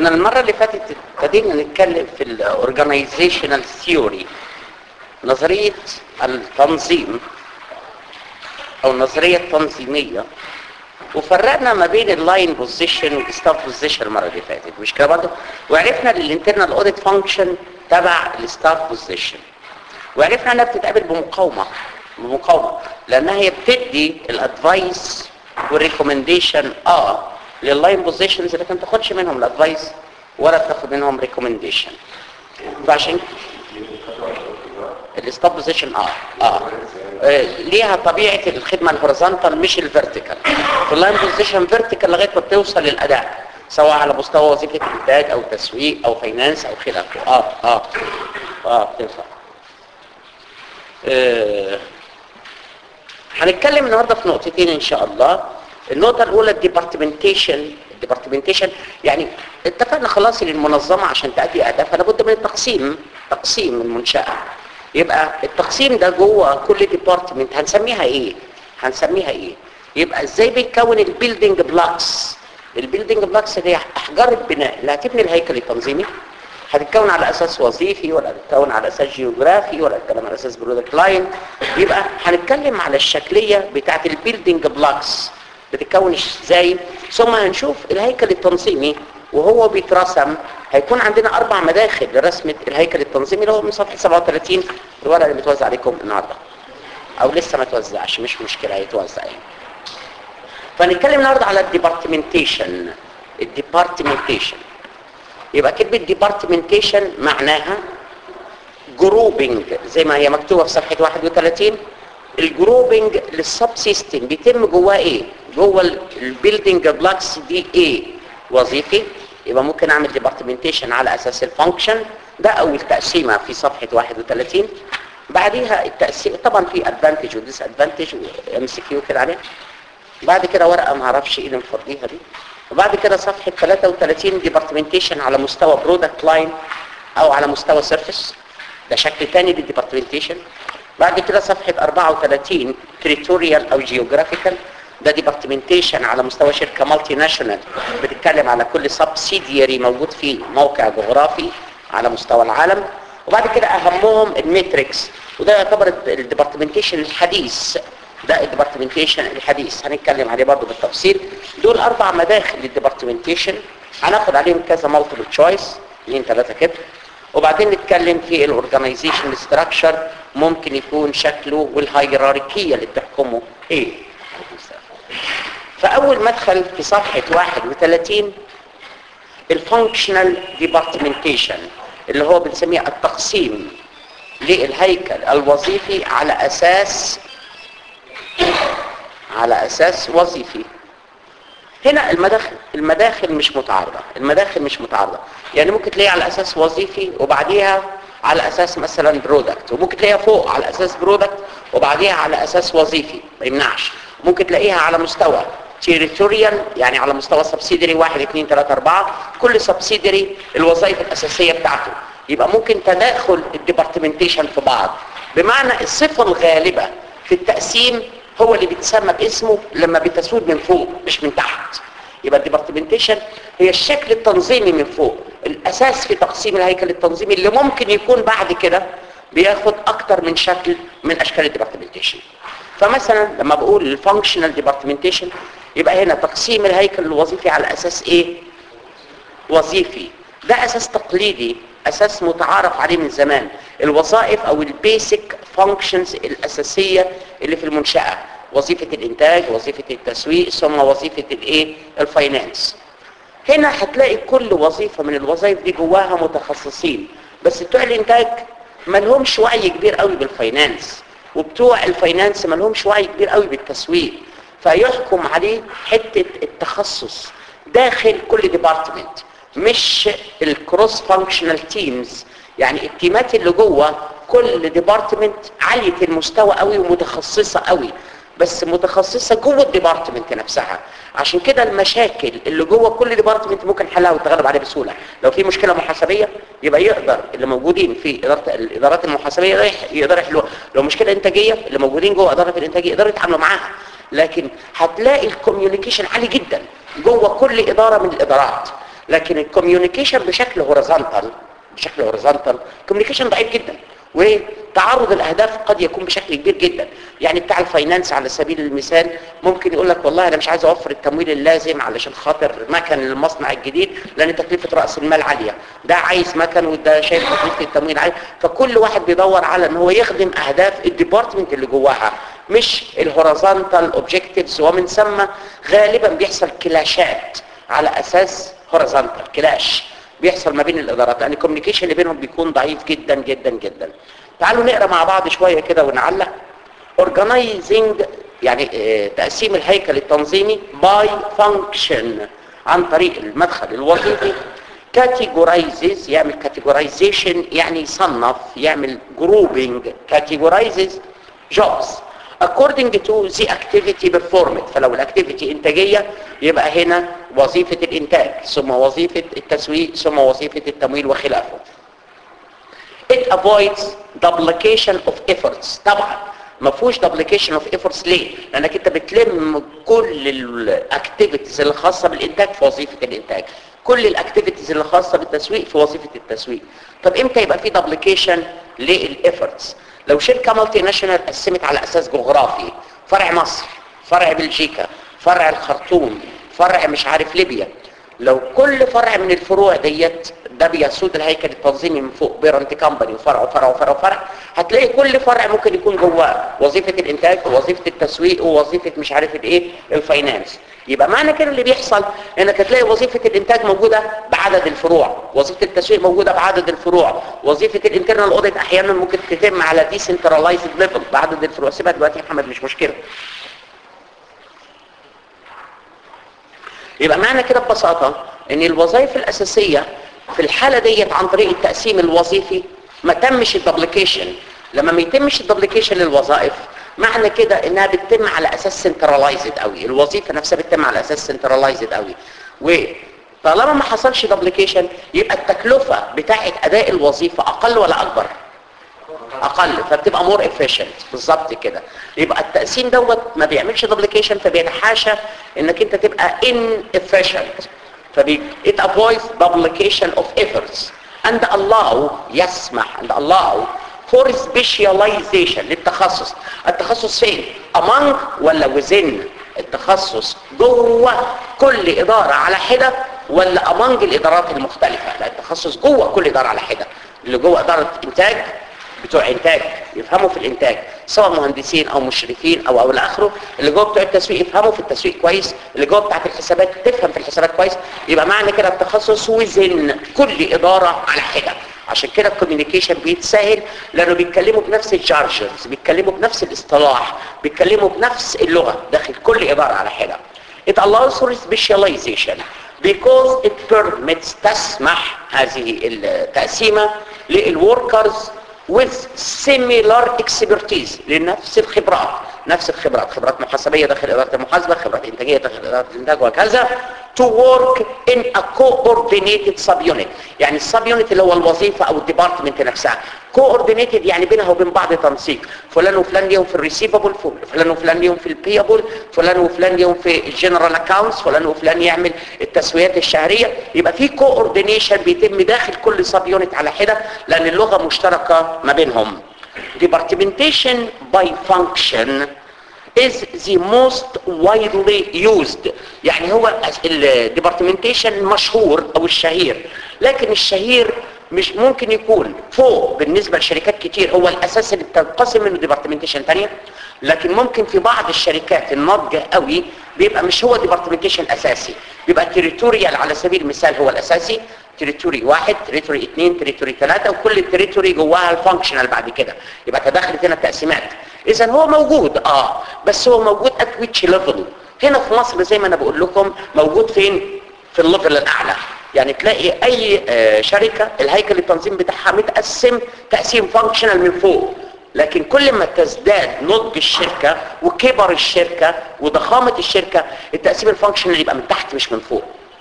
كنا المرة اللي فاتت ابتدينا نتكلم في الاورجانيزيشنال ثيوري نظرية التنظيم او النظرية التنظيمية وفرقنا ما بين اللاين بوزيشن والستاف بوزيشن المرة اللي فاتت مش كده برضه وعرفنا ان الانترنال اوديت فانكشن تبع الستاف بوزيشن وعرفنا انها بتتقابل بمقاومة بمقاومة لانها هي بتدي الادفايس والريكومنديشن اه لللاين بوزيشنز لكن ما تاخدش منهم الادفايس ولا بتاخد منهم ريكومنديشن فعشان الستوب بوزيشن اه اه آه، ليها طبيعه الخدمه الهوريزونتال مش الفيرتيكال في اللاين بوزيشن فيرتيكال لغايه ما بتوصل للاداء سواء على مستوى وظيفه انتاج او تسويق او فاينانس او خلافه اه اه اه بتنفع آه، هنتكلم النهارده في نقطتين ان شاء الله النقطه الاولى الديبارتمنتيشن الديبارتمنتيشن يعني اتفقنا خلاص ان المنظمه عشان تاتي اهدافها لابد من التقسيم تقسيم المنشاه يبقى التقسيم ده جوه كل ديبارتمنت هنسميها ايه هنسميها ايه يبقى ازاي بيتكون البيلدينج بلوكس البيلدينج بلوكس اللي هي احجار البناء اللي هتبني الهيكل التنظيمي هتتكون على اساس وظيفي ولا هتتكون على اساس جيوغرافي ولا هتتكون على اساس برودكت لاين يبقى هنتكلم على الشكليه بتاعه البيلدينج بلوكس بتتكون ازاي ثم هنشوف الهيكل التنظيمي وهو بيترسم هيكون عندنا اربع مداخل لرسمه الهيكل التنظيمي اللي هو من صفحه 37 الورقه اللي متوزع عليكم النهارده او لسه ما توزعش مش مشكله هيتوزع يعني فنتكلم النهارده على الديبارتمنتيشن الديبارتمنتيشن يبقى كلمه ديبارتمنتيشن معناها جروبنج زي ما هي مكتوبه في صفحه 31 الجروبنج للسب سيستم بيتم جواه ايه جوه البيلدينج بلوكس دي ايه وظيفي يبقى ممكن اعمل ديبارتمنتيشن على اساس الفانكشن ده اول تقسيمه في صفحه 31 بعديها التقسيم طبعا في ادفانتج وديس ادفانتج وام سي كيو كده عليها بعد كده ورقه ما اعرفش ايه اللي مفضيها دي وبعد كده صفحه 33 ديبارتمنتيشن على مستوى برودكت لاين او على مستوى سيرفيس ده شكل تاني للديبارتمنتيشن بعد كده صفحه 34 تريتوريال او جيوغرافيكال ده ديبارتمنتيشن على مستوى شركه مالتي ناشونال بتتكلم على كل سبسيدياري موجود في موقع جغرافي على مستوى العالم وبعد كده اهمهم الميتريكس وده يعتبر الديبارتمنتيشن الحديث ده الديبارتمنتيشن الحديث هنتكلم عليه برضه بالتفصيل دول اربع مداخل للديبارتمنتيشن هناخد عليهم كذا مالتيبل تشويس اثنين ثلاثه كده وبعدين نتكلم في الاورجنايزيشن ستراكشر ممكن يكون شكله والهيراركيه اللي بتحكمه ايه فاول مدخل في صفحه 31 الفانكشنال ديبارتمنتيشن اللي هو بنسميه التقسيم للهيكل الوظيفي على اساس على اساس وظيفي هنا المداخل المداخل مش متعارضه المداخل مش متعارضه يعني ممكن تلاقيها على اساس وظيفي وبعديها على اساس مثلا برودكت وممكن تلاقيها فوق على اساس برودكت وبعديها على اساس وظيفي ما يمنعش ممكن تلاقيها على مستوى تيريتوريال يعني على مستوى سبسيدري 1 2 3 4 كل سبسيدري الوظائف الاساسيه بتاعته يبقى ممكن تداخل الديبارتمنتيشن في بعض بمعنى الصفه الغالبه في التقسيم هو اللي بيتسمى باسمه لما بتسود من فوق مش من تحت يبقى الديبارتمنتيشن هي الشكل التنظيمي من فوق الاساس في تقسيم الهيكل التنظيمي اللي ممكن يكون بعد كده بياخد اكتر من شكل من اشكال الديبارتمنتيشن فمثلا لما بقول الفانكشنال ديبارتمنتيشن يبقى هنا تقسيم الهيكل الوظيفي على اساس ايه وظيفي ده اساس تقليدي اساس متعارف عليه من زمان الوظائف او البيسك فانكشنز الاساسيه اللي في المنشاه وظيفه الانتاج وظيفه التسويق ثم وظيفه الايه الفاينانس هنا هتلاقي كل وظيفه من الوظائف دي جواها متخصصين بس بتوع الانتاج ما لهمش وعي كبير قوي بالفاينانس وبتوع الفاينانس ما لهمش وعي كبير قوي بالتسويق فيحكم عليه حته التخصص داخل كل ديبارتمنت مش الكروس فانكشنال تيمز يعني التيمات اللي جوه كل ديبارتمنت عاليه المستوى قوي ومتخصصه قوي بس متخصصه جوه الديبارتمنت نفسها عشان كده المشاكل اللي جوه كل ديبارتمنت ممكن حلها وتغلب عليها بسهوله لو في مشكله محاسبيه يبقى يقدر اللي موجودين في اداره الادارات المحاسبيه يقدر يحلوها لو مشكله انتاجيه اللي موجودين جوه اداره الانتاجيه يقدروا يتعاملوا معاها لكن هتلاقي الكوميونيكيشن عالي جدا جوه كل اداره من الادارات لكن الكوميونيكيشن بشكل هوريزونتال بشكل هوريزونتال كوميونيكيشن ضعيف جدا وتعرض الاهداف قد يكون بشكل كبير جدا يعني بتاع الفاينانس على سبيل المثال ممكن يقول لك والله انا مش عايز اوفر التمويل اللازم علشان خاطر مكن المصنع الجديد لان تكلفه راس المال عاليه ده عايز مكن وده شايف تكلفه التمويل عاليه فكل واحد بيدور على ان هو يخدم اهداف الديبارتمنت اللي جواها مش الهوريزونتال اوبجكتيفز ومن ثم غالبا بيحصل كلاشات على اساس هوريزونتال كلاش بيحصل ما بين الادارات لان الكوميونيكيشن اللي بينهم بيكون ضعيف جدا جدا جدا تعالوا نقرا مع بعض شويه كده ونعلق organizing يعني اه تقسيم الهيكل التنظيمي by function عن طريق المدخل الوظيفي categorizes يعمل categorization يعني يصنف يعمل grouping categorizes jobs according to the activity performed فلو الاكتيفيتي انتاجية يبقى هنا وظيفة الانتاج ثم وظيفة التسويق ثم وظيفة التمويل وخلافه it avoids duplication of efforts طبعا ما فيهوش duplication of efforts ليه لانك انت بتلم كل الاكتيفيتيز اللي خاصة بالانتاج في وظيفة الانتاج كل الاكتيفيتيز اللي خاصة بالتسويق في وظيفة التسويق طب امتى يبقى في duplication للافورتس لو شركة مالتي ناشونال قسمت على اساس جغرافي فرع مصر فرع بلجيكا فرع الخرطوم فرع مش عارف ليبيا لو كل فرع من الفروع ديت ده بيسود الهيكل التنظيمي من فوق بيرنت كامباني وفرع وفرع وفرع وفرع هتلاقي كل فرع ممكن يكون جواه وظيفة الانتاج ووظيفة التسويق ووظيفة مش عارف الايه الفاينانس يبقى معنى كده اللي بيحصل انك هتلاقي وظيفة الانتاج موجودة بعدد الفروع وظيفة التسويق موجودة بعدد الفروع وظيفة الانترنال اوديت احيانا ممكن تتم على ديسنترلايزد ليفل بعدد الفروع سيبها دلوقتي يا محمد مش مشكلة يبقى معنى كده ببساطة ان الوظائف الاساسية في الحالة ديت عن طريق التقسيم الوظيفي ما تمش الدبليكيشن لما ما يتمش الدبليكيشن للوظائف معنى كده انها بتتم على اساس سنترلايزد قوي الوظيفه نفسها بتتم على اساس سنترلايزد قوي وطالما ما حصلش دبليكيشن يبقى التكلفه بتاعه اداء الوظيفه اقل ولا اكبر اقل فبتبقى مور افيشنت بالظبط كده يبقى التقسيم دوت ما بيعملش دبليكيشن فبيتحاشى انك انت تبقى ان efficient فبي it avoids duplication of efforts and allow يسمح and allow for specialization للتخصص التخصص فين among ولا within التخصص جوه كل إدارة على حدة ولا among الإدارات المختلفة لا التخصص جوه كل إدارة على حدة اللي جوه إدارة إنتاج بتوع إنتاج يفهموا في الإنتاج سواء مهندسين أو مشرفين أو أو لآخره اللي جوه بتوع التسويق يفهموا في التسويق كويس اللي جوه بتاعت الحسابات تفهم في الحسابات كويس يبقى معنى كده التخصص وزن كل إدارة على حدة عشان كده الكوميونيكيشن بيتسهل لانه بيتكلموا بنفس الجارجنز بيتكلموا بنفس الاصطلاح بيتكلموا بنفس اللغه داخل كل عباره على حده it allows for specialization because it permits تسمح هذه التقسيمه للوركرز with similar expertise لنفس الخبرات نفس الخبرات خبرات محاسبية داخل إدارة المحاسبة خبرات إنتاجية داخل إدارة الإنتاج وهكذا to work in a coordinated subunit يعني السب يونت اللي هو الوظيفة أو الديبارتمنت نفسها coordinated يعني بينها وبين بعض تنسيق فلان وفلان ليهم في الريسيفبل فلان وفلان ليهم في البيبل فلان وفلان ليهم في الجنرال اكاونتس فلان وفلان يعمل التسويات الشهرية يبقى في coordination بيتم داخل كل سب يونت على حدة لأن اللغة مشتركة ما بينهم departmentation by function is the most widely used يعني هو الديبارتمنتيشن المشهور او الشهير لكن الشهير مش ممكن يكون فوق بالنسبة لشركات كتير هو الاساس اللي بتنقسم منه ديبارتمنتيشن تانية لكن ممكن في بعض الشركات الناضجة قوي بيبقى مش هو ديبارتمنتيشن اساسي بيبقى تريتوريال على سبيل المثال هو الاساسي تريتوري واحد تريتوري اثنين تريتوري ثلاثة وكل التريتوري جواها الفانكشنال بعد كده يبقى تدخلت هنا التقسيمات اذا هو موجود اه بس هو موجود ات ويتش ليفل هنا في مصر زي ما انا بقول لكم موجود فين في الليفل الاعلى يعني تلاقي اي آه شركة الهيكل التنظيم بتاعها متقسم تقسيم فانكشنال من فوق لكن كل ما تزداد نضج الشركة وكبر الشركة وضخامة الشركة التقسيم الفانكشنال يبقى من تحت مش من فوق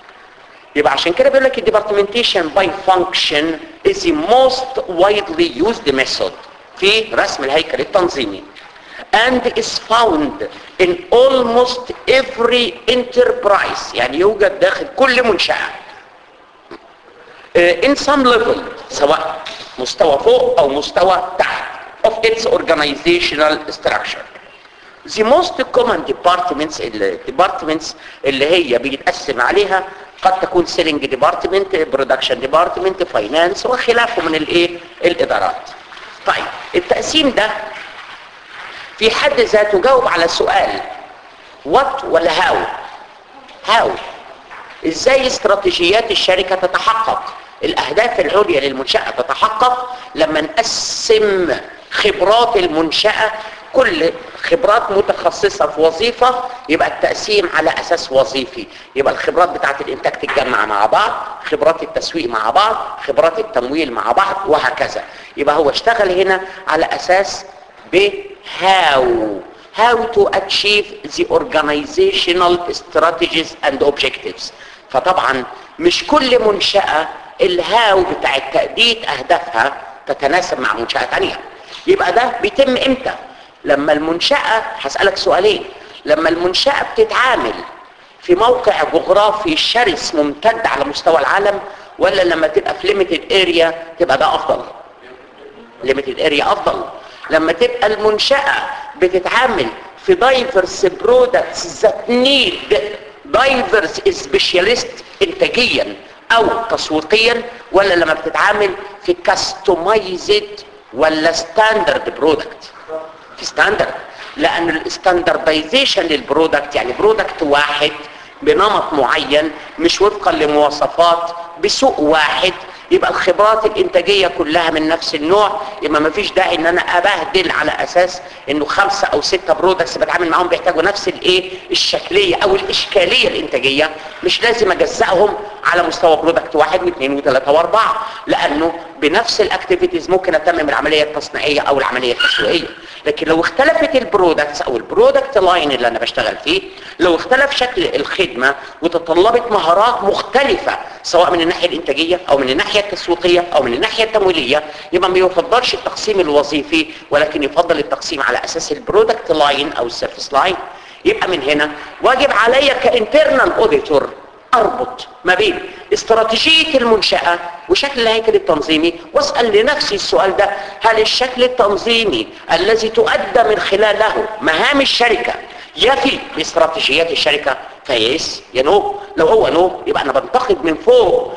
يبقى عشان كده بيقول لك الديبارتمنتيشن باي فانكشن is the most widely used method في رسم الهيكل التنظيمي and is found in almost every enterprise يعني يوجد داخل كل منشأة in some level سواء مستوى فوق او مستوى تحت of its organizational structure the most common departments ال departments اللي هي بيتقسم عليها قد تكون selling department production department finance وخلافه من الايه الادارات طيب التقسيم ده في حد ذاته جاوب على سؤال what ولا how how ازاي استراتيجيات الشركة تتحقق الاهداف العليا للمنشأة تتحقق لما نقسم خبرات المنشأة كل خبرات متخصصة في وظيفة يبقى التقسيم على اساس وظيفي يبقى الخبرات بتاعت الانتاج تتجمع مع بعض خبرات التسويق مع بعض خبرات التمويل مع بعض وهكذا يبقى هو اشتغل هنا على اساس ب how how to achieve the organizational strategies and objectives فطبعا مش كل منشأة الهاو بتاع تأدية أهدافها تتناسب مع منشأة تانية يبقى ده بيتم امتى لما المنشأة هسألك سؤالين لما المنشأة بتتعامل في موقع جغرافي شرس ممتد على مستوى العالم ولا لما تبقى في limited area تبقى ده أفضل limited area أفضل لما تبقى المنشأة بتتعامل في diverse products that need diverse specialist انتاجيا او تسويقيا ولا لما بتتعامل في customized ولا standard product في ستاندرد لان الاستاندردايزيشن للبرودكت يعني برودكت واحد بنمط معين مش وفقا لمواصفات بسوق واحد يبقى الخبرات الانتاجية كلها من نفس النوع يبقى ما فيش داعي ان انا ابهدل على اساس انه خمسة او ستة برودكتس بتعامل معاهم بيحتاجوا نفس الايه الشكلية او الاشكالية الانتاجية مش لازم اجزأهم على مستوى برودكت واحد واثنين وثلاثة واربعة لانه بنفس الاكتيفيتيز ممكن اتمم العملية التصنيعية او العملية التسويقية لكن لو اختلفت البرودكتس او البرودكت لاين اللي انا بشتغل فيه لو اختلف شكل الخدمة وتطلبت مهارات مختلفة سواء من الناحية الانتاجية او من الناحية التسويقية او من الناحية التمويلية يبقى ما يفضلش التقسيم الوظيفي ولكن يفضل التقسيم على اساس البرودكت لاين او السيرفيس لاين يبقى من هنا واجب عليا كانترنال اوديتور اربط ما بين استراتيجية المنشأة وشكل الهيكل التنظيمي واسأل لنفسي السؤال ده هل الشكل التنظيمي الذي تؤدى من خلاله مهام الشركة يفي باستراتيجيات الشركة فيس يا نو لو هو نو يبقى انا بنتقد من فوق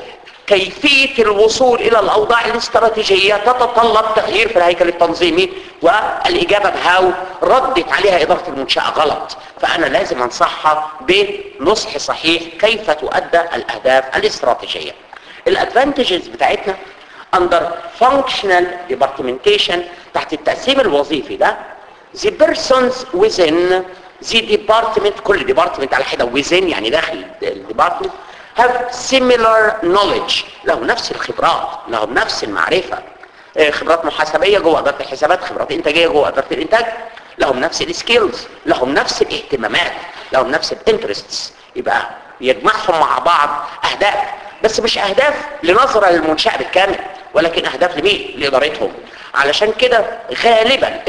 كيفية الوصول الى الاوضاع الاستراتيجية تتطلب تغيير في الهيكل التنظيمي والاجابة بهاو ردت عليها ادارة المنشأة غلط فانا لازم انصحها بنصح صحيح كيف تؤدى الاهداف الاستراتيجية الادفانتجز بتاعتنا under functional departmentation تحت التقسيم الوظيفي ده the persons within the department كل department على حدة within يعني داخل الديبارتمنت have similar knowledge لهم نفس الخبرات لهم نفس المعرفة خبرات محاسبية جوه إدارة الحسابات خبرات إنتاجية جوه إدارة الإنتاج لهم نفس السكيلز لهم نفس الاهتمامات لهم نفس الانترستس يبقى يجمعهم مع بعض أهداف بس مش أهداف لنظرة للمنشأة بالكامل ولكن أهداف لمين؟ لإدارتهم علشان كده غالبا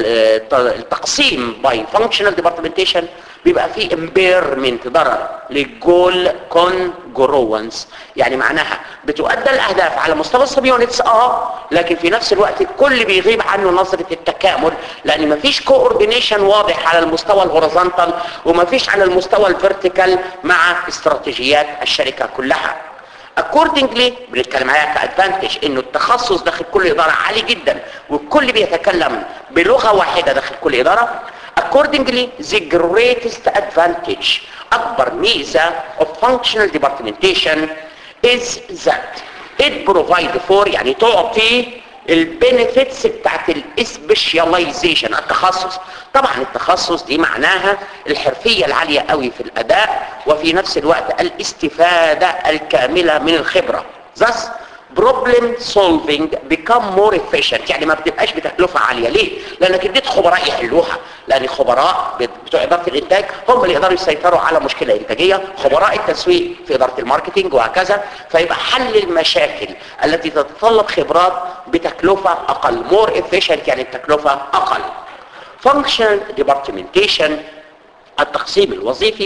التقسيم باي فانكشنال ديبارتمنتيشن بيبقى فيه امبيرمنت ضرر للجول كونجروانس يعني معناها بتؤدى الاهداف على مستوى السب يونتس اه لكن في نفس الوقت الكل بيغيب عنه نظره التكامل لان مفيش كوردينيشن واضح على المستوى الهوريزونتال ومفيش على المستوى الفيرتيكال مع استراتيجيات الشركه كلها accordingly بنتكلم عليها كادفانتج انه التخصص داخل كل اداره عالي جدا والكل بيتكلم بلغه واحده داخل كل اداره accordingly the greatest advantage اكبر ميزه of functional departmentation is that it provide for يعني تعطي البنفيتس بتاعت الاسبيشاليزيشن التخصص طبعا التخصص دي معناها الحرفية العالية قوي في الاداء وفي نفس الوقت الاستفادة الكاملة من الخبرة thus problem solving become more efficient يعني ما بتبقاش بتكلفة عالية ليه؟ لانك اديت خبراء يحلوها لان خبراء بتوع ادارة الانتاج هم اللي يقدروا يسيطروا على مشكلة انتاجية خبراء التسويق في ادارة الماركتينج وهكذا فيبقى حل المشاكل التي تتطلب خبرات بتكلفة اقل more efficient يعني التكلفة اقل function departmentation التقسيم الوظيفي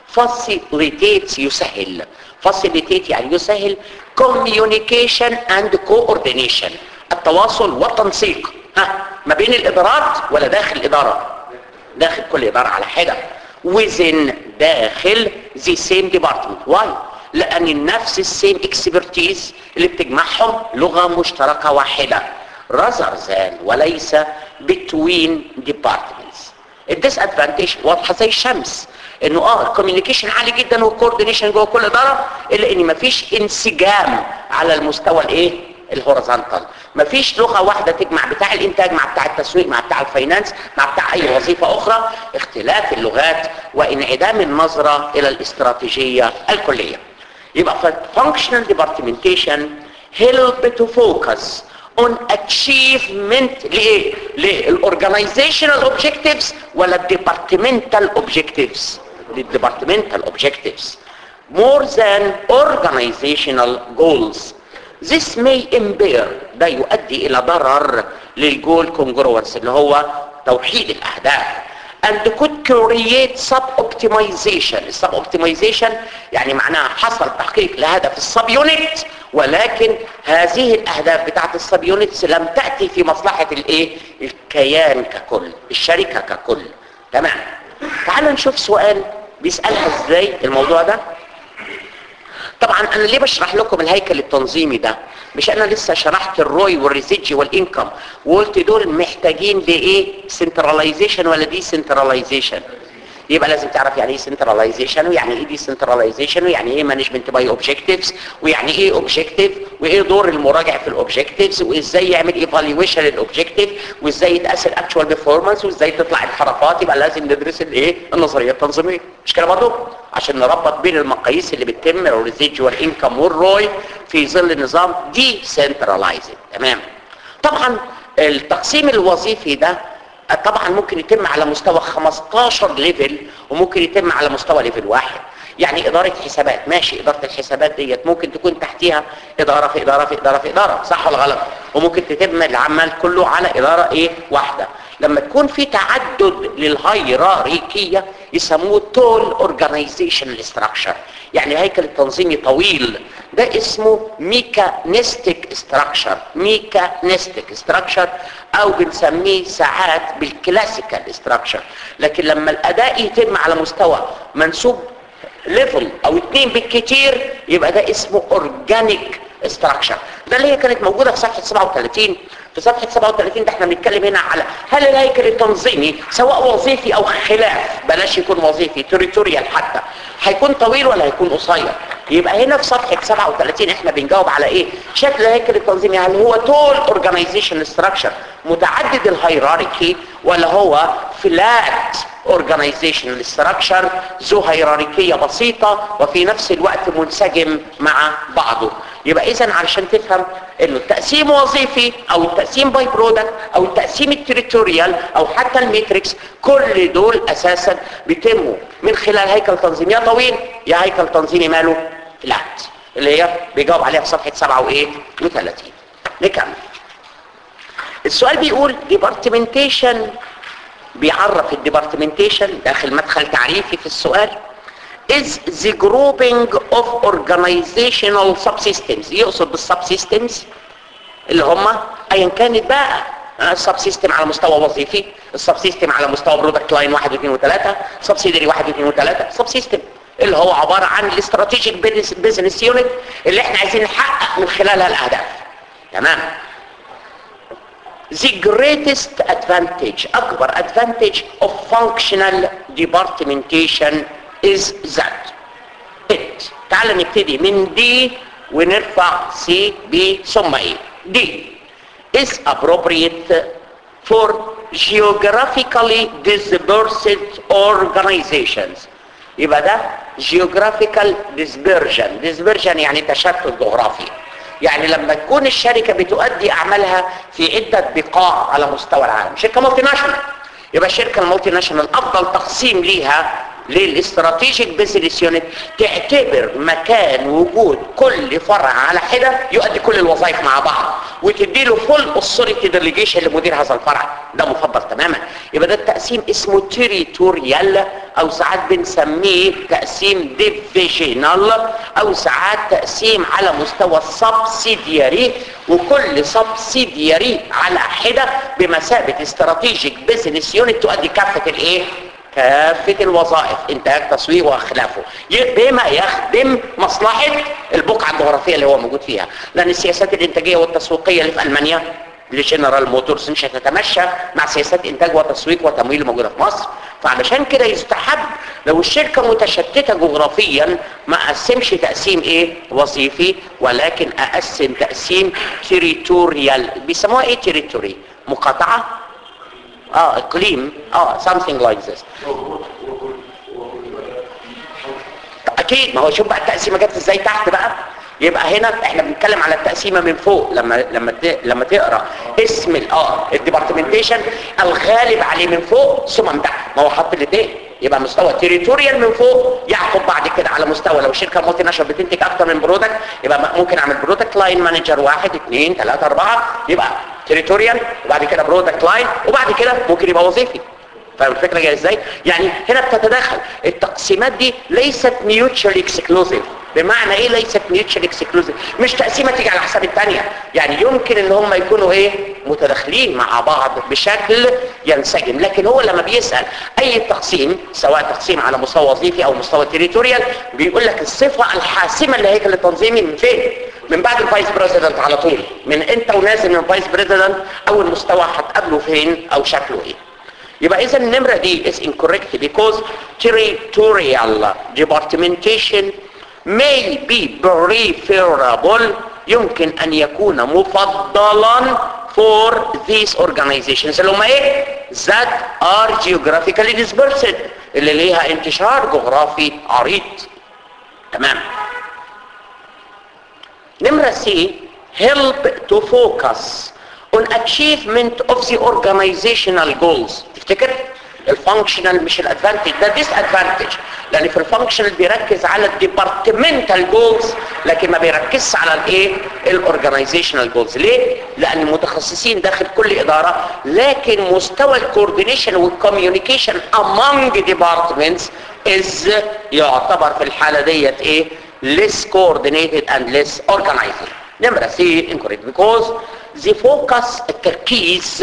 facilitates يسهل facilitate يعني يسهل communication and coordination التواصل والتنسيق ها ما بين الادارات ولا داخل الاداره داخل كل اداره على حده within داخل the same department why لان نفس السيم اكسبرتيز اللي بتجمعهم لغه مشتركه واحده rather than وليس between departments الديسادفانتج واضحه زي الشمس انه اه الكوميونيكيشن عالي جدا والكوردينيشن جوه كل اداره الا ان مفيش انسجام على المستوى الايه الهوريزونتال مفيش لغه واحده تجمع بتاع الانتاج مع بتاع التسويق مع بتاع الفاينانس مع بتاع اي وظيفه اخرى اختلاف اللغات وانعدام النظره الى الاستراتيجيه الكليه يبقى functional departmentation help to focus on achievement لايه للاورجانيزيشنال اوبجكتيفز ولا الديبارتمنتال اوبجكتيفز للديبارتمنتال اوبجكتيفز more than organizational goals this may impair ده يؤدي الى ضرر للجول congruence اللي هو توحيد الاهداف and could create sub-optimization sub-optimization يعني معناها حصل تحقيق لهدف السب يونت ولكن هذه الاهداف بتاعت السب يونتس لم تأتي في مصلحة الايه الكيان ككل الشركة ككل تمام تعال نشوف سؤال بيسألها ازاي الموضوع ده طبعا انا ليه بشرح لكم الهيكل التنظيمي ده مش انا لسه شرحت الروي والريزيجي والانكم وقلت دول محتاجين لايه سنتراليزيشن ولا دي سنتراليزيشن يبقى لازم تعرف يعني ايه سنتراليزيشن ويعني ايه دي سنتراليزيشن ويعني ايه مانجمنت باي اوبجكتيفز ويعني ايه اوبجكتيف وايه دور المراجع في الاوبجكتيفز وازاي يعمل ايفالويشن للاوبجكتيف وازاي يتقاس الاكشوال بيرفورمانس وازاي تطلع الحركات يبقى لازم ندرس الايه النظريه التنظيميه مش كده برضه عشان نربط بين المقاييس اللي بتتم الريزيدوال انكم والروي في ظل نظام دي سنتراليزد تمام طبعا التقسيم الوظيفي ده طبعا ممكن يتم على مستوى 15 ليفل وممكن يتم على مستوى ليفل واحد يعني إدارة حسابات ماشي إدارة الحسابات ديت ممكن تكون تحتيها إدارة في إدارة في إدارة في إدارة صح ولا غلط وممكن تتم العمل كله على إدارة إيه واحدة لما تكون في تعدد للهيراريكية يسموه تول اورجانيزيشن ستراكشر يعني الهيكل التنظيمي طويل ده اسمه ميكانيستيك ستراكشر ميكانيستيك ستراكشر او بنسميه ساعات بالكلاسيكال ستراكشر لكن لما الاداء يتم على مستوى منسوب ليفل او اتنين بالكتير يبقى ده اسمه اورجانيك ستراكشر ده اللي هي كانت موجوده في صفحه 37 في صفحه 37 ده احنا بنتكلم هنا على هل الهيكل التنظيمي سواء وظيفي او خلاف بلاش يكون وظيفي تريتوريال حتى هيكون طويل ولا هيكون قصير يبقى هنا في صفحه 37 احنا بنجاوب على ايه شكل الهيكل التنظيمي هل هو تول اورجانيزيشن ستراكشر متعدد الهيراركي ولا هو فلات اورجانيزيشن ستراكشر ذو هيراركيه بسيطه وفي نفس الوقت منسجم مع بعضه يبقى اذا علشان تفهم انه التقسيم وظيفي او التقسيم باي برودكت او التقسيم التريتوريال او حتى الميتريكس كل دول اساسا بيتموا من خلال هيكل تنظيمي يا طويل يا هيكل تنظيمي ماله فلات اللي هي بيجاوب عليها في صفحه 7 وايه و30 نكمل السؤال بيقول ديبارتمنتيشن بيعرف الديبارتمنتيشن داخل مدخل تعريفي في السؤال is the grouping of organizational subsystems يقصد بالsubsystems اللي هم ايا كانت بقى السب سيستم على مستوى وظيفي السب سيستم على مستوى برودكت لاين 1 و2 و3 سبسيدري 1 و2 و3 سب سيستم اللي هو عباره عن الاستراتيجيك بزنس يونت اللي احنا عايزين نحقق من خلالها الاهداف تمام the greatest advantage اكبر advantage of functional departmentation is that it تعال نبتدي من دي ونرفع سي بي ثم ايه دي is appropriate for geographically dispersed organizations يبقى ده geographical dispersion dispersion يعني تشتت جغرافي يعني لما تكون الشركة بتؤدي أعمالها في عدة بقاع على مستوى العالم شركة مالتي ناشونال يبقى الشركة المالتي ناشونال أفضل تقسيم ليها للاستراتيجيك بيزنس يونت تعتبر مكان وجود كل فرع على حدة يؤدي كل الوظائف مع بعض وتدي له فول اوثوريتي ديليجيشن لمدير هذا الفرع ده مفضل تماما يبقى ده التقسيم اسمه تيريتوريال او ساعات بنسميه تقسيم ديفيجينال او ساعات تقسيم على مستوى السبسيدياري وكل سبسيدياري على حده بمثابه استراتيجيك بزنس يونت تؤدي كافه الايه كافة الوظائف انتاج تسويق واخلافه بما يخدم مصلحة البقعة الجغرافية اللي هو موجود فيها لان السياسات الانتاجية والتسويقية اللي في المانيا لجنرال موتورز مش هتتمشى مع سياسات انتاج وتسويق وتمويل موجودة في مصر فعلشان كده يستحب لو الشركة متشتتة جغرافيا ما اقسمش تقسيم ايه وظيفي ولكن اقسم تقسيم تيريتوريال بيسموها ايه تيريتوري مقاطعة اه اقليم اه something like this اكيد ما هو شوف بقى التقسيمه جت ازاي تحت بقى يبقى هنا احنا بنتكلم على التقسيمه من فوق لما لما ت... لما تقرا اسم ال- اه الديبارتمنتيشن الغالب عليه من فوق ثم من تحت ما هو حط الاثنين يبقى مستوى تيريتوريال من فوق يعقب بعد كده على مستوى لو الشركه مالتي ناشونال بتنتج اكتر من برودكت يبقى ممكن اعمل برودكت لاين مانجر واحد اثنين ثلاثه اربعه يبقى تيريتوريال وبعد كده برودكت لاين وبعد كده ممكن يبقى وظيفي فاهم الفكره جايه ازاي يعني هنا بتتداخل التقسيمات دي ليست ميوتشوال اكسكلوزيف بمعنى ايه ليست ميوتشوال اكسكلوزيف مش تقسيمه تيجي على حساب الثانيه يعني يمكن ان هم يكونوا ايه متداخلين مع بعض بشكل ينسجم لكن هو لما بيسال اي تقسيم سواء تقسيم على مستوى وظيفي او مستوى تريتوريال بيقول لك الصفه الحاسمه للهيكل التنظيمي من فين من بعد الفايس بريزيدنت على طول من انت ونازل من الفايس بريزيدنت اول مستوى هتقابله فين او شكله ايه يبقى اذا النمرة دي is incorrect because territorial departmentation may be preferable يمكن ان يكون مفضلا for these organizations اللي هم ايه that are geographically dispersed اللي ليها انتشار جغرافي عريض تمام نمرة سي help to focus on achievement of the organizational goals تفتكر الفانكشنال مش الادفانتج ده ديس ادفانتج لان في الفانكشنال بيركز على الديبارتمنتال جولز لكن ما بيركزش على الايه الاورجنايزيشنال جولز ليه لان المتخصصين داخل كل اداره لكن مستوى الكوردينيشن والكوميونيكيشن among departments is يعتبر في الحاله ديت ايه less coordinated and less organized نمرة سي incorrect because the focus التركيز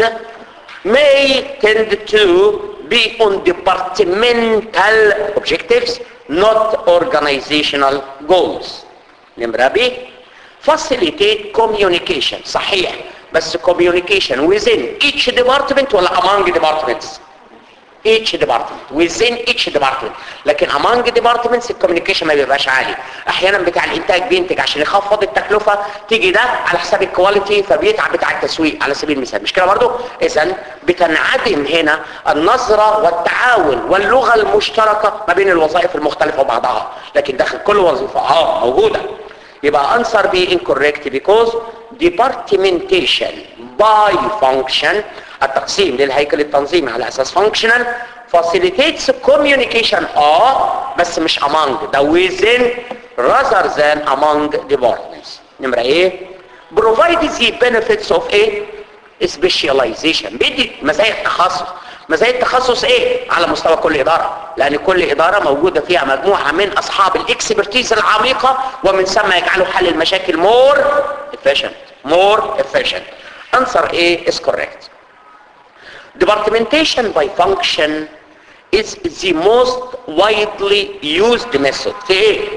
may tend to be on departmental objectives not organizational goals نمرة ب facilitate communication صحيح بس communication within each department ولا among departments each department within each department لكن among departments الكوميونيكيشن ما بيبقاش عالي احيانا بتاع الانتاج بينتج عشان يخفض التكلفه تيجي ده على حساب الكواليتي فبيتعب بتاع التسويق على سبيل المثال مش كده برضه اذا بتنعدم هنا النظره والتعاون واللغه المشتركه ما بين الوظائف المختلفه وبعضها لكن داخل كل وظيفه اه موجوده يبقى answer be incorrect because departmentation by function التقسيم للهيكل التنظيمي على اساس functional facilitates communication اه بس مش among ده within rather than among departments نمرة ايه provide the benefits of ايه specialization بيدي مزايا التخصص مزايا التخصص ايه على مستوى كل اداره لان كل اداره موجوده فيها مجموعه من اصحاب الاكسبرتيز العميقه ومن ثم يجعلوا حل المشاكل more efficient more efficient answer A is correct departmentation by function is the most widely used method في ايه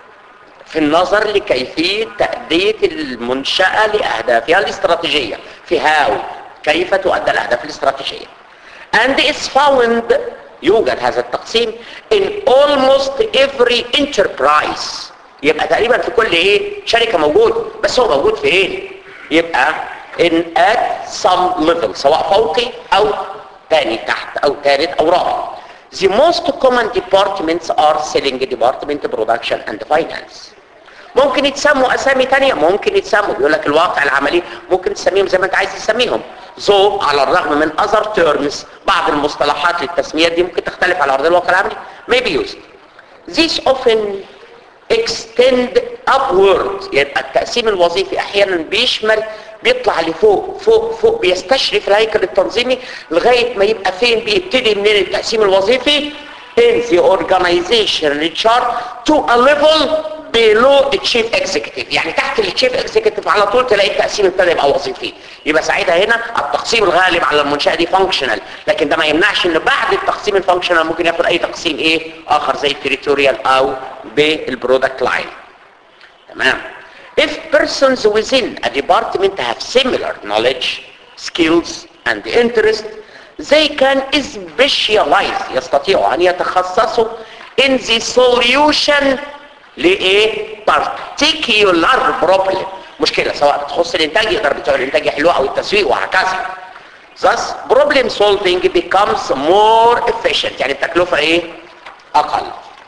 في النظر لكيفية تأدية المنشأة لأهدافها الاستراتيجية في هاو كيف تؤدى الأهداف الاستراتيجية and is found يوجد هذا التقسيم in almost every enterprise يبقى تقريبا في كل ايه شركة موجود بس هو موجود في ايه يبقى in at some level سواء فوقي او تاني تحت او ثالث او رابع the most common departments are selling department production and finance ممكن يتسموا اسامي تانية ممكن يتسموا بيقول لك الواقع العملي ممكن تسميهم زي ما انت عايز تسميهم زو على الرغم من other terms بعض المصطلحات للتسميات دي ممكن تختلف على ارض الواقع العملي may be used these often extend upward يبقى التقسيم الوظيفي احيانا بيشمل بيطلع لفوق فوق فوق بيستشرف الهيكل التنظيمي لغايه ما يبقى فين بيبتدي منين التقسيم الوظيفي in the organizational chart to a level below the chief executive يعني تحت الشيف اكزيكتيف على طول تلاقي التقسيم ابتدى يبقى وظيفي يبقى ساعتها هنا التقسيم الغالب على المنشاه دي فانكشنال لكن ده ما يمنعش ان بعد التقسيم الفانكشنال ممكن ياخد اي تقسيم ايه اخر زي التريتوريال او بالبرودكت لاين تمام if persons within a department have similar knowledge skills and interest they can specialize يستطيعوا ان يتخصصوا in the solution لايه particular problem مشكلة سواء تخص الانتاج يقدر بتوع الانتاج يحلوها او التسويق وهكذا thus problem solving becomes more efficient يعني التكلفة ايه اقل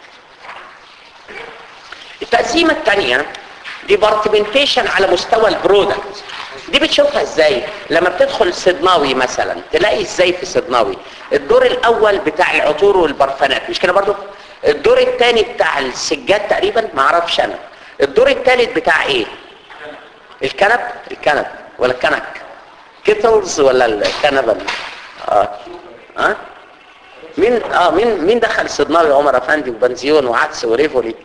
التقسيمة الثانية ديبارتمنتيشن على مستوى البرودكت دي بتشوفها ازاي لما بتدخل صدناوي مثلا تلاقي ازاي في صدناوي الدور الاول بتاع العطور والبرفانات مش كده برضو الدور الثاني بتاع السجاد تقريبا ما اعرفش انا الدور الثالث بتاع ايه الكنب الكنب ولا الكنك كيتلز ولا الكنبه اه اه مين اه مين مين دخل صدناوي عمر افندي وبنزيون وعدس وريفولي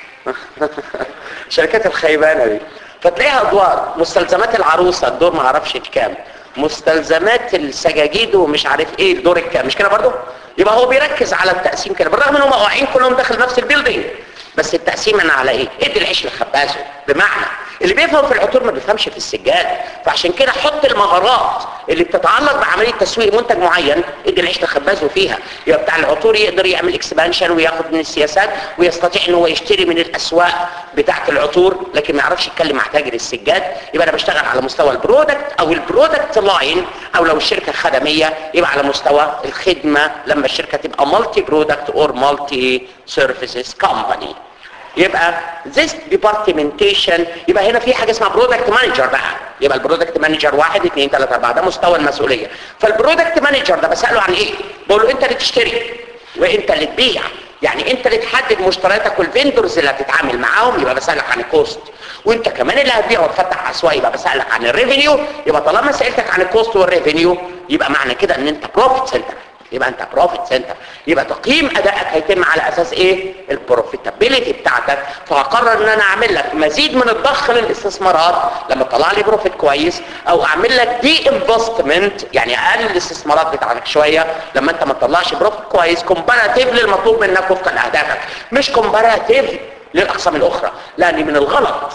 شركات الخيبانه دي فتلاقيها ادوار مستلزمات العروسه الدور ما اعرفش بكام مستلزمات السجاجيد ومش عارف ايه الدور الكام مش كده برضه يبقى هو بيركز على التقسيم كده بالرغم ان هم واقعين كلهم داخل نفس البيلدينج بس التقسيم انا على ايه ادي العيش لخبازه بمعنى اللي بيفهم في العطور ما بيفهمش في السجاد فعشان كده حط المهارات اللي بتتعلق بعمليه تسويق منتج معين ادي العيش لخبازه فيها يبقى بتاع العطور يقدر يعمل اكسبانشن وياخد من السياسات ويستطيع ان هو يشتري من الاسواق بتاعه العطور لكن ما يعرفش يتكلم مع تاجر السجاد يبقى انا بشتغل على مستوى البرودكت او البرودكت لاين او لو الشركه خدميه يبقى على مستوى الخدمه لما الشركه تبقى مالتي برودكت اور مالتي سيرفيسز كومباني يبقى this departmentation يبقى هنا في حاجه اسمها برودكت مانجر بقى يبقى البرودكت مانجر واحد اثنين ثلاثة أربعة ده مستوى المسؤولية فالبرودكت مانجر ده بسأله عن ايه بقول له انت اللي تشتري وانت اللي تبيع يعني انت اللي تحدد مشترياتك والفيندورز اللي هتتعامل معاهم يبقى بسألك عن الكوست وانت كمان اللي هتبيع وتفتح اسواق يبقى بسألك عن الريفينيو يبقى طالما سألتك عن الكوست والريفينيو يبقى معنى كده ان انت بروفيت سنتر يبقى انت بروفيت سنتر يبقى تقييم ادائك هيتم على اساس ايه البروفيتابيلتي بتاعتك فهقرر ان انا اعمل لك مزيد من الضخ للاستثمارات لما تطلع لي بروفيت كويس او اعمل لك دي انفستمنت يعني اقلل الاستثمارات بتاعتك شويه لما انت ما تطلعش بروفيت كويس كومباراتيف للمطلوب منك وفقا لاهدافك مش كومباراتيف للاقسام الاخرى لان من الغلط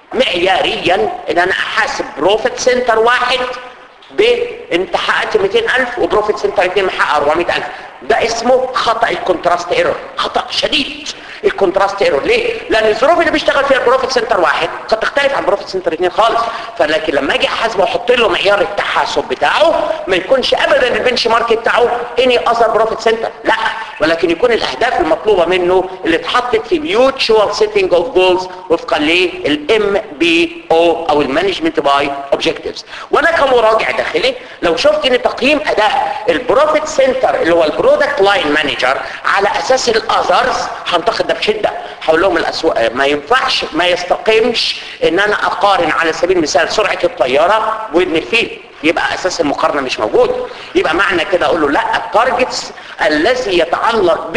معياريا ان انا احاسب بروفيت سنتر واحد ب انت حققت 200000 وبروفيت سنتر 2 محقق 400000 ده اسمه خطا الكونتراست ايرور خطا شديد الكونتراست ايرور ليه لان الظروف اللي بيشتغل فيها البروفيت سنتر واحد قد تختلف عن بروفيت سنتر 2 خالص فلكن لما اجي احاسبه واحط له معيار التحاسب بتاعه ما يكونش ابدا البنش مارك بتاعه اني اذر بروفيت سنتر لا ولكن يكون الاهداف المطلوبه منه اللي اتحطت في ميوتشوال سيتنج اوف جولز وفقا للام بي او او المانجمنت باي اوبجكتيفز وانا كمراجع داخلي لو شفت ان تقييم اداء البروفيت سنتر اللي هو البرودكت لاين مانجر على اساس الاذرز هنتقد ده بشده هقول لهم الاسواق ما ينفعش ما يستقيمش ان انا اقارن على سبيل المثال سرعه الطياره وابن الفيل يبقى اساس المقارنه مش موجود يبقى معنى كده اقول له لا التارجتس الذي يتعلق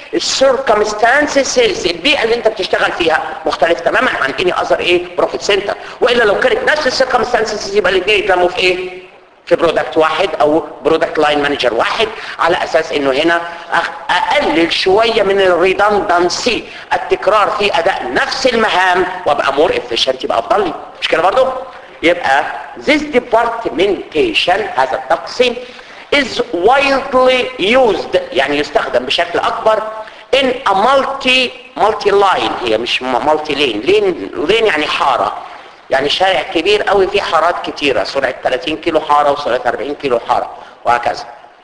بالسيركمستانسز البيئه اللي انت بتشتغل فيها مختلف تماما عن اني اذر ايه بروفيت سنتر والا لو كانت نفس السيركمستانسز يبقى الاثنين يتلموا في ايه في برودكت واحد او برودكت لاين مانجر واحد على اساس انه هنا اقلل شويه من الريدندنسي التكرار في اداء نفس المهام وابقى مور افيشنت يبقى افضل لي مش كده برضه يبقى this departmentation هذا التقسيم is widely used يعني يستخدم بشكل اكبر in a multi multi line هي مش multi lane lane lane يعني حاره يعني شارع كبير قوي فيه حارات كتيرة سرعة 30 كيلو حارة وسرعة 40 كيلو حارة وهكذا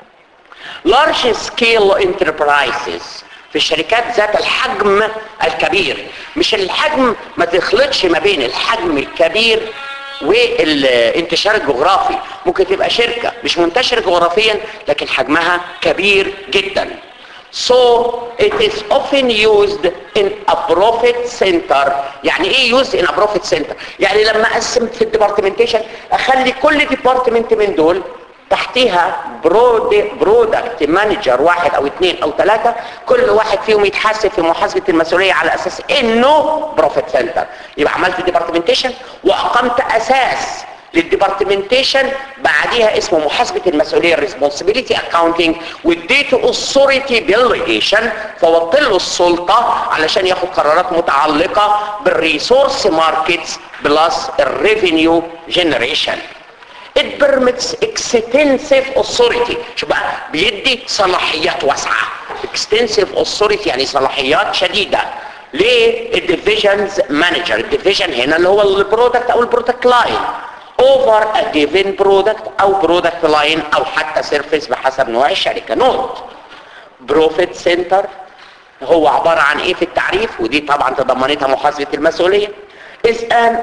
large scale enterprises في الشركات ذات الحجم الكبير مش الحجم ما تخلطش ما بين الحجم الكبير والانتشار الجغرافي ممكن تبقى شركة مش منتشرة جغرافيا لكن حجمها كبير جدا So it is often used in a profit center يعني ايه used in a profit center يعني لما اقسم في الديبارتمنتيشن اخلي كل ديبارتمنت من دول تحتيها برود برودكت مانجر واحد او اثنين او ثلاثة كل واحد فيهم يتحاسب في محاسبة المسؤولية على اساس انه بروفيت سنتر يبقى عملت ديبارتمنتيشن واقمت اساس للديبارتمنتيشن بعديها اسمه محاسبة المسؤولية responsibility accounting واديته authority delegation فوطت له السلطة علشان ياخد قرارات متعلقة بالريسورس ماركتس بلس الريفينيو جنريشن it permits extensive authority شو بقى بيدي صلاحيات واسعة extensive authority يعني صلاحيات شديدة ليه الديفيجنز مانجر الديفيجن هنا اللي هو البرودكت او البرودكت لاين over a given product او برودكت لاين او حتى سيرفيس بحسب نوع الشركة نوت بروفيت سنتر هو عبارة عن ايه في التعريف ودي طبعا تضمنتها محاسبة المسؤولية is an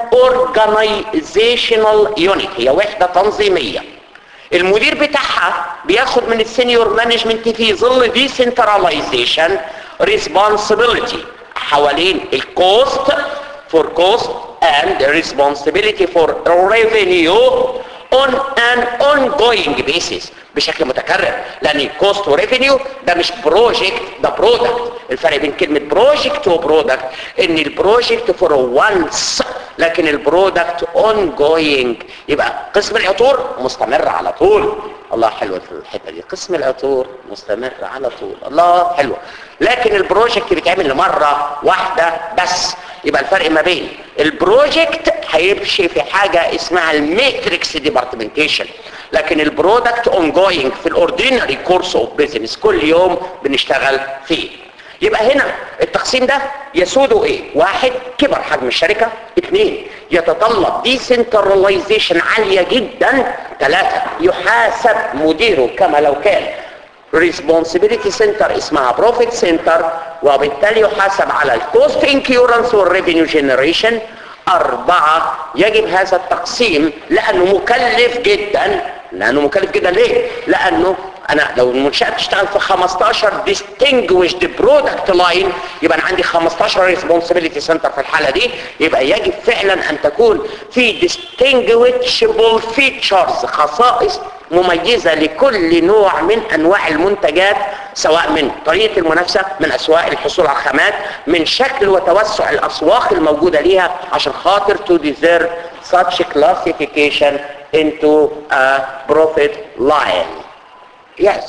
organizational unit هي وحدة تنظيمية المدير بتاعها بياخد من السينيور مانجمنت في ظل decentralization responsibility حوالين الكوست for cost and responsibility for revenue on an ongoing basis بشكل متكرر لان cost و revenue ده مش بروجكت ده برودكت الفرق بين كلمة بروجكت وبرودكت ان البروجكت for once لكن البرودكت ongoing يبقى قسم العطور مستمر على طول الله حلوة في الحتة دي قسم العطور مستمر على طول الله حلوة لكن البروجكت بيتعمل لمرة واحدة بس يبقى الفرق ما بين البروجكت هيمشي في حاجة اسمها الميتريكس ديبارتمنتيشن لكن البرودكت اون جوينج في الاوردينري كورس اوف بيزنس كل يوم بنشتغل فيه يبقى هنا التقسيم ده يسوده ايه واحد كبر حجم الشركة اثنين يتطلب ديسنتراليزيشن عالية جدا ثلاثة يحاسب مديره كما لو كان responsibility center اسمها profit center وبالتالي يحاسب على الكوست انكيورنس والريفينيو جنريشن أربعة يجب هذا التقسيم لأنه مكلف جدا لأنه مكلف جدا ليه؟ لأنه أنا لو المنشأة بتشتغل في 15 distinguished product line يبقى أنا عندي 15 responsibility center في الحالة دي يبقى يجب فعلا أن تكون في distinguishable features خصائص مميزة لكل نوع من أنواع المنتجات سواء من طريقة المنافسة من أسواق الحصول على الخامات من شكل وتوسع الأسواق الموجودة ليها عشان خاطر to deserve such classification into a profit line. Yes.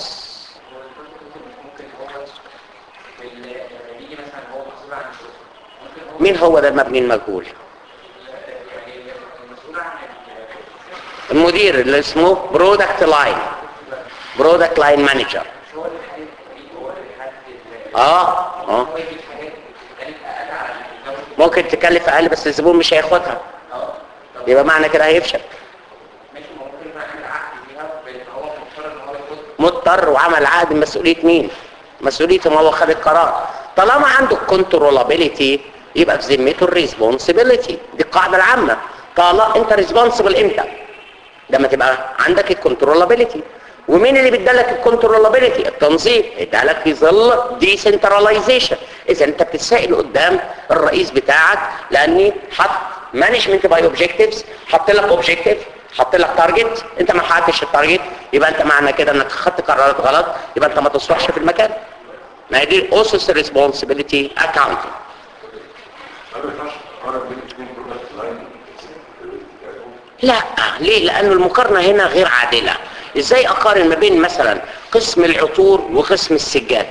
مين هو ده المبني المجهول؟ المدير اللي اسمه برودكت لاين برودكت لاين مانجر اه اه ممكن تكلف اقل بس الزبون مش هياخدها يبقى معنى كده هيفشل مضطر وعمل عقد مسؤولية مين مسؤوليته ما هو خد القرار طالما عنده الكنترولابيلتي يبقى في ذمته الريسبونسبيلتي دي القاعدة العامة طالما انت ريسبونسبل امتى لما تبقى عندك الكنترولابيلتي ومين اللي بيدالك الكنترولابيلتي التنظيم ادالك في ظل ديسنتراليزيشن اذا انت بتتسائل قدام الرئيس بتاعك لاني حط مانجمنت باي اوبجكتيفز حط لك اوبجكتيف حط لك تارجت انت ما حققتش التارجت يبقى انت معنى كده انك خدت قرارات غلط يبقى انت ما تصلحش في المكان ما هي دي اسس ريسبونسبيلتي اكاونتنج لا ليه لانه المقارنه هنا غير عادله ازاي اقارن ما بين مثلا قسم العطور وقسم السجاد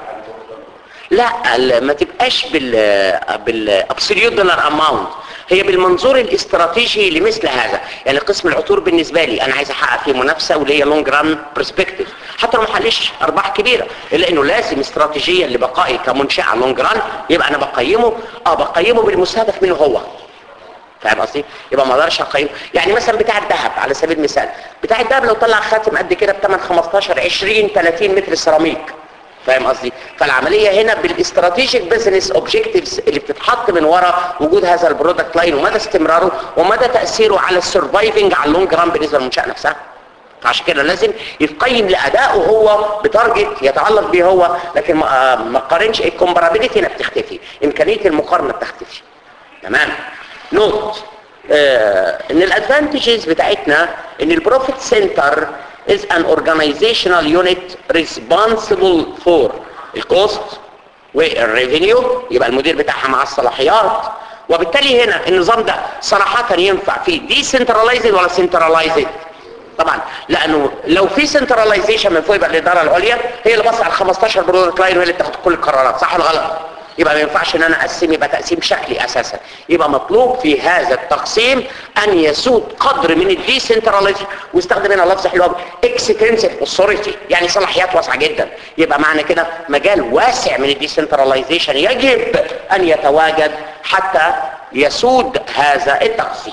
لا ال- ما تبقاش بال بالابسوليوت دولار اماونت هي بالمنظور الاستراتيجي لمثل هذا يعني قسم العطور بالنسبه لي انا عايز احقق فيه منافسه وليا لونج ران برسبكتيف حتى لو ما حلش ارباح كبيره الا انه لازم استراتيجيا لبقائي كمنشاه لونج ران يبقى انا بقيمه اه بقيمه بالمستهدف منه هو فاهم قصدي يبقى ما اقدرش اقيمه يعني مثلا بتاع الذهب على سبيل المثال بتاع الذهب لو طلع خاتم قد كده بثمن 15 20 30 متر سيراميك فاهم قصدي فالعمليه هنا بالاستراتيجيك بزنس اوبجكتيفز اللي بتتحط من وراء وجود هذا البرودكت لاين ومدى استمراره ومدى تاثيره على السرفايفنج على اللونج ران بالنسبه للمنشاه نفسها عشان كده لازم يتقيم لادائه هو بتارجت يتعلق بيه هو لكن ما ما قارنش الكومبارابيلتي هنا بتختفي امكانيه المقارنه بتختفي تمام نوت آه ان الادفانتجز بتاعتنا ان البروفيت سنتر is an organizational unit responsible for الكوست والريفينيو يبقى المدير بتاعها مع الصلاحيات وبالتالي هنا النظام ده صراحة ينفع فيه دي سنترلايزد ولا سنترلايزد طبعا لانه لو في سنترلايزيشن من فوق يبقى الاداره العليا هي اللي بص على ال 15 برودكت لاين وهي اللي بتاخد كل القرارات صح ولا غلط يبقى ما ينفعش ان انا اقسم يبقى تقسيم شكلي اساسا يبقى مطلوب في هذا التقسيم ان يسود قدر من الديسنتراليزيشن واستخدم هنا لفظ حلو قوي اكستنسيف اوثوريتي يعني صلاحيات واسعه جدا يبقى معنى كده مجال واسع من الديسنتراليزيشن يجب ان يتواجد حتى يسود هذا التقسيم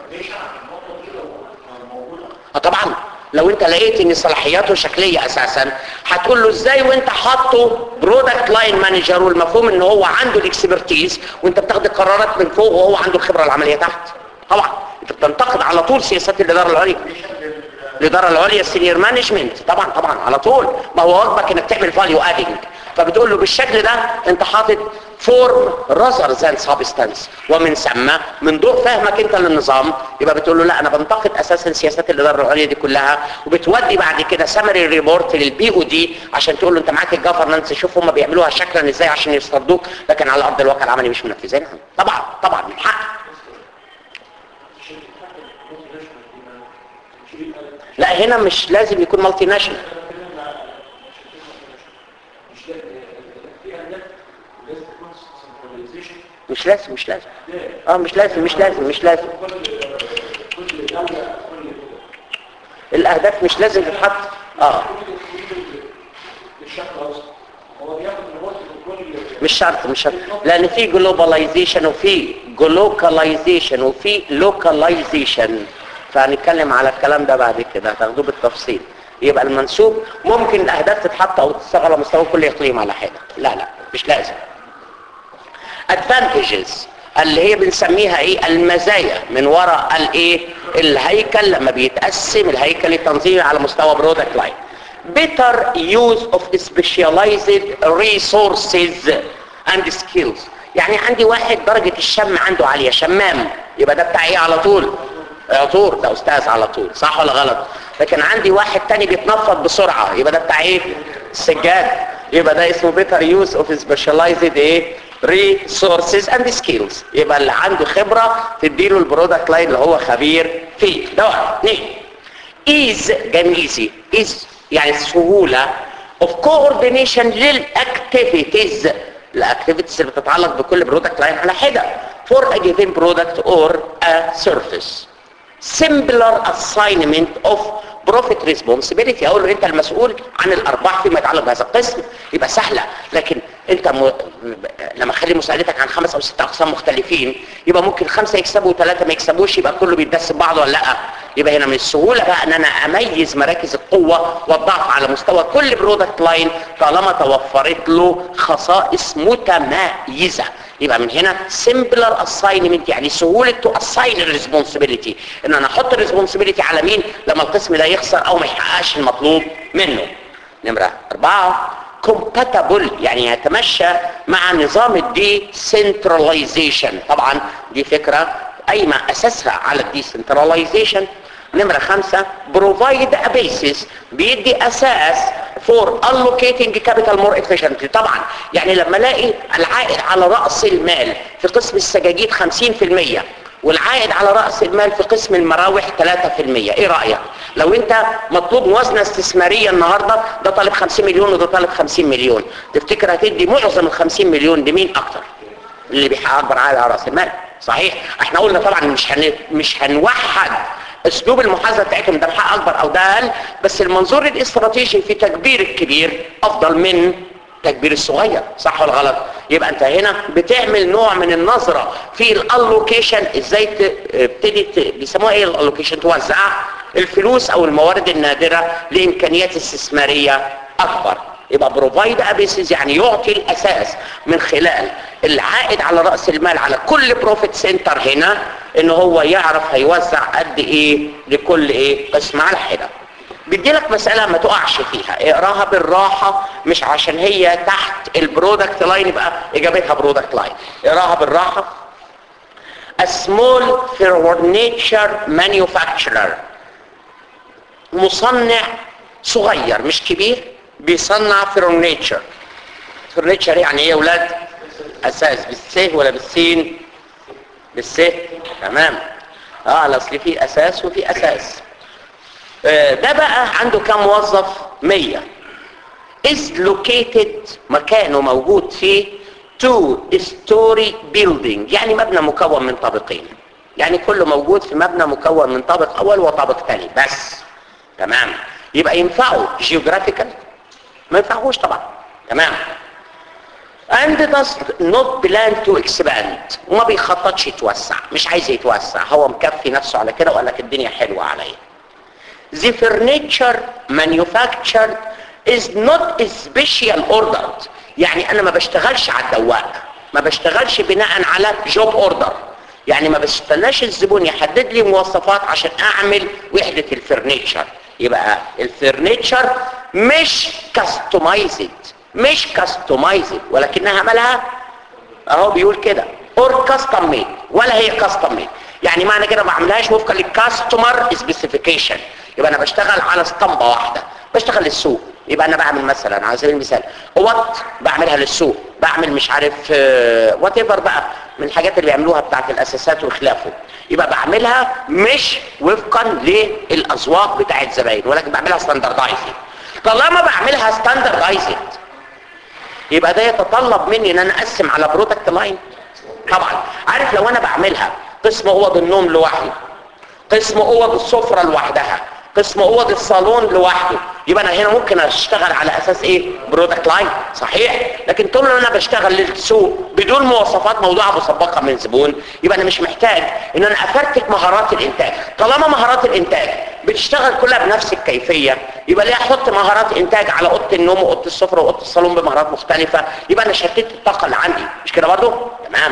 اه طبعا لو انت لقيت ان صلاحياته شكليه اساسا هتقول له ازاي وانت حاطه برودكت لاين مانجر والمفهوم ان هو عنده الاكسبرتيز وانت بتاخد القرارات من فوق وهو عنده الخبره العمليه تحت طبعا انت بتنتقد على طول سياسات الاداره العليا الاداره العليا السينيور مانجمنت طبعا طبعا على طول ما هو واجبك انك تعمل فاليو ادنج فبتقول له بالشكل ده انت حاطط فورم رزر ذان سبستانس ومن ثم من ضوء فهمك انت للنظام يبقى بتقول له لا انا بنتقد اساسا سياسات الاداره العليا دي كلها وبتودي بعد كده سمري ريبورت للبي او دي عشان تقول له انت معاك الجفرنس شوف هم بيعملوها شكلا ازاي عشان يصطدوك لكن على ارض الواقع العملي مش منفذينها طبعا طبعا من حق لا هنا مش لازم يكون مالتي ناشونال مش لازم مش لازم اه مش لازم مش لازم مش لازم الاهداف مش لازم تتحط اه مش شرط مش شرط لان في جلوباليزيشن وفي جلوكاليزيشن وفي لوكاليزيشن فهنتكلم على الكلام ده بعد كده هتاخدوه بالتفصيل يبقى المنسوب ممكن الاهداف تتحط او تشتغل على مستوى كل اقليم على حده لا لا مش لازم advantages اللي هي بنسميها ايه المزايا من وراء الايه الهيكل لما بيتقسم الهيكل التنظيمي على مستوى برودكت لاين better use of specialized resources and skills يعني عندي واحد درجة الشم عنده عالية شمام يبقى ده بتاع ايه على طول عطور ده استاذ على طول صح ولا غلط لكن عندي واحد تاني بيتنفض بسرعة يبقى ده بتاع ايه سجاد يبقى ده اسمه better use of specialized ايه resources and skills يبقى اللي عنده خبرة تديله البرودكت لاين اللي هو خبير فيه ده واحد اثنين ease جميزي ease يعني سهولة of coordination للاكتيفيتيز الاكتيفيتيز اللي بتتعلق بكل برودكت لاين على حدة for a given product or a service simpler assignment of profit responsibility اقول له انت المسؤول عن الارباح فيما يتعلق بهذا القسم يبقى سهله لكن انت م... لما اخلي مساعدتك عن خمس او ست اقسام مختلفين يبقى ممكن خمسه يكسبوا وثلاثه ما يكسبوش يبقى كله بيتدس بعض ولا لا يبقى هنا من السهوله بقى ان انا اميز مراكز القوه والضعف على مستوى كل برودكت لاين طالما توفرت له خصائص متميزه يبقى من هنا simpler assignment يعني سهولة to assign responsibility ان انا احط responsibility على مين لما القسم ده يخسر او ما يحققش المطلوب منه نمرة اربعة compatible يعني يتمشى مع نظام الدي centralization طبعا دي فكرة قايمة اساسها على الدي centralization نمرة خمسة provide a basis بيدي اساس for allocating capital more efficiently طبعا يعني لما الاقي العائد على رأس المال في قسم السجاجيد 50% والعائد على رأس المال في قسم المراوح 3% ايه رأيك لو انت مطلوب موازنة استثمارية النهاردة ده طالب 50 مليون وده طالب 50 مليون تفتكر هتدي معظم ال 50 مليون لمين اكتر اللي بيحقق اكبر عائد على رأس المال صحيح احنا قلنا طبعا مش هن... مش هنوحد اسلوب المحاسبه بتاعتهم ده محقق اكبر او ده اقل بس المنظور الاستراتيجي في تكبير الكبير افضل من تكبير الصغير صح ولا غلط يبقى انت هنا بتعمل نوع من النظره في الالوكيشن ازاي تبتدي بيسموها ايه الالوكيشن توزع الفلوس او الموارد النادره لامكانيات استثماريه اكبر يبقى بروفايد ابيسز يعني يعطي الاساس من خلال العائد على راس المال على كل بروفيت سنتر هنا ان هو يعرف هيوزع قد ايه لكل ايه قسم على حده بيدي لك مسألة ما تقعش فيها اقراها بالراحة مش عشان هي تحت البرودكت لاين يبقى اجابتها برودكت لاين اقراها بالراحة A small furniture manufacturer مصنع صغير مش كبير بيصنع فرنيتشر فرنيتشر يعني ايه يا اولاد اساس بالسه ولا بالسين بالسه تمام اه اصل في اساس وفي اساس آه ده بقى عنده كام موظف 100 is located مكانه موجود في two story building يعني مبنى مكون من طابقين يعني كله موجود في مبنى مكون من طابق اول وطابق ثاني بس تمام يبقى ينفعه جيوغرافيكال ما ينفعهوش طبعا تمام and does not plan to expand وما بيخططش يتوسع مش عايز يتوسع هو مكفي نفسه على كده وقال لك الدنيا حلوه عليا the furniture manufactured is not special ordered يعني انا ما بشتغلش على الدواء ما بشتغلش بناء على جوب اوردر يعني ما بستناش الزبون يحدد لي مواصفات عشان اعمل وحدة الفرنيتشر يبقى الفرنيتشر مش كاستمايزد مش كاستمايزد ولكنها عملها اهو بيقول كده اور كاستم ميد ولا هي كاستم ميد يعني معنى كده ما بعملهاش وفقا للكاستمر سبيسيفيكيشن يبقى انا بشتغل على اسطمبه واحده بشتغل للسوق يبقى انا بعمل مثلا على سبيل المثال وات بعملها للسوق بعمل مش عارف وات ايفر بقى من الحاجات اللي بيعملوها بتاعت الاساسات وخلافه يبقى بعملها مش وفقا للاذواق بتاعت زباين ولكن بعملها ستاندردايزد طالما بعملها ستاندردايزد يبقى ده يتطلب مني ان انا اقسم على برودكت لاين طبعا عارف لو انا بعملها قسم اوض النوم لوحده قسم اوض السفره لوحدها قسم اوض الصالون لوحده يبقى انا هنا ممكن اشتغل على اساس ايه برودكت لاين صحيح لكن طول ما انا بشتغل للسوق بدون مواصفات موضوعه مسبقه من زبون يبقى انا مش محتاج ان انا افرتك مهارات الانتاج طالما مهارات الانتاج بتشتغل كلها بنفس الكيفيه يبقى ليه احط مهارات انتاج على اوضه النوم واوضه السفره واوضه الصالون بمهارات مختلفه يبقى انا شتت الطاقه اللي عندي مش كده برضه تمام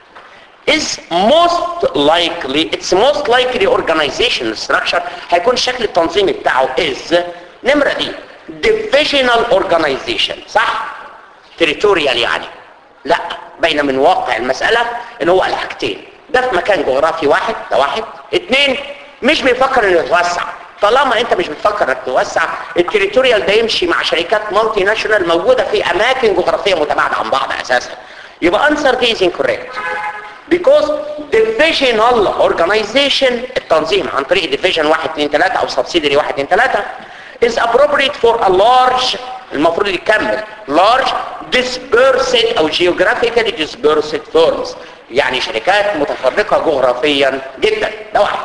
is most likely it's most likely organization structure هيكون الشكل التنظيمي بتاعه is نمرة دي divisional organization صح territorial يعني لا بين من واقع المسألة ان هو الحاجتين ده في مكان جغرافي واحد ده واحد اتنين مش بيفكر انه يتوسع طالما انت مش بتفكر انك توسع التريتوريال ده يمشي مع شركات مالتي ناشونال موجودة في اماكن جغرافية متباعدة عن بعض اساسا يبقى answer دي is incorrect because divisional organization التنظيم عن طريق division 1 2 3 او subsidiary 1 2 3 is appropriate for a large المفروض يكمل large dispersed او geographically dispersed firms يعني شركات متفرقة جغرافيا جدا ده واحد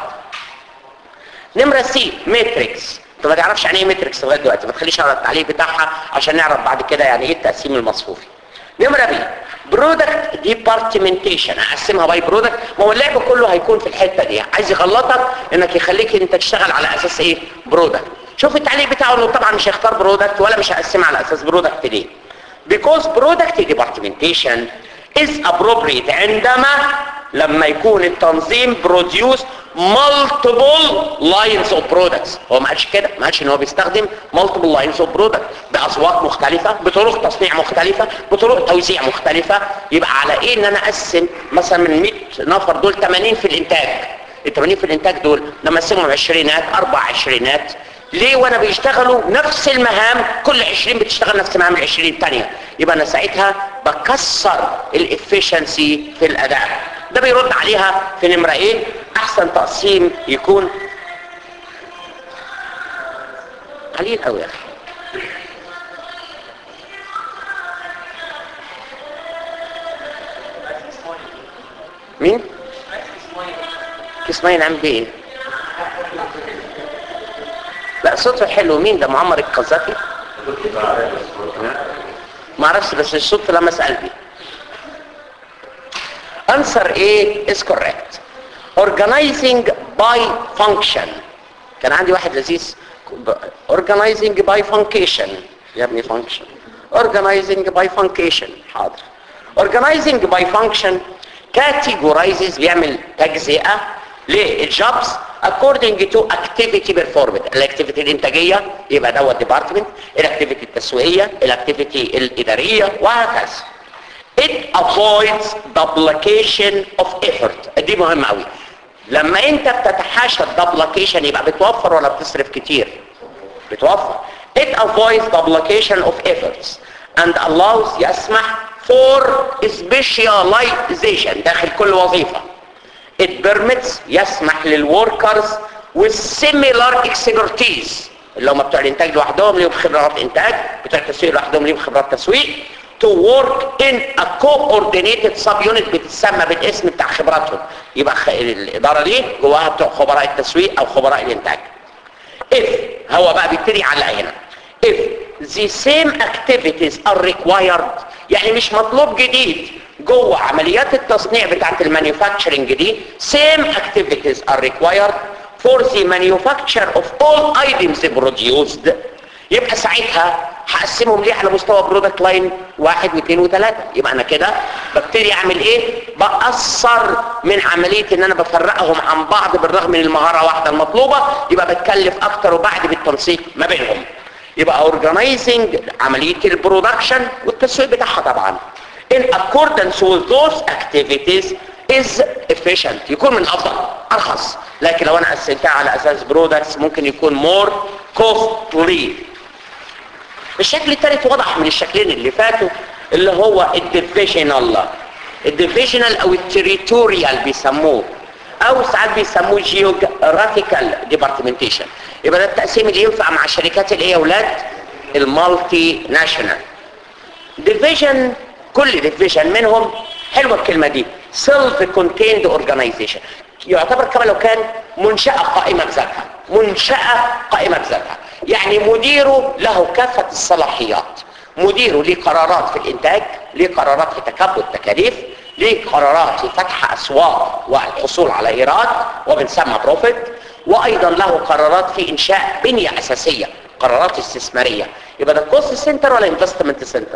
نمرة سي ماتريكس انت ما تعرفش يعني ايه ماتريكس لغايه دلوقتي ما تخليش اقرا التعليق بتاعها عشان نعرف بعد كده يعني ايه التقسيم المصفوفي نمرة بي برودكت ديبارتمنتيشن اقسمها باي برودكت ما هو اللعب كله هيكون في الحته دي عايز يغلطك انك يخليك انت تشتغل على اساس ايه برودكت شوف التعليق بتاعه انه طبعا مش هيختار برودكت ولا مش هقسمها على اساس برودكت ليه because product departmentation is appropriate عندما لما يكون التنظيم produce multiple lines of products هو ما قالش كده ما قالش ان هو بيستخدم multiple lines of products باذواق مختلفه بطرق تصنيع مختلفه بطرق توزيع مختلفه يبقى على ايه ان انا اقسم مثلا من 100 نفر دول 80 في الانتاج ال 80 في الانتاج دول لما اقسمهم عشرينات اربع عشرينات ليه وانا بيشتغلوا نفس المهام كل 20 بتشتغل نفس مهام ال 20 الثانيه يبقى انا ساعتها بكسر الافشنسي في الاداء ده بيرد عليها في نمره ايه احسن تقسيم يكون قليل قوي يا اخي مين اسماعيل عم بيه لا صوته حلو مين ده معمر القذافي ما اعرفش بس الصوت لمس قلبي answer A is correct organizing by function كان عندي واحد لذيذ organizing by function يا ابني function organizing by function حاضر organizing by function categorizes بيعمل تجزئة للجوبز according to activity performed الاكتيفيتي الانتاجيه يبقى دوت ديبارتمنت الاكتيفيتي التسويقيه الاكتيفيتي الاداريه وهكذا it avoids duplication of effort دي مهمه قوي لما انت بتتحاشى الدبليكيشن يبقى بتوفر ولا بتصرف كتير بتوفر it avoids duplication of efforts and allows يسمح for specialization داخل كل وظيفة it permits يسمح للوركرز with similar expertise اللي هم بتوع الانتاج لوحدهم ليهم خبرات انتاج بتوع التسويق لوحدهم ليهم خبرات تسويق to work in a coordinated sub unit بتسمى بالاسم بتاع خبراتهم يبقى خ... الاداره دي جواها بتوع خبراء التسويق او خبراء الانتاج if هو بقى بيبتدي على هنا if the same activities are required يعني مش مطلوب جديد جوه عمليات التصنيع بتاعت المانيفاكتشرنج دي same activities are required for the manufacture of all items produced يبقى ساعتها هقسمهم ليه على مستوى برودكت لاين واحد واثنين وثلاثة يبقى انا كده ببتدي اعمل ايه بأثر من عملية ان انا بفرقهم عن بعض بالرغم من المهارة واحدة المطلوبة يبقى بتكلف اكتر وبعد بالتنسيق ما بينهم يبقى اورجنايزنج عملية البرودكشن والتسويق بتاعها طبعا in accordance with those activities is efficient يكون من افضل ارخص لكن لو انا قسمتها على اساس برودكتس ممكن يكون more costly الشكل الثالث واضح من الشكلين اللي فاتوا اللي هو الديفيجنال الديفيجنال او التريتوريال بيسموه او ساعات بيسموه جيوغرافيكال ديبارتمنتيشن يبقى ده التقسيم اللي ينفع مع الشركات الايه يا اولاد المالتي ناشونال ديفيجن كل ديفيجن منهم حلوه الكلمه دي سيلف كونتيند اورجانيزيشن يعتبر كما لو كان منشاه قائمه بذاتها منشاه قائمه بذاتها يعني مديره له كافه الصلاحيات مديره ليه قرارات في الانتاج ليه قرارات في تكبد التكاليف ليه قرارات في فتح اسواق والحصول على ايراد وبنسمى بروفيت وايضا له قرارات في انشاء بنيه اساسيه قرارات استثماريه يبقى ده كوست سنتر ولا انفستمنت سنتر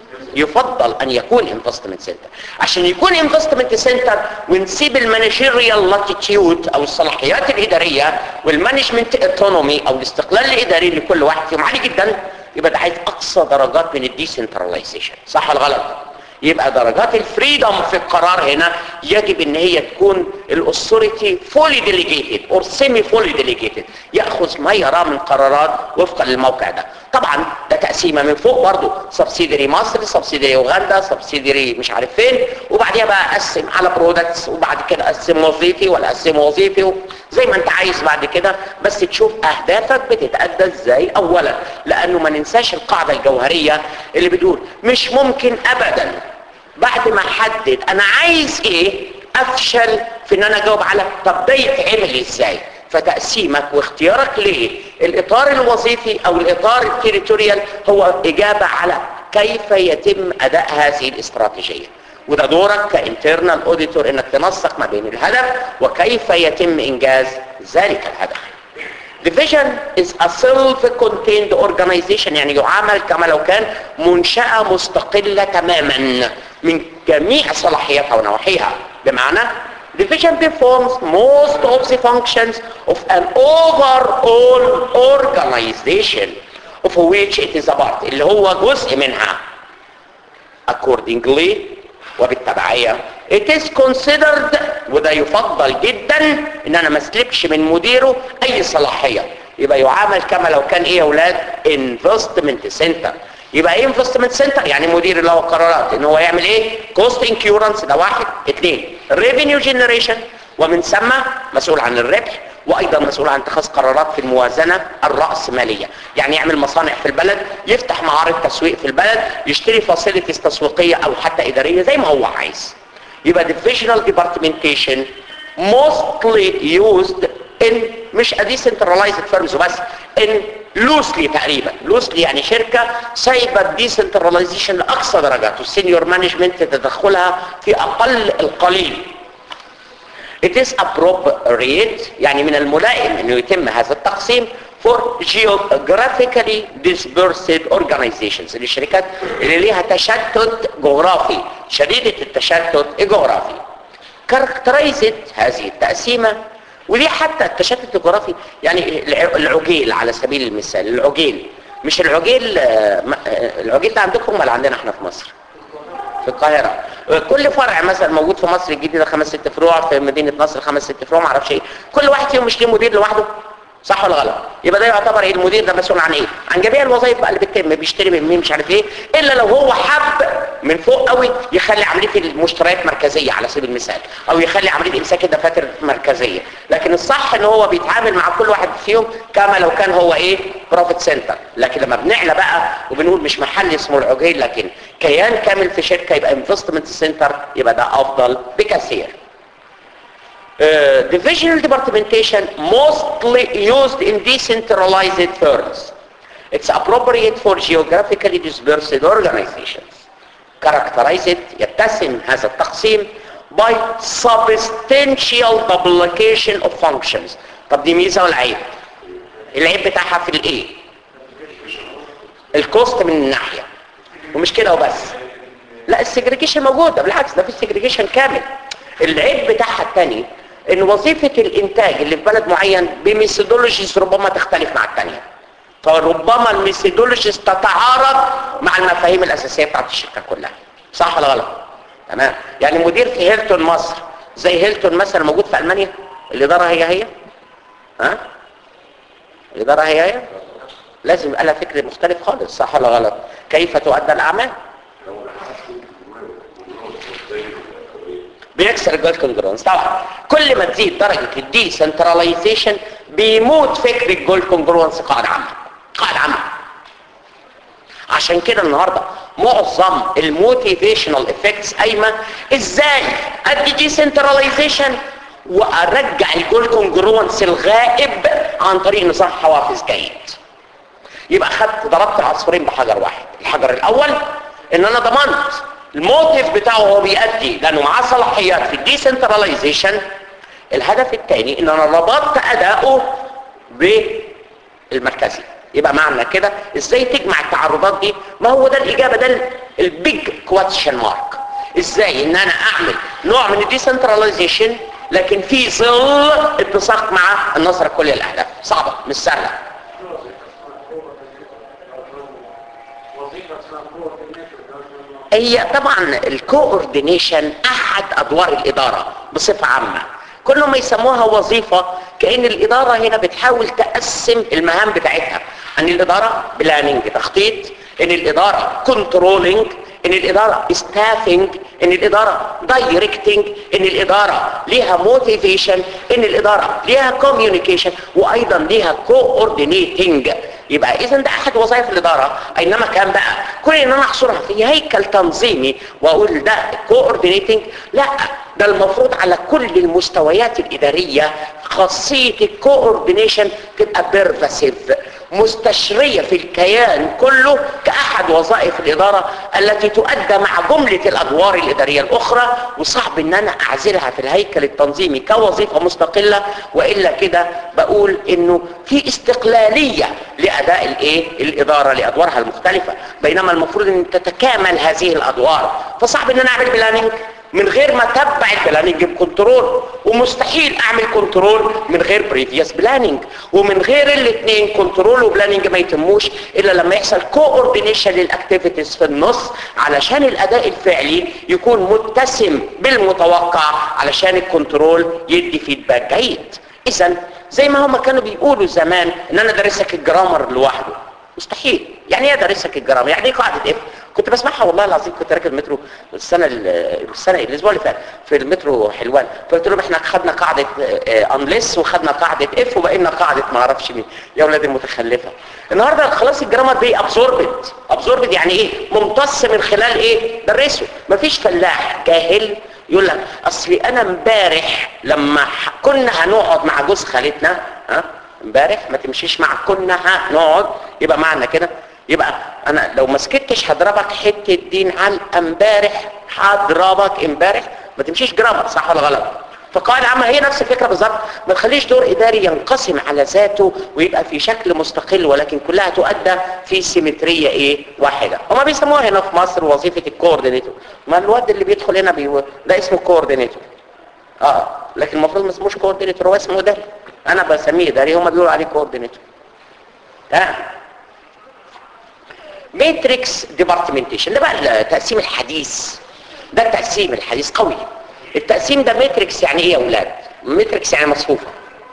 يفضل ان يكون انفستمنت سنتر عشان يكون انفستمنت سنتر ونسيب المانجيريال لاتيتيود او الصلاحيات الاداريه والمانجمنت اوتونومي او الاستقلال الاداري لكل واحد فيهم عالي جدا يبقى ده عايز اقصى درجات من الديسنتراليزيشن صح ولا غلط يبقى درجات الفريدم في القرار هنا يجب ان هي تكون الاثوريتي فولي ديليجيتد اور سيمي فولي ديليجيتد ياخذ ما يراه من قرارات وفقا للموقع ده طبعا ده تقسيمه من فوق برضه سبسيدري مصر سبسيدري اوغندا سبسيدري مش عارف فين وبعديها بقى اقسم على برودكتس وبعد كده اقسم وظيفي ولا اقسم وظيفي زي ما انت عايز بعد كده بس تشوف اهدافك بتتادى ازاي اولا لانه ما ننساش القاعده الجوهريه اللي بتقول مش ممكن ابدا بعد ما احدد انا عايز ايه افشل في ان انا اجاوب على طب ده يتعمل ازاي فتقسيمك واختيارك ليه الاطار الوظيفي او الاطار التريتوريال هو اجابة على كيف يتم اداء هذه الاستراتيجية وده دورك كانترنال اوديتور انك تنسق ما بين الهدف وكيف يتم انجاز ذلك الهدف Division is a self-contained organization يعني يعامل كما لو كان منشأة مستقلة تماما من جميع صلاحياتها ونواحيها بمعنى Division performs most of the functions of an overall organization of which it is a part اللي هو جزء منها accordingly وبالتبعية it is considered وده يفضل جدا ان انا ما اسلبش من مديره اي صلاحية يبقى يعامل كما لو كان ايه يا اولاد investment center يبقى ايه investment center يعني مدير له قرارات ان هو يعمل ايه cost incurrence ده واحد اثنين revenue generation ومن ثم مسؤول عن الربح وايضا مسؤول عن اتخاذ قرارات في الموازنة الرأسمالية يعني يعمل مصانع في البلد يفتح معارض تسويق في البلد يشتري فاسيلتيز تسويقية او حتى ادارية زي ما هو عايز يبقى divisional departmentation mostly used in مش a decentralized firms بس in loosely تقريبا loosely يعني شركة سايبة الديسنتراليزيشن لأقصى درجاته السينيور مانجمنت تدخلها في أقل القليل It is appropriate يعني من الملائم انه يتم هذا التقسيم for geographically dispersed organizations الشركات اللي ليها تشتت جغرافي شديدة التشتت الجغرافي characterized هذه التقسيمة ودي حتى التشتت الجغرافي يعني الع- العجيل على سبيل المثال العجيل مش العجيل آه، م- آه، العجيل ده عندكم ولا عندنا احنا في مصر في القاهرة كل فرع مثلا موجود في مصر الجديدة خمس ست فروع في مدينة نصر خمس ست فروع معرفش ايه كل واحد فيهم مش ليه مدير لوحده صح ولا غلط يبقى ده يعتبر ايه المدير ده مسؤول عن ايه عن جميع الوظائف بقى اللي بتتم بيشتري من مين مش عارف ايه الا لو هو حب من فوق قوي يخلي عمليه المشتريات مركزيه على سبيل المثال او يخلي عمليه امساك الدفاتر مركزيه لكن الصح ان هو بيتعامل مع كل واحد فيهم كما لو كان هو ايه بروفيت سنتر لكن لما بنعلى بقى وبنقول مش محل اسمه العجيل لكن كيان كامل في شركه يبقى انفستمنت سنتر يبقى ده افضل بكثير Uh, divisional departmentation mostly used in decentralized firms. It's appropriate for geographically dispersed organizations. Characterized يتسم هذا التقسيم by substantial duplication of functions. طب دي ميزة ولا عيب؟ العيب بتاعها في الايه؟ الكوست من الناحية ومش كده وبس لا السجريجيشن موجودة بالعكس ده في سجريجيشن كامل العيب بتاعها الثاني ان وظيفة الانتاج اللي في بلد معين بميثودولوجيز ربما تختلف مع الثانية فربما الميثودولوجيز تتعارض مع المفاهيم الاساسية بتاعت الشركة كلها صح ولا غلط تمام يعني مدير في هيلتون مصر زي هيلتون مثلا موجود في المانيا الادارة هي هي ها الادارة هي هي لازم يبقى لها فكر مختلف خالص صح ولا غلط كيف تؤدى الاعمال بيكسر الجولد كونجرونس طبعا كل ما تزيد درجة الدي سنتراليزيشن بيموت فكر الجولد كونجرونس قاعدة عامة قاعدة عامة عشان كده النهاردة معظم الموتيفيشنال افكتس قايمة ازاي ادي دي سنتراليزيشن وارجع الجول كونجرونس الغائب عن طريق نظام حوافز جيد يبقى خدت ضربت العصفورين بحجر واحد الحجر الاول ان انا ضمنت الموتيف بتاعه هو بيأدي لانه معاه صلاحيات في الديسنتراليزيشن الهدف الثاني ان انا ربطت اداؤه بالمركزي يبقى معنى كده ازاي تجمع التعرضات دي ما هو ده الاجابه ده البيج كواتشن مارك ازاي ان انا اعمل نوع من الديسنتراليزيشن لكن في ظل اتساق مع النظره الكليه للاهداف صعبه مش سهله هي طبعا الكوردينيشن احد ادوار الاداره بصفه عامه كل ما يسموها وظيفه كان الاداره هنا بتحاول تقسم المهام بتاعتها ان الاداره بلاننج تخطيط ان الاداره كنترولنج ان الاداره ستافنج ان الاداره دايركتنج ان الاداره ليها موتيفيشن ان الاداره ليها كوميونيكيشن وايضا ليها كوردينيتنج يبقى اذا ده احد وظائف الاداره اينما كان بقى كل ان انا احصرها في هيكل تنظيمي واقول ده كوردينيتنج لا ده المفروض على كل المستويات الاداريه خاصيه الكوردينيشن تبقى بيرفاسيف مستشرية في الكيان كله كأحد وظائف الإدارة التي تؤدى مع جملة الأدوار الإدارية الأخرى وصعب إن أنا أعزلها في الهيكل التنظيمي كوظيفة مستقلة وإلا كده بقول إنه في استقلالية لأداء الإيه؟ الإدارة لأدوارها المختلفة بينما المفروض أن تتكامل هذه الأدوار فصعب إن أنا أعمل بلاننج من غير ما اتبع البلاننج بكنترول ومستحيل اعمل كنترول من غير بريفيوس بلاننج ومن غير الاثنين كنترول وبلاننج ما يتموش الا لما يحصل كوردينيشن للاكتيفيتيز في النص علشان الاداء الفعلي يكون متسم بالمتوقع علشان الكنترول يدي فيدباك جيد اذا زي ما هم كانوا بيقولوا زمان ان انا دارسك الجرامر لوحده مستحيل يعني ايه ادرسك الجرامر يعني ايه قاعده اف كنت بسمعها والله العظيم كنت راكب المترو السنه السنه الاسبوع اللي فات في المترو حلوان فقلت لهم احنا خدنا قاعده انليس وخدنا قاعده اف وبقينا قاعده ما اعرفش مين يا اولاد المتخلفه النهارده خلاص الجرامر دي ابزوربد ابزوربد يعني ايه ممتص من خلال ايه درسه مفيش فلاح جاهل يقول لك اصلي انا امبارح لما كنا هنقعد مع جوز خالتنا ها امبارح ما تمشيش مع كنا هنقعد يبقى معنى كده يبقى انا لو ما سكتش هضربك حته دين علقه امبارح هضربك امبارح ما تمشيش جرامر صح ولا غلط فقاعدة عامة هي نفس الفكرة بالظبط ما تخليش دور إداري ينقسم على ذاته ويبقى في شكل مستقل ولكن كلها تؤدى في سيمترية إيه واحدة هما بيسموها هنا في مصر وظيفة الكوردينيتور ما الواد اللي بيدخل هنا بيو... ده اسمه كوردينيتور اه لكن المفروض ما اسموش كوردينيتور هو اسمه اداري انا بسميه اداري هم بيقولوا عليه كوردينيتور تمام ماتريكس ديبارتمنتيشن ده بقى التقسيم الحديث ده التقسيم الحديث قوي التقسيم ده ماتريكس يعني ايه يا اولاد ماتريكس يعني مصفوفه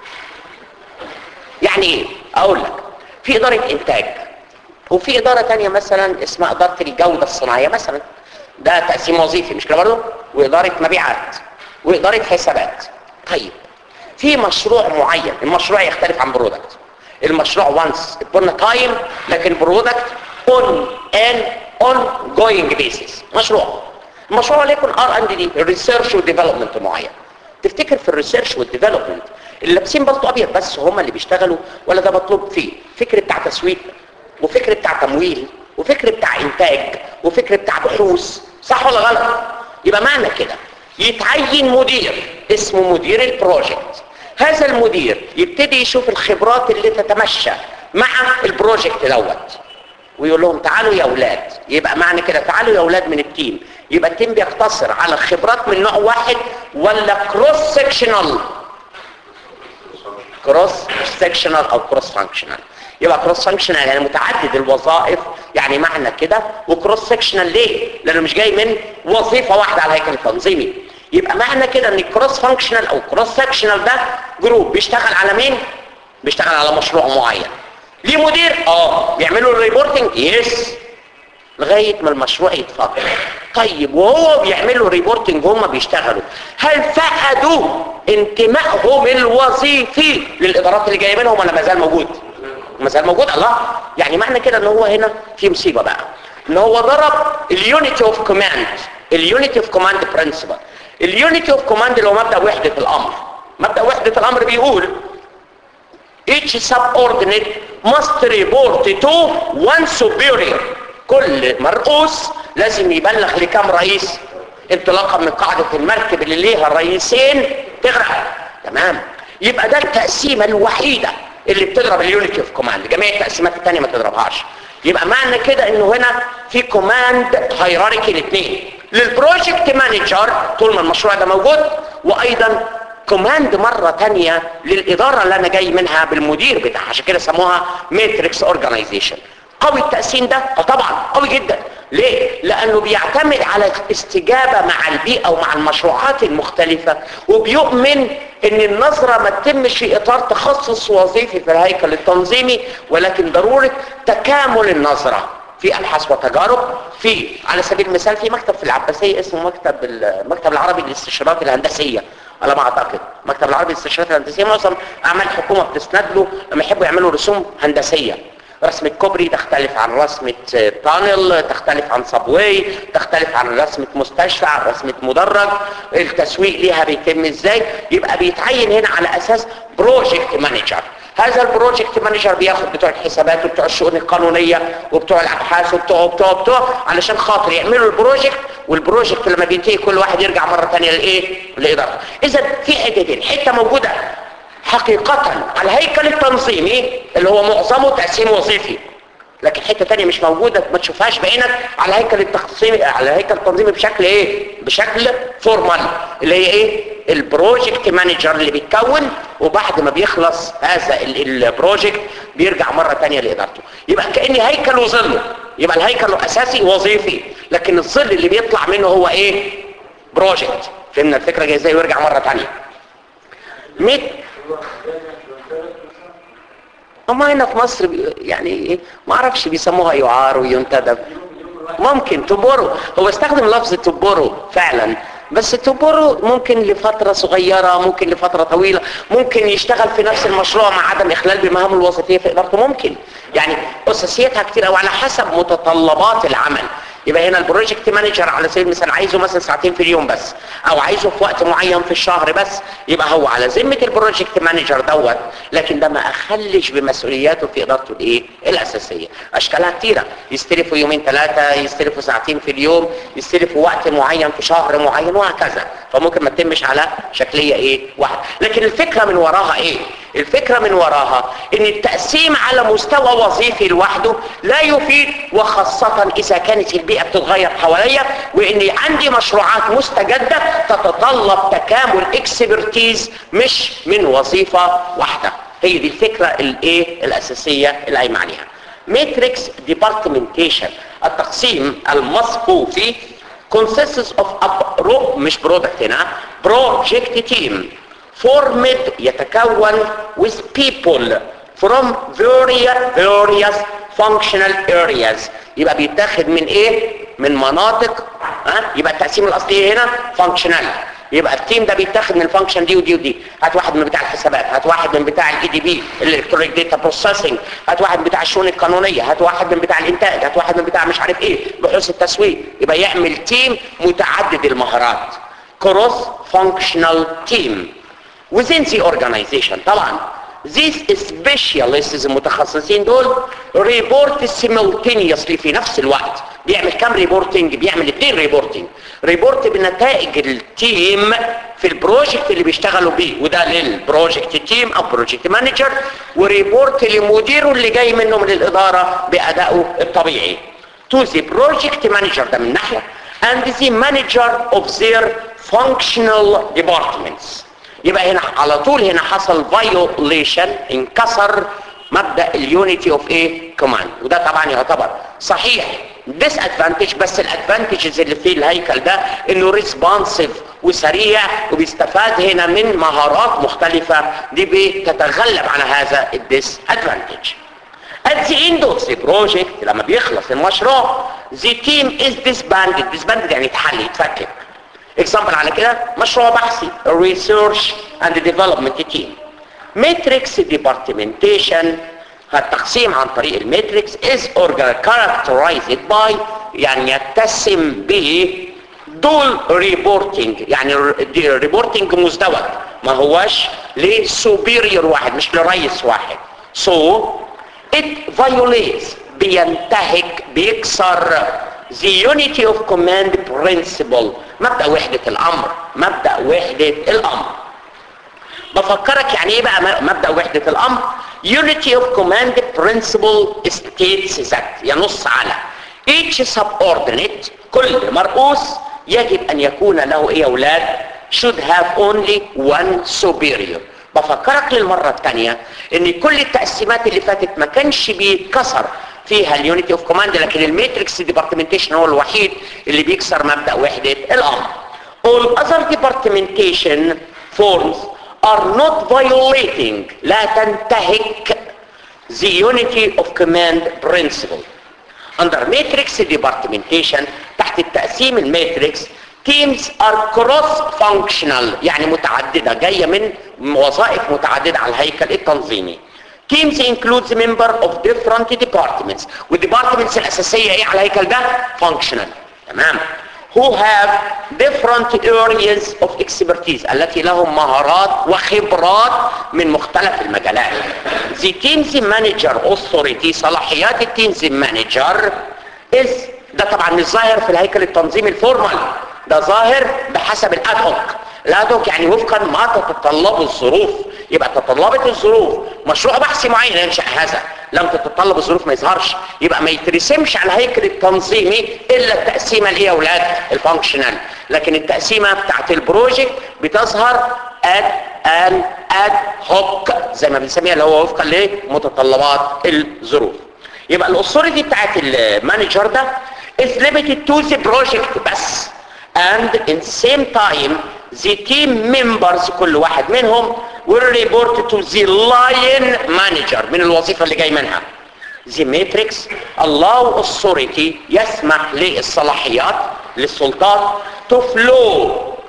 يعني ايه اقول لك في اداره انتاج وفي اداره تانية مثلا اسمها اداره الجوده الصناعيه مثلا ده تقسيم وظيفي مش كده برضه واداره مبيعات واداره حسابات طيب في مشروع معين المشروع يختلف عن برودكت المشروع وانس upon تايم لكن برودكت اون ان اون جوينج بيسيس مشروع المشروع وليكن ار اند دي ريسيرش وديفلوبمنت معين تفتكر في الريسيرش والديفلوبمنت اللي لابسين بلطو ابيض بس هم اللي بيشتغلوا ولا ده مطلوب فيه فكر بتاع تسويق وفكر بتاع تمويل وفكر بتاع انتاج وفكر بتاع بحوث صح ولا غلط يبقى معنى كده يتعين مدير اسمه مدير البروجكت هذا المدير يبتدي يشوف الخبرات اللي تتمشى مع البروجكت دوت ويقول لهم تعالوا يا اولاد يبقى معنى كده تعالوا يا اولاد من التيم يبقى التيم بيقتصر على خبرات من نوع واحد ولا كروس سكشنال كروس سكشنال او كروس فانكشنال يبقى كروس فانكشنال يعني متعدد الوظائف يعني معنى كده وكروس سكشنال ليه لانه مش جاي من وظيفه واحده على الهيكل التنظيمي يبقى معنى كده ان الكروس فانكشنال او كروس سكشنال ده جروب بيشتغل على مين بيشتغل على مشروع معين ليه مدير اه بيعملوا الريبورتنج يس لغايه ما المشروع يتفضل طيب وهو بيعملوا ريبورتنج هم بيشتغلوا هل فقدوا انتمائهم الوظيفي للادارات اللي جايه منهم ولا ما زال موجود ما زال موجود الله يعني معنى كده ان هو هنا في مصيبه بقى ان هو ضرب اليونيتي اوف كوماند اليونيتي اوف كوماند برنسبل اليونيتي اوف كوماند اللي هو مبدا وحده الامر مبدا وحده الامر بيقول each subordinate must report to one superior كل مرؤوس لازم يبلغ لكام رئيس انطلاقا من قاعدة المركب اللي ليها رئيسين تغرق تمام يبقى ده التقسيمة الوحيدة اللي بتضرب اليونيتي اوف كوماند جميع التقسيمات التانية ما تضربهاش يبقى معنى كده انه هنا في كوماند هيراركي الاثنين للبروجكت مانجر طول ما المشروع ده موجود وايضا كوماند مرة تانية للإدارة اللي أنا جاي منها بالمدير بتاعها عشان كده سموها ماتريكس اورجانيزيشن قوي التقسيم ده اه طبعا قوي جدا ليه لانه بيعتمد على استجابة مع البيئة ومع المشروعات المختلفة وبيؤمن ان النظرة ما تتمش في اطار تخصص وظيفي في الهيكل التنظيمي ولكن ضرورة تكامل النظرة في ابحاث وتجارب في على سبيل المثال في مكتب في العباسية اسمه مكتب المكتب العربي للاستشارات الهندسية على ما اعتقد المكتب العربي للاستشارات الهندسية معظم اعمال الحكومة بتسند له لما يحبوا يعملوا رسوم هندسية رسمة كوبري تختلف عن رسمة تانل تختلف عن صبواي تختلف عن رسمة مستشفى عن رسمة مدرج التسويق ليها بيتم ازاي يبقى بيتعين هنا على اساس بروجكت مانجر هذا البروجكت مانجر بياخد بتوع الحسابات وبتوع الشؤون القانونية وبتوع الابحاث وبتوع وبتوع وبتوع علشان خاطر يعملوا البروجكت والبروجكت لما بينتهي كل واحد يرجع مرة تانية لايه لادارته اذا في حتتين حتة موجودة حقيقة على الهيكل التنظيمي اللي هو معظمه تقسيم وظيفي لكن حته تانية مش موجودة ما تشوفهاش بعينك على الهيكل التنظيمي على الهيكل التنظيمي بشكل ايه بشكل فورمال اللي هي ايه البروجكت مانجر اللي بيتكون وبعد ما بيخلص هذا البروجكت بيرجع مرة تانية لادارته يبقى كأن هيكل وظله يبقى الهيكل اساسي وظيفي لكن الظل اللي بيطلع منه هو ايه بروجكت فهمنا الفكرة جاي ازاي ويرجع مرة تانية ميت هما هنا في مصر بي يعني ما اعرفش بيسموها يعار وينتدب ممكن تبورو هو استخدم لفظ تبورو فعلا بس تبورو ممكن لفترة صغيرة ممكن لفترة طويلة ممكن يشتغل في نفس المشروع مع عدم اخلال بمهامه الوظيفية في ادارته ممكن يعني اساسياتها كتير او على حسب متطلبات العمل يبقى هنا البروجكت مانجر على سبيل المثال عايزه مثلا ساعتين في اليوم بس او عايزه في وقت معين في الشهر بس يبقى هو على ذمه البروجكت مانجر دوت لكن ده ما اخلش بمسؤولياته في ادارته الايه الاساسيه اشكالها كتيره يستلفوا يومين ثلاثه يستلفوا ساعتين في اليوم يستلفوا وقت معين في شهر معين وهكذا فممكن ما تتمش على شكليه ايه واحده لكن الفكره من وراها ايه الفكرة من وراها ان التقسيم على مستوى وظيفي لوحده لا يفيد وخاصة اذا كانت البيئة بتتغير حواليا واني عندي مشروعات مستجدة تتطلب تكامل اكسبرتيز مش من وظيفة واحدة هي دي الفكرة الايه الاساسية اللي قايمة عليها ماتريكس ديبارتمنتيشن التقسيم المصفوفي consists of a pro مش برودكت هنا project team formed يتكون with people from various various functional areas يبقى بيتاخد من ايه من مناطق ها يبقى التقسيم الاصلي هنا functional يبقى التيم ده بيتاخد من الفانكشن دي ودي ودي هات واحد من بتاع الحسابات هات واحد من بتاع الاي دي بي الالكترونيك داتا بروسيسنج هات واحد من بتاع الشؤون القانونيه هات واحد من بتاع الانتاج هات واحد من بتاع مش عارف ايه بحوث التسويق يبقى يعمل تيم متعدد المهارات كروس فانكشنال تيم within the organization طبعا these specialists المتخصصين دول report simultaneously في نفس الوقت بيعمل كام ريبورتنج بيعمل اثنين ريبورتنج ريبورت بنتائج التيم في البروجكت اللي بيشتغلوا بيه وده للبروجكت تيم او بروجكت مانجر وريبورت لمديره اللي جاي منه من الاداره بادائه الطبيعي to the project manager ده من ناحيه and the manager of their functional departments يبقى هنا على طول هنا حصل violation انكسر مبدأ اليونيتي اوف ايه كوماند وده طبعا يعتبر صحيح ديس ادفانتج بس الادفانتجز اللي في الهيكل ده انه ريسبونسيف وسريع وبيستفاد هنا من مهارات مختلفة دي بتتغلب على هذا الديس ادفانتج At the end of the project لما بيخلص المشروع the team is disbanded disbanded يعني اتحل يتفكك example على كده مشروع بحثي research and development team matrix departmentation التقسيم عن طريق الماتريكس is characterized by يعني يتسم به دول ريبورتنج يعني ريبورتنج مزدوج ما هوش لسوبيريور واحد مش لرئيس واحد so it violates بينتهك بيكسر the unity of command principle مبدأ وحدة الأمر مبدأ وحدة الأمر بفكرك يعني ايه بقى مبدأ وحدة الأمر unity of command principle states that ينص على each subordinate كل مرؤوس يجب أن يكون له ايه يا أولاد should have only one superior بفكرك للمرة الثانية ان كل التقسيمات اللي فاتت ما كانش بيتكسر فيها اليونيتي اوف كوماند لكن الماتريكس ديبارتمنتيشن هو الوحيد اللي بيكسر مبدأ وحدة الامر all other departmentation forms are not violating لا تنتهك the unity of command principle under matrix departmentation تحت التقسيم الماتريكس teams are cross functional يعني متعددة جاية من وظائف متعددة على الهيكل التنظيمي teams includes member of different departments والdepartments الأساسية ايه على الهيكل ده functional تمام who have different areas of expertise التي لهم مهارات وخبرات من مختلف المجالات the teams manager authority صلاحيات التيمز manager is ده طبعا مش ظاهر في الهيكل التنظيمي الفورمال ده ظاهر بحسب الادهوك الادهوك يعني وفقا ما تتطلبه الظروف يبقى تطلبت الظروف مشروع بحثي معين ينشأ هذا لم تتطلب الظروف ما يظهرش يبقى ما يترسمش على الهيكل التنظيمي الا التقسيمه اللي هي يا اولاد الفانكشنال لكن التقسيمه بتاعت البروجكت بتظهر اد ان اد هوك زي ما بنسميها اللي هو وفقا لمتطلبات الظروف يبقى الاثوريتي بتاعت المانجر ده is limited to the project بس and in same time the team members كل واحد منهم will report to the line manager من الوظيفة اللي جاي منها the matrix allow authority يسمح للصلاحيات للسلطات to flow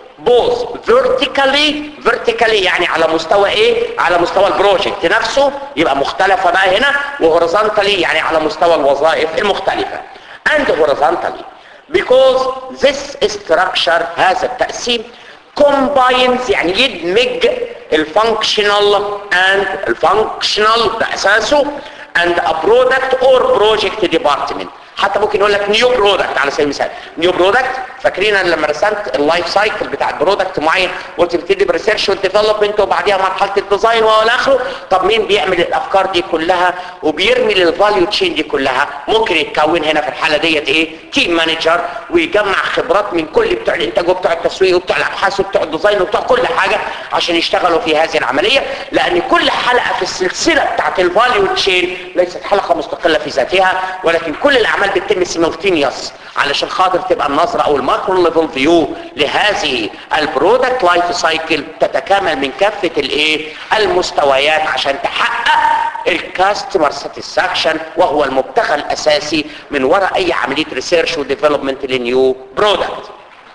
both vertically vertically يعني على مستوى ايه على مستوى البروجكت نفسه يبقى مختلفة بقى هنا وهوريزونتالي يعني على مستوى الوظائف المختلفة and horizontally because this structure هذا التقسيم combines يعني يدمج الفانكشنال and الفانكشنال ده اساسه and a product or project department حتى ممكن يقول لك نيو برودكت على سبيل المثال نيو برودكت فاكرين انا لما رسمت اللايف سايكل بتاع البرودكت معين قلت بتبتدي بريسيرش والديفلوبمنت وبعديها مرحله الديزاين والى اخره طب مين بيعمل الافكار دي كلها وبيرمي للفاليو تشين دي كلها ممكن يتكون هنا في الحاله ديت ايه تيم مانجر ويجمع خبرات من كل بتوع الانتاج وبتوع التسويق وبتوع الابحاث وبتوع الديزاين وبتوع كل حاجه عشان يشتغلوا في هذه العمليه لان كل حلقه في السلسله بتاعت الفاليو تشين ليست حلقه مستقله في ذاتها ولكن كل الاعمال بتتم سيمultaneous علشان خاطر تبقى النظره او الماكرو ليفل فيو لهذه البرودكت لايف سايكل تتكامل من كافه الايه المستويات عشان تحقق الكاستمر ساتسفاكشن وهو المبتغى الاساسي من وراء اي عمليه ريسيرش وديفلوبمنت لنيو برودكت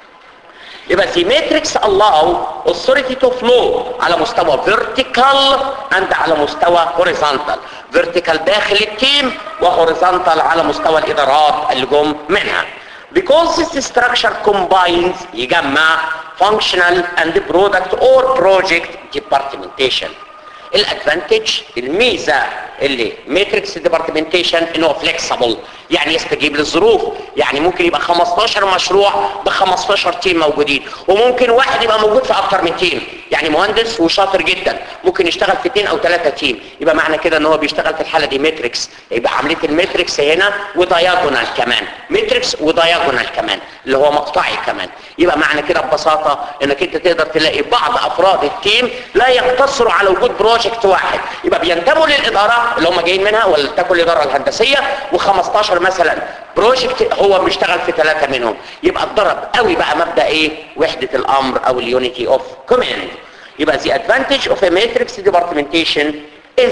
يبقى the matrix allow authority to flow على مستوى vertical and على مستوى horizontal vertical داخل التيم وhorizontal على مستوى الادارات اللي جم منها because this structure combines يجمع functional and product or project departmentation الادفانتج الميزه اللي ماتريكس ديبارتمنتيشن انه فليكسبل يعني يستجيب للظروف يعني ممكن يبقى 15 مشروع ب 15 تيم موجودين وممكن واحد يبقى موجود في اكتر من تيم يعني مهندس وشاطر جدا ممكن يشتغل في اثنين او ثلاثه تيم يبقى معنى كده ان هو بيشتغل في الحاله دي ماتريكس يبقى عمليه الماتريكس هنا ودايجونال كمان ماتريكس ودايجونال كمان اللي هو مقطعي كمان يبقى معنى كده ببساطه انك انت تقدر تلاقي بعض افراد التيم لا يقتصروا على وجود بروجكت واحد يبقى بينتموا للاداره اللي هم جايين منها ولتكن الاداره الهندسيه و15 مثلا بروجكت هو بيشتغل في ثلاثه منهم يبقى اتضرب قوي بقى مبدا ايه وحده الامر او اليونيتي اوف كوماند يبقى the advantage of a matrix departmentation is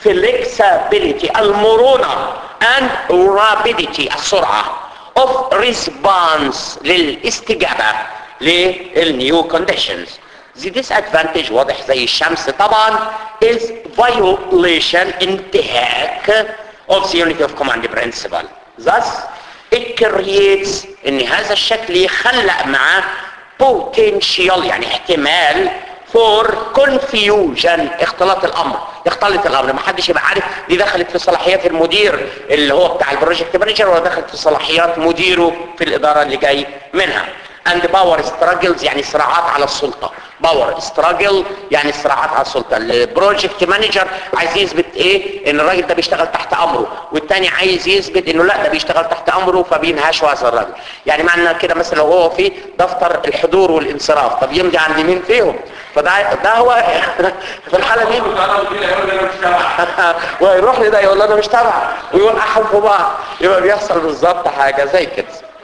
flexibility المرونة and rapidity السرعة of response للاستجابة للنيو conditions the disadvantage واضح زي الشمس طبعا is violation انتهاك of the unity of command principle thus it creates ان هذا الشكل يخلق معاه potential يعني احتمال for confusion اختلاط الامر يختلط الامر ما حدش يبقى عارف دي دخلت في صلاحيات المدير اللي هو بتاع البروجكت مانجر ولا دخلت في صلاحيات مديره في الاداره اللي جاي منها and power struggles يعني صراعات على السلطة باور ستراجل يعني صراعات على السلطة البروجكت مانجر عايز يثبت ايه ان الراجل ده بيشتغل تحت امره والتاني عايز يثبت انه لا ده بيشتغل تحت امره فبينهاشوا هذا الراجل يعني معنى كده مثلا لو هو في دفتر الحضور والانصراف طب يمضي عند مين فيهم فده ده هو في الحالة مين ويروح لده يقول له انا مش تبع ويوقعهم في بعض يبقى بيحصل بالظبط حاجة زي كده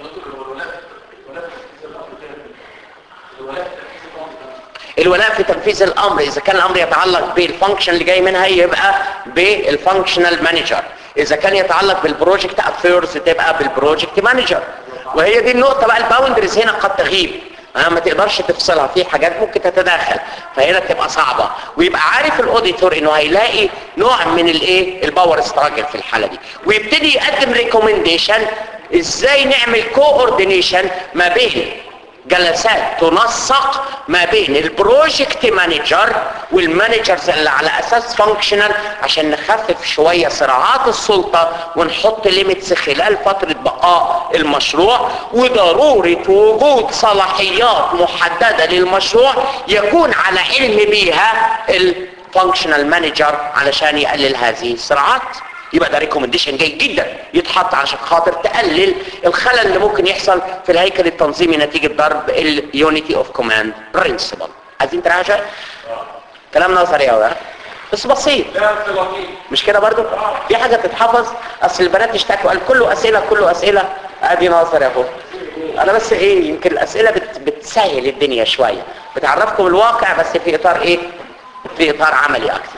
الولاء في تنفيذ الامر اذا كان الامر يتعلق بالفانكشن اللي جاي منها يبقى بالفانكشنال مانجر اذا كان يتعلق بالبروجكت افيرز تبقى بالبروجكت مانجر وهي دي النقطه بقى الباوندريز هنا قد تغيب أنا ما تقدرش تفصلها في حاجات ممكن تتداخل فهنا تبقى صعبة ويبقى عارف الاوديتور انه هيلاقي نوع من الايه الباور ستراجل في الحالة دي ويبتدي يقدم ريكومنديشن ازاي نعمل كوردينيشن ما بين جلسات تنسق ما بين البروجكت مانجر والمانجرز اللي على اساس فانكشنال عشان نخفف شويه صراعات السلطه ونحط ليميتس خلال فتره بقاء المشروع وضروره وجود صلاحيات محدده للمشروع يكون على علم بيها الفانكشنال مانجر علشان يقلل هذه الصراعات يبقى ده ريكومنديشن جيد جدا يتحط عشان خاطر تقلل الخلل اللي ممكن يحصل في الهيكل التنظيمي نتيجه ضرب اليونيتي اوف كوماند برنسبل عايزين تراجع كلام نظري قوي بس بسيط مش كده برضو في حاجه تتحفظ اصل البنات اشتكوا قال كله اسئله كله اسئله ادي نظري اهو انا بس ايه يمكن الاسئله بت بتسهل الدنيا شويه بتعرفكم الواقع بس في اطار ايه في اطار عملي اكتر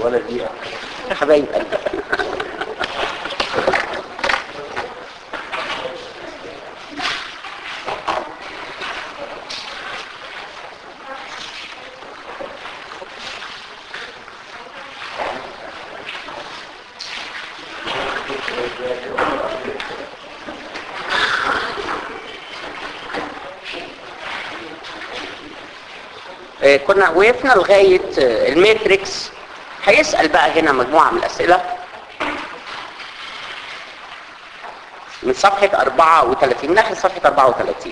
ولا دقيقة يا حبايب قلبي آه، كنا وقفنا لغاية آه، الماتريكس هيسأل بقى هنا مجموعة من الأسئلة من صفحة 34 من آخر صفحة 34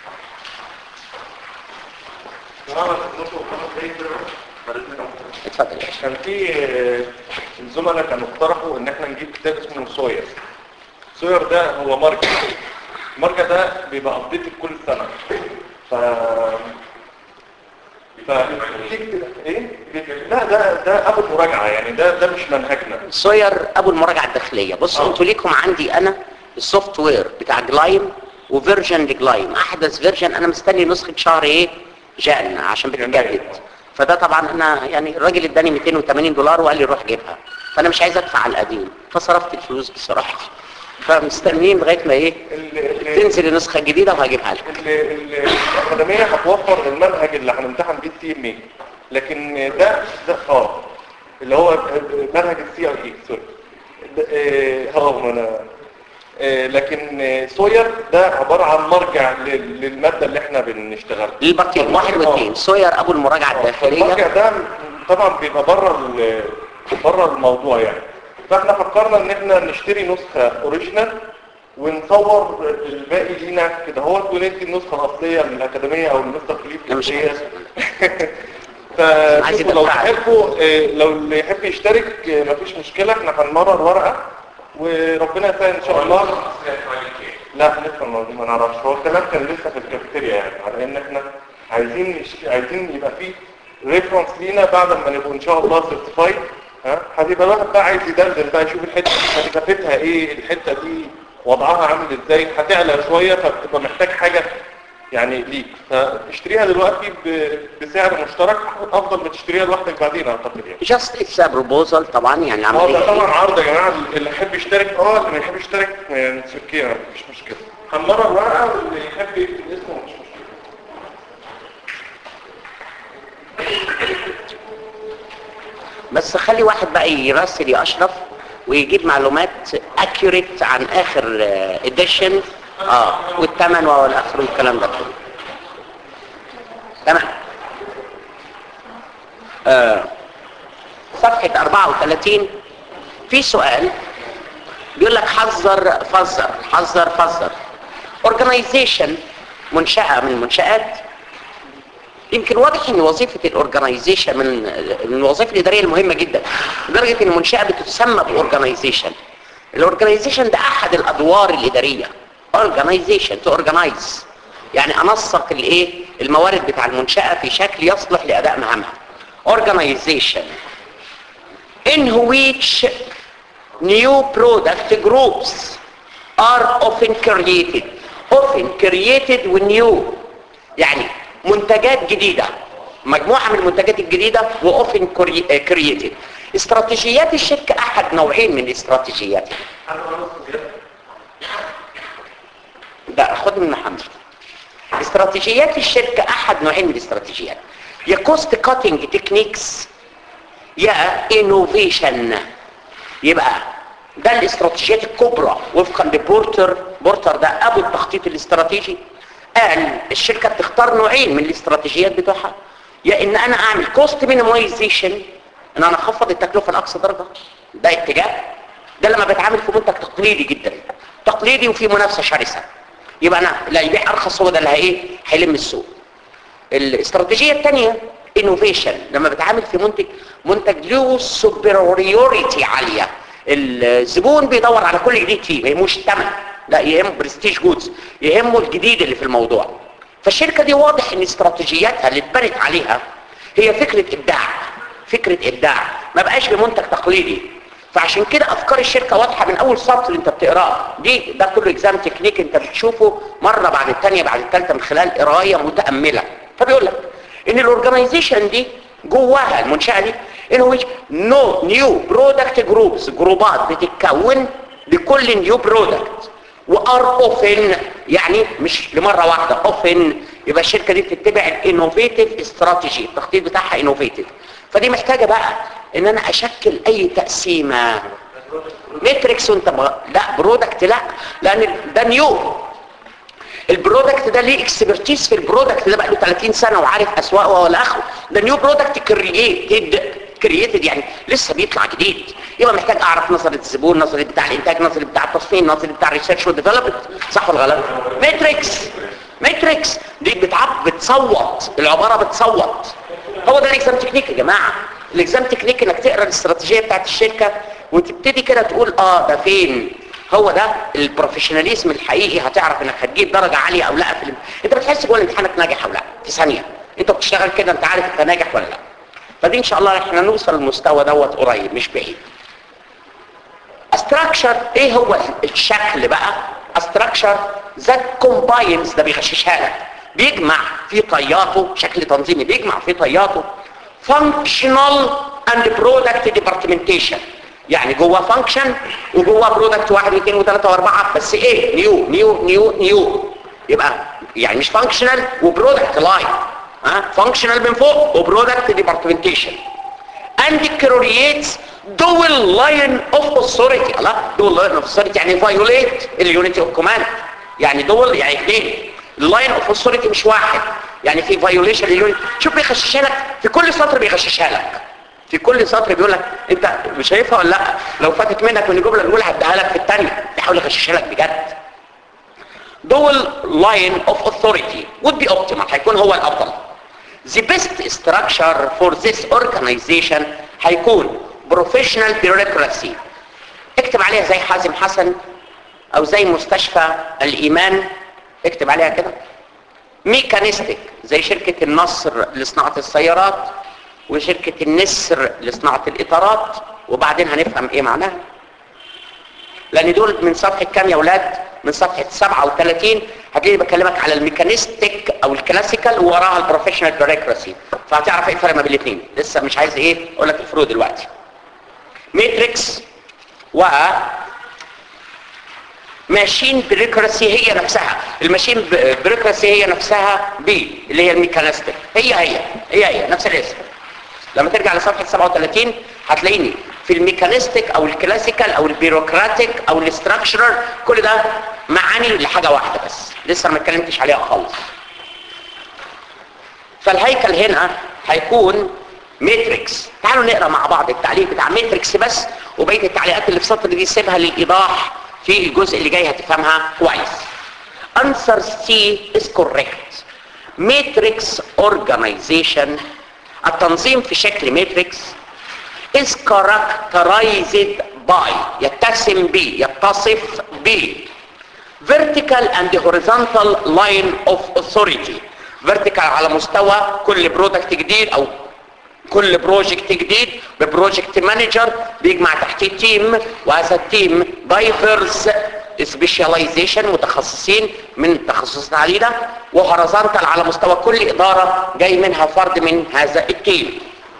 اتفضل يا باشا كان في آه، الزملاء كانوا اقترحوا ان احنا نجيب كتاب اسمه سوير سوير ده هو ماركة الماركة ده بيبقى ابديت كل سنة ف ف ايه لا ده ده ابو المراجعة يعني ده ده مش منهجنا سوير ابو المراجعه الداخليه بصوا آه. انتوا ليكم عندي انا السوفت وير بتاع جلايم وفيرجن لجلايم احدث فيرجن انا مستني نسخه شهر ايه جان عشان بتتجدد فده طبعا انا يعني الراجل اداني 280 دولار وقال لي روح جيبها فانا مش عايز ادفع على القديم فصرفت الفلوس بصراحه فمستنيين لغايه ما ايه ال- ال- تنزل النسخه الجديده وهجيبها لك ال- ال- الأكاديمية هتوفر المنهج اللي هنمتحن بيه السي ام اي لكن ده ده اه اللي هو منهج السي ار اي سوري ده- اه اه ما انا آه، لكن آه، سوير ده عبارة عن مرجع لل- للمادة اللي احنا بنشتغلها للبارتين واحد واثنين سوير ابو المراجعه المرجع الداخليه ده طبعا بيبقى بره ال- بره الموضوع يعني فاحنا فكرنا ان احنا نشتري نسخة اوريجينال ونصور الباقي لينا كده هو وندي النسخة الأصلية للأكاديمية أو لمستر فيليب لا مش الأصلية. عايز فشوفوا لو يدفع. تحبوا آه، لو اللي يحب يشترك آه، مفيش مشكلة احنا هنمرر ورقة وربنا يسهل ان شاء الله لا لسه ما ما نعرفش هو الكلام كان لسه في الكافيتيريا يعني على ان احنا عايزين نش- عايزين يبقى في ريفرنس لينا بعد ما نبقوا ان شاء الله سيرتيفايد ها هتبقى الواحد بقى عايز يدندن بقى يشوف الحته هتكفتها ايه الحته دي وضعها عامل ازاي هتعلى شويه فبتبقى محتاج حاجه يعني ليك فاشتريها دلوقتي ب- بسعر مشترك افضل ما تشتريها لوحدك بعدين اعتقد يعني جاست اتس بروبوزال طبعا يعني اه عمليه ده طبعا عرض يا جماعه اللي يحب يشترك اه اللي ما يحب يشترك يعني تركيا مفيش مشكله هنمرر ورقه واللي يحب يكتب اسمه مش مشكله بس خلي واحد بقى يراسل يا اشرف ويجيب معلومات اكيوريت عن اخر اديشن اه والثمن والاخر والكلام ده كله تمام آه. صفحة 34 في سؤال بيقول لك حذر فزر حذر فزر organization منشأة من المنشآت يمكن واضح ان وظيفة الاورجنايزيشن من من الوظائف الادارية المهمة جدا لدرجة ان المنشأة بتسمى باورجنايزيشن الاورجنايزيشن ده احد الادوار الادارية organization to organize يعني انسق الايه الموارد بتاع المنشأة في شكل يصلح لاداء مهامها organization in which new product groups are often created often created with new يعني منتجات جديدة مجموعة من المنتجات الجديدة وoften created استراتيجيات الشركة احد نوعين من الاستراتيجيات ده خد من محمد استراتيجيات الشركة احد نوعين من الاستراتيجيات يا كوست كاتنج تكنيكس يا انوفيشن يبقى ده الاستراتيجيات الكبرى وفقا لبورتر بورتر ده ابو التخطيط الاستراتيجي قال الشركة بتختار نوعين من الاستراتيجيات بتوعها يا ان انا اعمل كوست مينيمايزيشن ان انا اخفض التكلفة لاقصى درجة ده اتجاه ده لما بتعامل في منتج تقليدي جدا تقليدي وفي منافسة شرسة يبقى انا لا يبيع ارخص هو ده اللي هي هيلم السوق الاستراتيجية الثانية انوفيشن لما بتعامل في منتج منتج له سوبريوريتي عالية الزبون بيدور على كل جديد فيه ما يهموش الثمن لا يهمه برستيج جودز يهمه الجديد اللي في الموضوع فالشركة دي واضح ان استراتيجياتها اللي اتبنت عليها هي فكرة ابداع فكرة ابداع ما بقاش بمنتج تقليدي فعشان كده افكار الشركة واضحة من اول سطر انت بتقراه دي ده كله اكزام تكنيك انت بتشوفه مرة بعد الثانية بعد الثالثة من خلال قراية متأملة فبيقول لك ان الاورجنايزيشن دي جواها المنشأة دي in which no new product groups جروبات بتتكون لكل نيو برودكت وار اوفن يعني مش لمره واحده اوفن يبقى الشركه دي بتتبع الانوفيتيف استراتيجي التخطيط بتاعها انوفيتيف فدي محتاجه بقى ان انا اشكل اي تقسيمه ماتريكس وانت بغ... لا برودكت لا لان ده نيو البرودكت ده ليه اكسبرتيز في البرودكت ده بقى له 30 سنه وعارف اسواقه ولا اخره ده نيو برودكت كرييتد كرييتد يعني لسه بيطلع جديد يبقى محتاج اعرف نظريه الزبون نظريه بتاع الانتاج نظريه بتاع التصميم نظريه بتاع الريسيرش والديفلوبمنت صح ولا غلط ماتريكس ماتريكس دي بتعب بتصوت العباره بتصوت هو ده الاكزام تكنيك يا جماعه الاكزام تكنيك انك تقرا الاستراتيجيه بتاعت الشركه وتبتدي كده تقول اه ده فين هو ده البروفيشناليزم الحقيقي هتعرف انك هتجيب درجه عاليه او لا في الام... انت بتحس جوه الامتحان انك ناجح او لا في ثانيه انت بتشتغل كده انت عارف انت ناجح ولا لا فدي ان شاء الله احنا نوصل للمستوى دوت قريب مش بعيد استراكشر ايه هو الشكل بقى استراكشر ذات كومباينز ده بيغششها لك بيجمع في طياته شكل تنظيمي بيجمع في طياته functional and product departmentation يعني جوه فانكشن وجوه برودكت واحد واثنين وثلاثة واربعة بس ايه نيو نيو نيو نيو يبقى يعني مش فانكشنال وبرودكت لاين ها فانكشنال من فوق وبرودكت ديبارتمنتيشن and creates dual line of authority الله dual line of authority يعني violate اليونيتي اوف كوماند يعني dual يعني اثنين اللاين اوف authority مش واحد يعني في violation لليونيتي شوف بيغششها لك في كل سطر بيغششها لك في كل سطر بيقول لك انت مش شايفها ولا لا لو فاتت منك من الجمله الاولى هديها لك في الثانيه بيحاول يغششها لك بجد دول line of authority would be optimal هيكون هو الافضل the best structure for this organization هيكون professional bureaucracy اكتب عليها زي حازم حسن او زي مستشفى الايمان اكتب عليها كده ميكانيستيك زي شركة النصر لصناعة السيارات وشركة النسر لصناعة الاطارات وبعدين هنفهم ايه معناها لان دول من صفحة كام يا ولاد من صفحة 37 هتلاقيني بكلمك على الميكانيستيك او الكلاسيكال ووراها البروفيشنال بيروكراسي فهتعرف ايه الفرق ما بين الاثنين لسه مش عايز ايه اقول لك الفروق دلوقتي ماتريكس و ماشين بيروكراسي هي نفسها الماشين بيروكراسي هي نفسها بي اللي هي الميكانيستيك هي هي هي هي نفس الاسم لما ترجع لصفحة 37 هتلاقيني في الميكانيستيك او الكلاسيكال او البيروقراطيك او الاستراكشرال كل ده معاني لحاجة واحدة بس لسه ما اتكلمتش عليها خالص فالهيكل هنا هيكون ماتريكس تعالوا نقرا مع بعض التعليق بتاع ماتريكس بس وبقيه التعليقات اللي في السطر دي سيبها للايضاح في الجزء اللي جاي هتفهمها كويس answer C is correct matrix organization التنظيم في شكل ماتريكس is characterized by يتسم ب يتصف ب vertical and horizontal line of authority vertical على مستوى كل برودكت جديد او كل بروجكت جديد ببروجكت مانجر بيجمع تحتيه تيم وهذا التيم دايفرز سبيشاليزيشن متخصصين من تخصصات عديده وهورزونتال على مستوى كل اداره جاي منها فرد من هذا التيم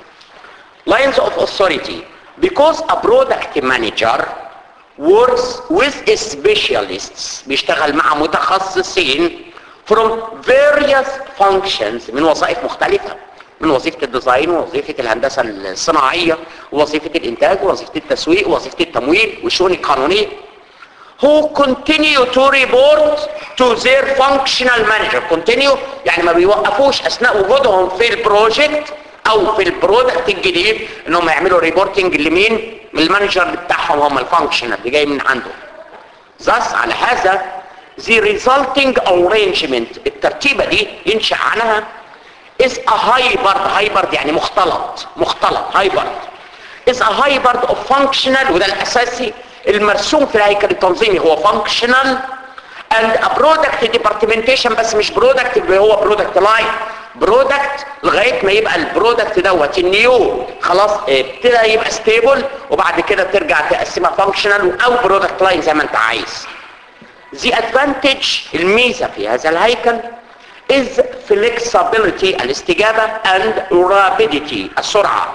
lines of authority because a product manager works with specialists بيشتغل مع متخصصين from various functions من وظائف مختلفة من وظيفة الديزاين ووظيفة الهندسة الصناعية ووظيفة الانتاج ووظيفة التسويق ووظيفة التمويل والشؤون القانونية who continue to report to their functional manager continue يعني ما بيوقفوش اثناء وجودهم في البروجكت او في البرودكت الجديد انهم يعملوا ريبورتنج لمين المانجر بتاعهم هم الفانكشنال اللي جاي من عنده thus على هذا the resulting arrangement الترتيبة دي ينشأ عنها is a hybrid hybrid يعني مختلط مختلط hybrid is a hybrid of functional وده الاساسي المرسوم في الهيكل التنظيمي هو functional and a product departmentation بس مش product اللي هو product line برودكت لغايه ما يبقى البرودكت دوت النيو خلاص ابتدى يبقى ستيبل وبعد كده ترجع تقسمها فانكشنال او برودكت لاين زي ما انت عايز the advantage الميزه في هذا الهيكل is flexibility الاستجابه and rapidity السرعه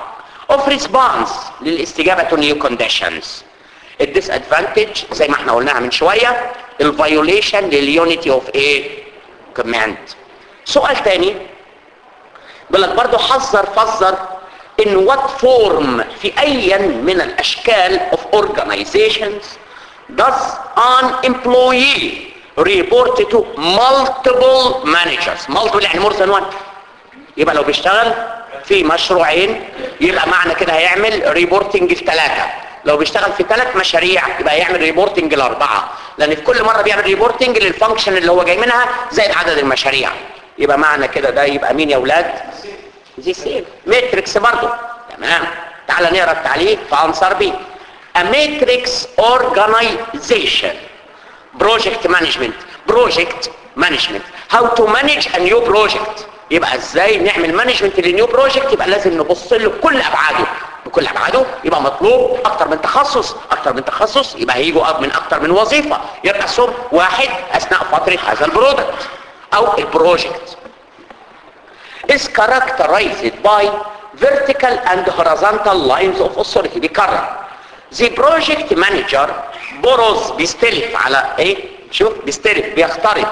of response للاستجابة to new conditions الديسادفانتج زي ما احنا قلناها من شوية الفيوليشن لليونيتي اوف ايه كوماند سؤال تاني بيقول لك برضه حذر فذر in what form في ايا من الاشكال of organizations does an employee report to multiple managers multiple يعني more than one يبقى لو بيشتغل في مشروعين يبقى معنى كده هيعمل ريبورتنج لثلاثة لو بيشتغل في ثلاث مشاريع يبقى هيعمل ريبورتنج لاربعة لان في كل مرة بيعمل ريبورتنج للفانكشن اللي هو جاي منها زائد عدد المشاريع يبقى معنى كده ده يبقى مين يا اولاد دي سيل ماتريكس برضو تمام تعال نقرا التعليق في انصار بي a matrix organization project management project management how to manage a new project يبقى ازاي نعمل مانجمنت للنيو بروجكت يبقى لازم نبص له بكل ابعاده بكل ابعاده يبقى مطلوب اكتر من تخصص اكتر من تخصص يبقى هيجوا من اكتر من وظيفه يرأسهم واحد اثناء فتره هذا البرودكت او البروجكت is characterized by vertical and horizontal lines of authority بيكرر the project manager borrows بيستلف على ايه شوف بيستلف بيخترق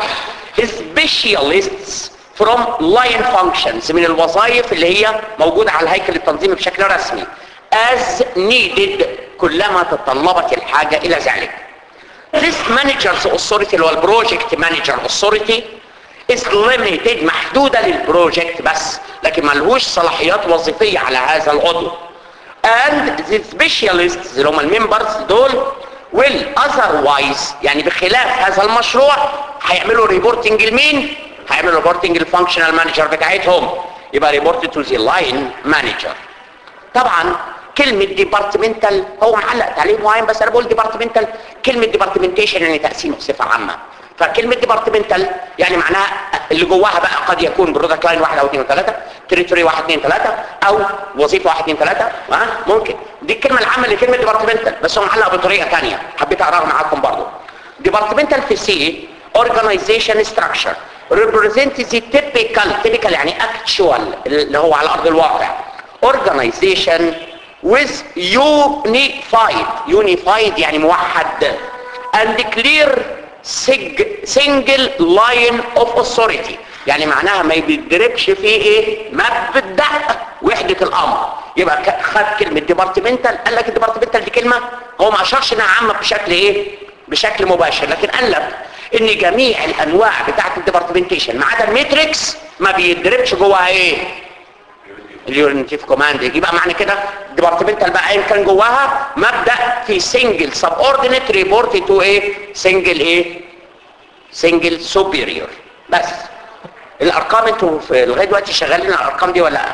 specialists from line functions من الوظائف اللي هي موجودة على الهيكل التنظيمي بشكل رسمي as needed كلما تطلبت الحاجة الى ذلك this manager's authority اللي هو البروجكت manager authority is limited محدودة للبروجكت بس لكن ملهوش صلاحيات وظيفية على هذا العضو and the specialists اللي هم الممبرز دول will otherwise يعني بخلاف هذا المشروع هيعملوا ريبورتنج لمين هيعملوا ريبورتنج للفانكشنال مانجر بتاعتهم يبقى ريبورت تو ذا لاين مانجر طبعا كلمة ديبارتمنتال هو معلق تعليق معين بس انا بقول ديبارتمنتال كلمة ديبارتمنتيشن يعني تقسيم بصفة عامة فكلمة ديبارتمنتال يعني معناها اللي جواها بقى قد يكون برودكت لاين واحد او اثنين وثلاثة تريتوري واحد اثنين ثلاثة او وظيفة واحد اثنين ثلاثة ها ممكن دي الكلمة العامة لكلمة ديبارتمنتال بس هو معلق بطريقة ثانية حبيت اقراها معاكم برضو ديبارتمنتال في سي organization structure represent the typical typical يعني actual اللي هو على ارض الواقع organization with unified unified يعني موحد and clear single line of authority يعني معناها ما بيدربش فيه ايه مبدأ وحدة الامر يبقى خد كلمة ديبارتمنتال قال لك الديبارتمنتال دي كلمة هو ما اشارش انها عامة بشكل ايه بشكل مباشر لكن قال لك ان جميع الانواع بتاعت الديبارتمنتيشن ما عدا الماتريكس ما بيدربش جواها ايه اليونيتي في كوماند يبقى معنى كده ديبارتمنتال بقى ايا كان جواها مبدا في سنجل سب اوردينيت ريبورت تو ايه سنجل ايه سنجل سوبيريور بس الارقام انتوا في لغايه دلوقتي شغالين على الارقام دي ولا لا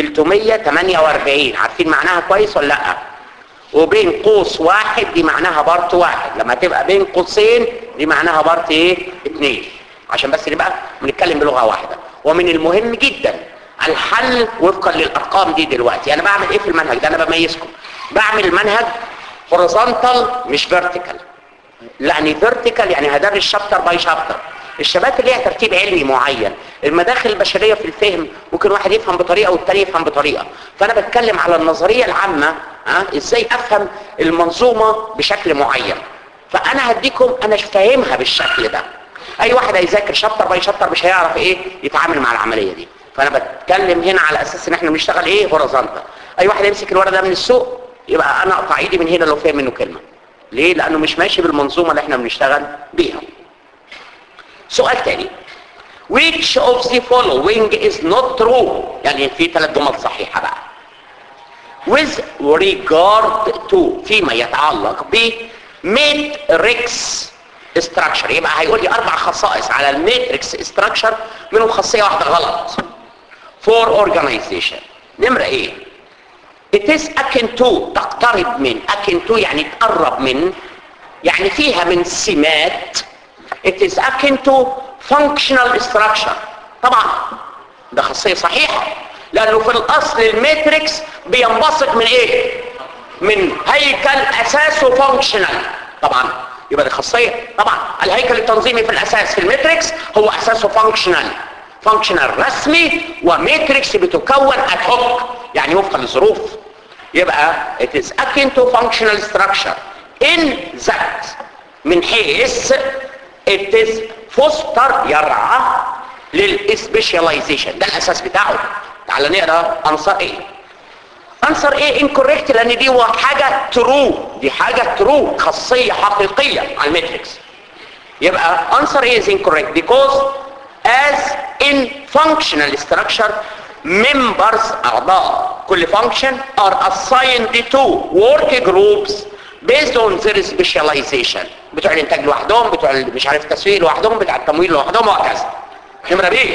348 عارفين معناها كويس ولا لا وبين قوس واحد دي معناها بارت واحد لما تبقى بين قوسين دي معناها بارت ايه اتنين عشان بس نبقى بنتكلم بلغه واحده ومن المهم جدا الحل وفقا للارقام دي دلوقتي انا بعمل ايه في المنهج ده انا بميزكم بعمل المنهج هوريزونتال مش فيرتيكال يعني فيرتيكال يعني هدرس شابتر باي شابتر الشباب اللي ليها ترتيب علمي معين المداخل البشريه في الفهم ممكن واحد يفهم بطريقه والتاني يفهم بطريقه فانا بتكلم على النظريه العامه ها ازاي افهم المنظومه بشكل معين فانا هديكم انا فاهمها بالشكل ده اي واحد هيذاكر شابتر باي شابتر مش هيعرف ايه يتعامل مع العمليه دي فانا بتكلم هنا على اساس ان احنا بنشتغل ايه هوريزونتال اي واحد يمسك الورقه ده من السوق يبقى انا اقطع ايدي من هنا لو فاهم منه كلمه ليه لانه مش ماشي بالمنظومه اللي احنا بنشتغل بيها سؤال تاني which of the following is not true يعني في ثلاث جمل صحيحه بقى with regard to فيما يتعلق ب matrix structure يبقى هيقول لي اربع خصائص على الماتريكس structure منهم خاصيه واحده غلط for organization نمره ايه it is akin to تقترب من akin to يعني تقرب من يعني فيها من سمات it is akin to functional structure طبعا ده خاصيه صحيحه لانه في الاصل الماتريكس بينبثق من ايه من هيكل اساسه فانكشنال طبعا يبقى دي خاصيه طبعا الهيكل التنظيمي في الاساس في الماتريكس هو اساسه فانكشنال فانكشنال رسمي وماتريكس بتكون اد هوك يعني وفقا للظروف يبقى it is akin to functional structure in that من حيث it is foster يرعى للسبيشاليزيشن ده الاساس بتاعه تعال نقرا انصار ايه انصر ايه incorrect لان دي هو حاجه ترو دي حاجه ترو خاصيه حقيقيه على الماتريكس يبقى answer is incorrect because as in functional structure members أعضاء كل function are assigned to work groups based on their specialization بتوع الانتاج لوحدهم بتوع ال- مش عارف التسويق لوحدهم بتوع التمويل لوحدهم وهكذا نمرة بيه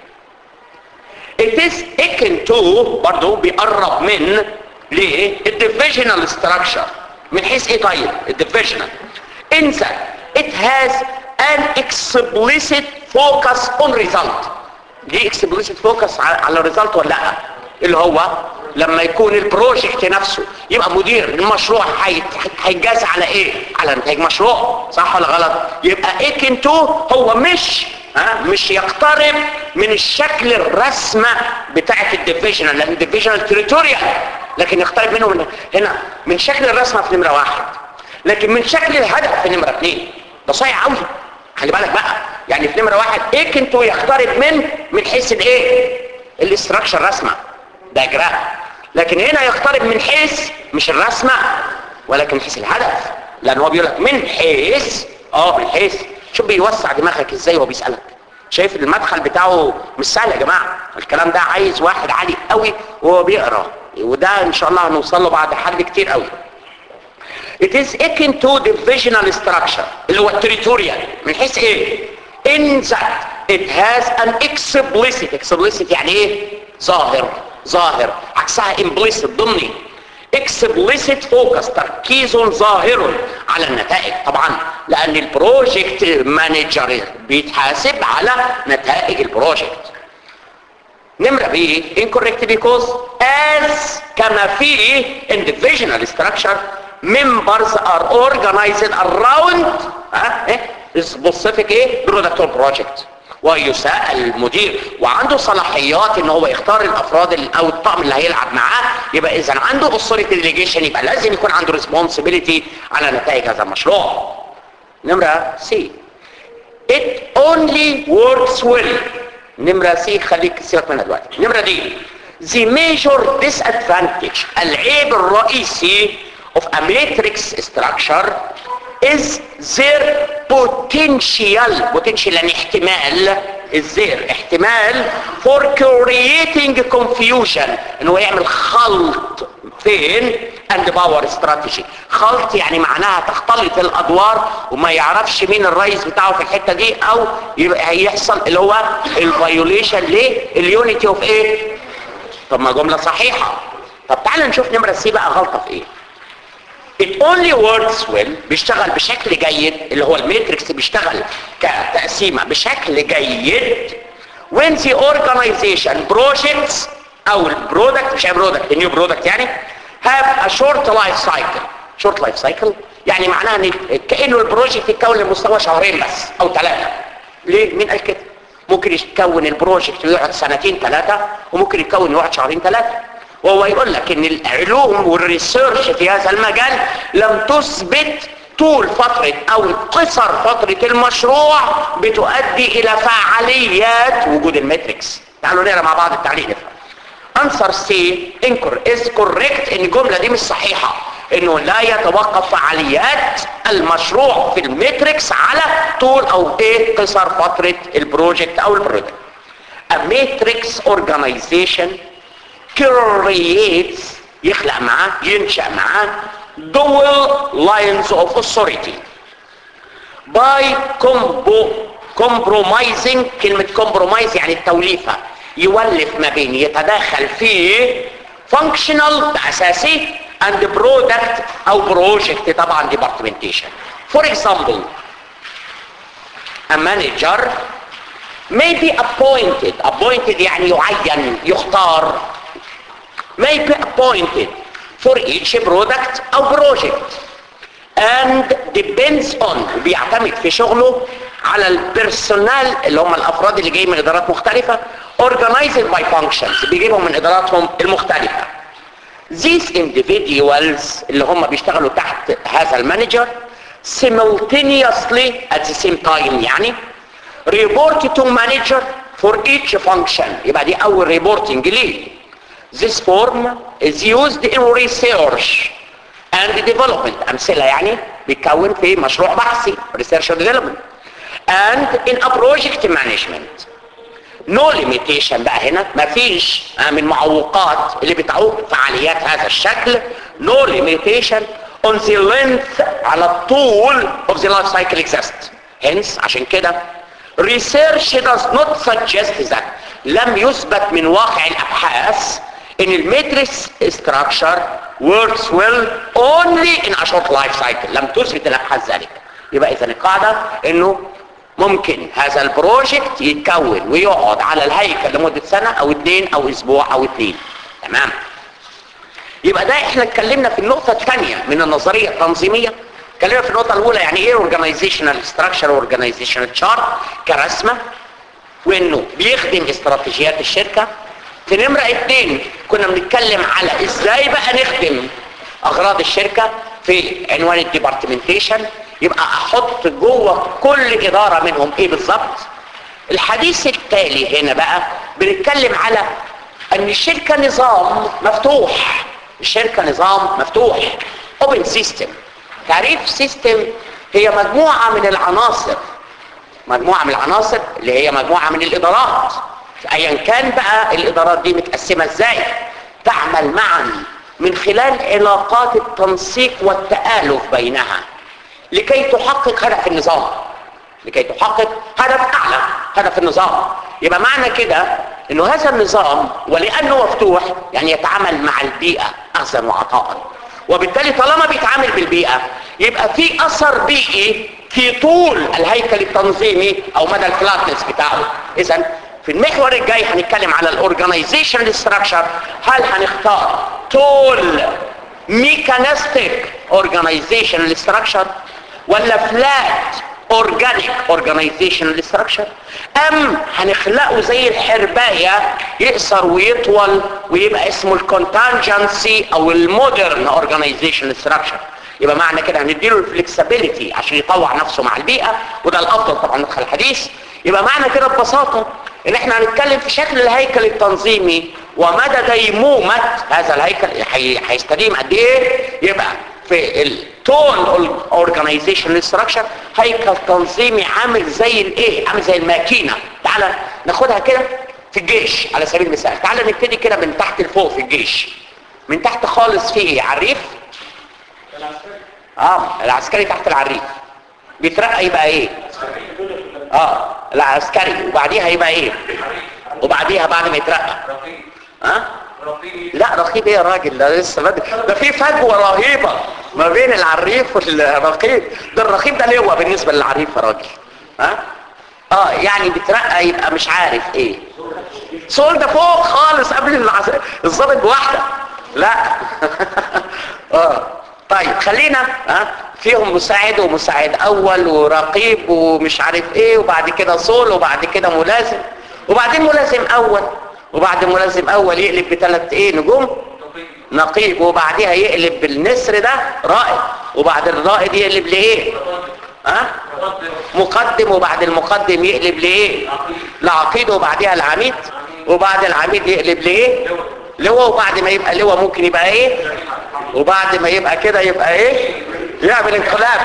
it is akin to برضو بيقرب من ليه الديفيجنال structure من حيث ايه طيب الديفيجنال in that it has an explicit focus on result دي explicit focus على على الريزلت ولا لا اللي هو لما يكون البروجكت نفسه يبقى مدير المشروع هيت- هيجاز على ايه على نتائج مشروع صح ولا غلط يبقى اكن تو هو مش ها مش يقترب من الشكل الرسمة بتاعة الديفيجنال لان الديفيجنال تريتوريال لكن يقترب منه من هنا من شكل الرسمة في نمرة واحد لكن من شكل الهدف في نمرة اثنين ده صايع قوي خلي بالك بقى يعني في نمرة واحد ايه كنتوا يقترب من من حيث الايه الاستراكشر رسمة دياجرام لكن هنا يقترب من حيث مش الرسمة ولكن من حيث الهدف لان هو بيقول لك من حيث اه من حيث شوف بيوسع دماغك ازاي وهو بيسألك شايف المدخل بتاعه مش سهل يا جماعة الكلام ده عايز واحد عالي قوي وهو بيقرا وده ان شاء الله هنوصل له بعد حل كتير قوي It is akin to divisional structure اللي هو territorial من حيث ايه in that it has an explicit explicit يعني ايه ظاهر ظاهر عكسها implicit ضمني explicit focus تركيز ظاهر على النتائج طبعا لان البروجكت مانجر بيتحاسب على نتائج البروجكت نمرة بي incorrect because as كما في individual structure members are organized around ها ايه specific ايه product or project ويسأل المدير وعنده صلاحيات ان هو يختار الافراد ال- او الطقم اللي هيلعب معاه يبقى اذا عنده authority delegation يبقى لازم يكون عنده responsibility على نتائج هذا المشروع نمرة سي it only works well نمرة سي خليك سيبك منها دلوقتي نمرة دي the major disadvantage العيب الرئيسي of a matrix structure is their potential potential يعني احتمال is there احتمال for creating confusion ان هو يعمل خلط فين and power strategy خلط يعني معناها تختلط الادوار وما يعرفش مين الرئيس بتاعه في الحتة دي او يبقى يحصل اللي هو الفايوليشن ليه اليونيتي اوف ايه طب ما جملة صحيحة طب تعال نشوف نمرة سي بقى غلطة في ايه it only works well بيشتغل بشكل جيد اللي هو الماتريكس بيشتغل كتقسيمة بشكل جيد when the organization projects او البرودكت مش برودكت النيو برودكت يعني have a short life cycle short life cycle يعني معناها ان كانه البروجكت يتكون لمستوى شهرين بس او ثلاثه ليه مين قال كده ممكن يتكون البروجكت ويقعد سنتين ثلاثه وممكن يتكون يقعد شهرين ثلاثه وهو يقول لك ان العلوم والريسيرش في هذا المجال لم تثبت طول فترة او قصر فترة المشروع بتؤدي الى فعاليات وجود الماتريكس تعالوا نقرا مع بعض التعليق نفهم answer C incorrect is correct ان الجملة دي مش صحيحة انه لا يتوقف فعاليات المشروع في الماتريكس على طول او ايه قصر فترة البروجكت او البروجكت a matrix organization creates يخلق معاه ينشأ معاه dual lines of authority by combo compromising كلمة compromise يعني التوليفة يولف ما بين يتداخل في functional أساسي and product أو project طبعا documentation for example a manager may be appointed appointed يعني يعين يختار may be appointed for each product أو project and depends on بيعتمد في شغله على البيرسونال اللي هم الافراد اللي جايين من ادارات مختلفة organized by functions بيجيبهم من اداراتهم المختلفة these individuals اللي هم بيشتغلوا تحت هذا المانجر simultaneously at the same time يعني report to manager for each function يبقى دي اول reporting ليه this form is used in research and development امثله يعني بيتكون في مشروع بحثي research and development and in a project management no limitation بقى هنا مفيش من معوقات اللي بتعوق فعاليات هذا الشكل no limitation on the length على الطول of the life cycle exist hence عشان كده research does not suggest that لم يثبت من واقع الابحاث ان الماتريكس structure works well only in a short life cycle لم تثبت الابحاث ذلك يبقى اذا القاعده انه ممكن هذا البروجكت يتكون ويقعد على الهيكل لمدة سنة او اتنين او اسبوع او اتنين تمام يبقى ده احنا اتكلمنا في النقطة الثانية من النظرية التنظيمية اتكلمنا في النقطة الاولى يعني ايه organizational structure organizational chart كرسمة وانه بيخدم استراتيجيات الشركة في نمرة اتنين كنا بنتكلم على ازاي بقى نخدم اغراض الشركة في عنوان الديبارتمنتيشن يبقى احط جوه كل ادارة منهم ايه بالظبط الحديث التالي هنا بقى بنتكلم على ان الشركة نظام مفتوح الشركة نظام مفتوح open system تعريف سيستم هي مجموعة من العناصر مجموعة من العناصر اللي هي مجموعة من الادارات ايا كان بقى الادارات دي متقسمة ازاي تعمل معا من خلال علاقات التنسيق والتآلف بينها لكي تحقق هدف النظام لكي تحقق هدف اعلى هدف النظام يبقى معنى كده انه هذا النظام ولانه مفتوح يعني يتعامل مع البيئة اخذا وعطاء وبالتالي طالما بيتعامل بالبيئة يبقى في اثر بيئي في طول الهيكل التنظيمي او مدى الفلاتنس بتاعه اذا في المحور الجاي هنتكلم على الاورجنايزيشن ستراكشر هل هنختار طول ميكانيستيك اورجنايزيشن ستراكشر ولا فلات اورجانيك اورجانيزيشن ستراكشر ام هنخلقه زي الحربايه يقصر ويطول ويبقى اسمه الكونتنجنسي او المودرن اورجانيزيشن ستراكشر يبقى معنى كده هنديله الفلكسبيليتي عشان يطوع نفسه مع البيئه وده الافضل طبعا ندخل الحديث يبقى معنى كده ببساطه ان احنا هنتكلم في شكل الهيكل التنظيمي ومدى ديمومه هذا الهيكل هيستديم قد ايه يبقى في التول اورجانيزيشن ستراكشر هيكل تنظيمي عامل زي الايه عامل زي الماكينه تعالى ناخدها كده في الجيش على سبيل المثال تعالى نبتدي كده من تحت لفوق في الجيش من تحت خالص في ايه عريف اه العسكري تحت العريف بيترقى يبقى ايه اه العسكري وبعديها يبقى ايه وبعديها بعد ما يترقى ها لا رقيب ايه يا راجل ده لسه بدري ده في فجوه رهيبه ما بين العريف والرقيب ده الرقيب ده لواء بالنسبه للعريف يا راجل ها اه يعني بيترقى يبقى مش عارف ايه سول ده فوق خالص قبل العس... الظابط بواحده لا اه طيب خلينا ها فيهم مساعد ومساعد اول ورقيب ومش عارف ايه وبعد كده صول وبعد كده ملازم وبعدين ملازم اول وبعد ملازم اول يقلب بثلاث ايه نجوم نقيب وبعديها يقلب بالنسر ده رائد وبعد الرائد يقلب لايه ها مقدم وبعد المقدم يقلب لايه لعقيد وبعديها العميد وبعد العميد يقلب لايه لواء وبعد ما يبقى لواء ممكن يبقى ايه وبعد ما يبقى كده يبقى ايه يعمل انقلاب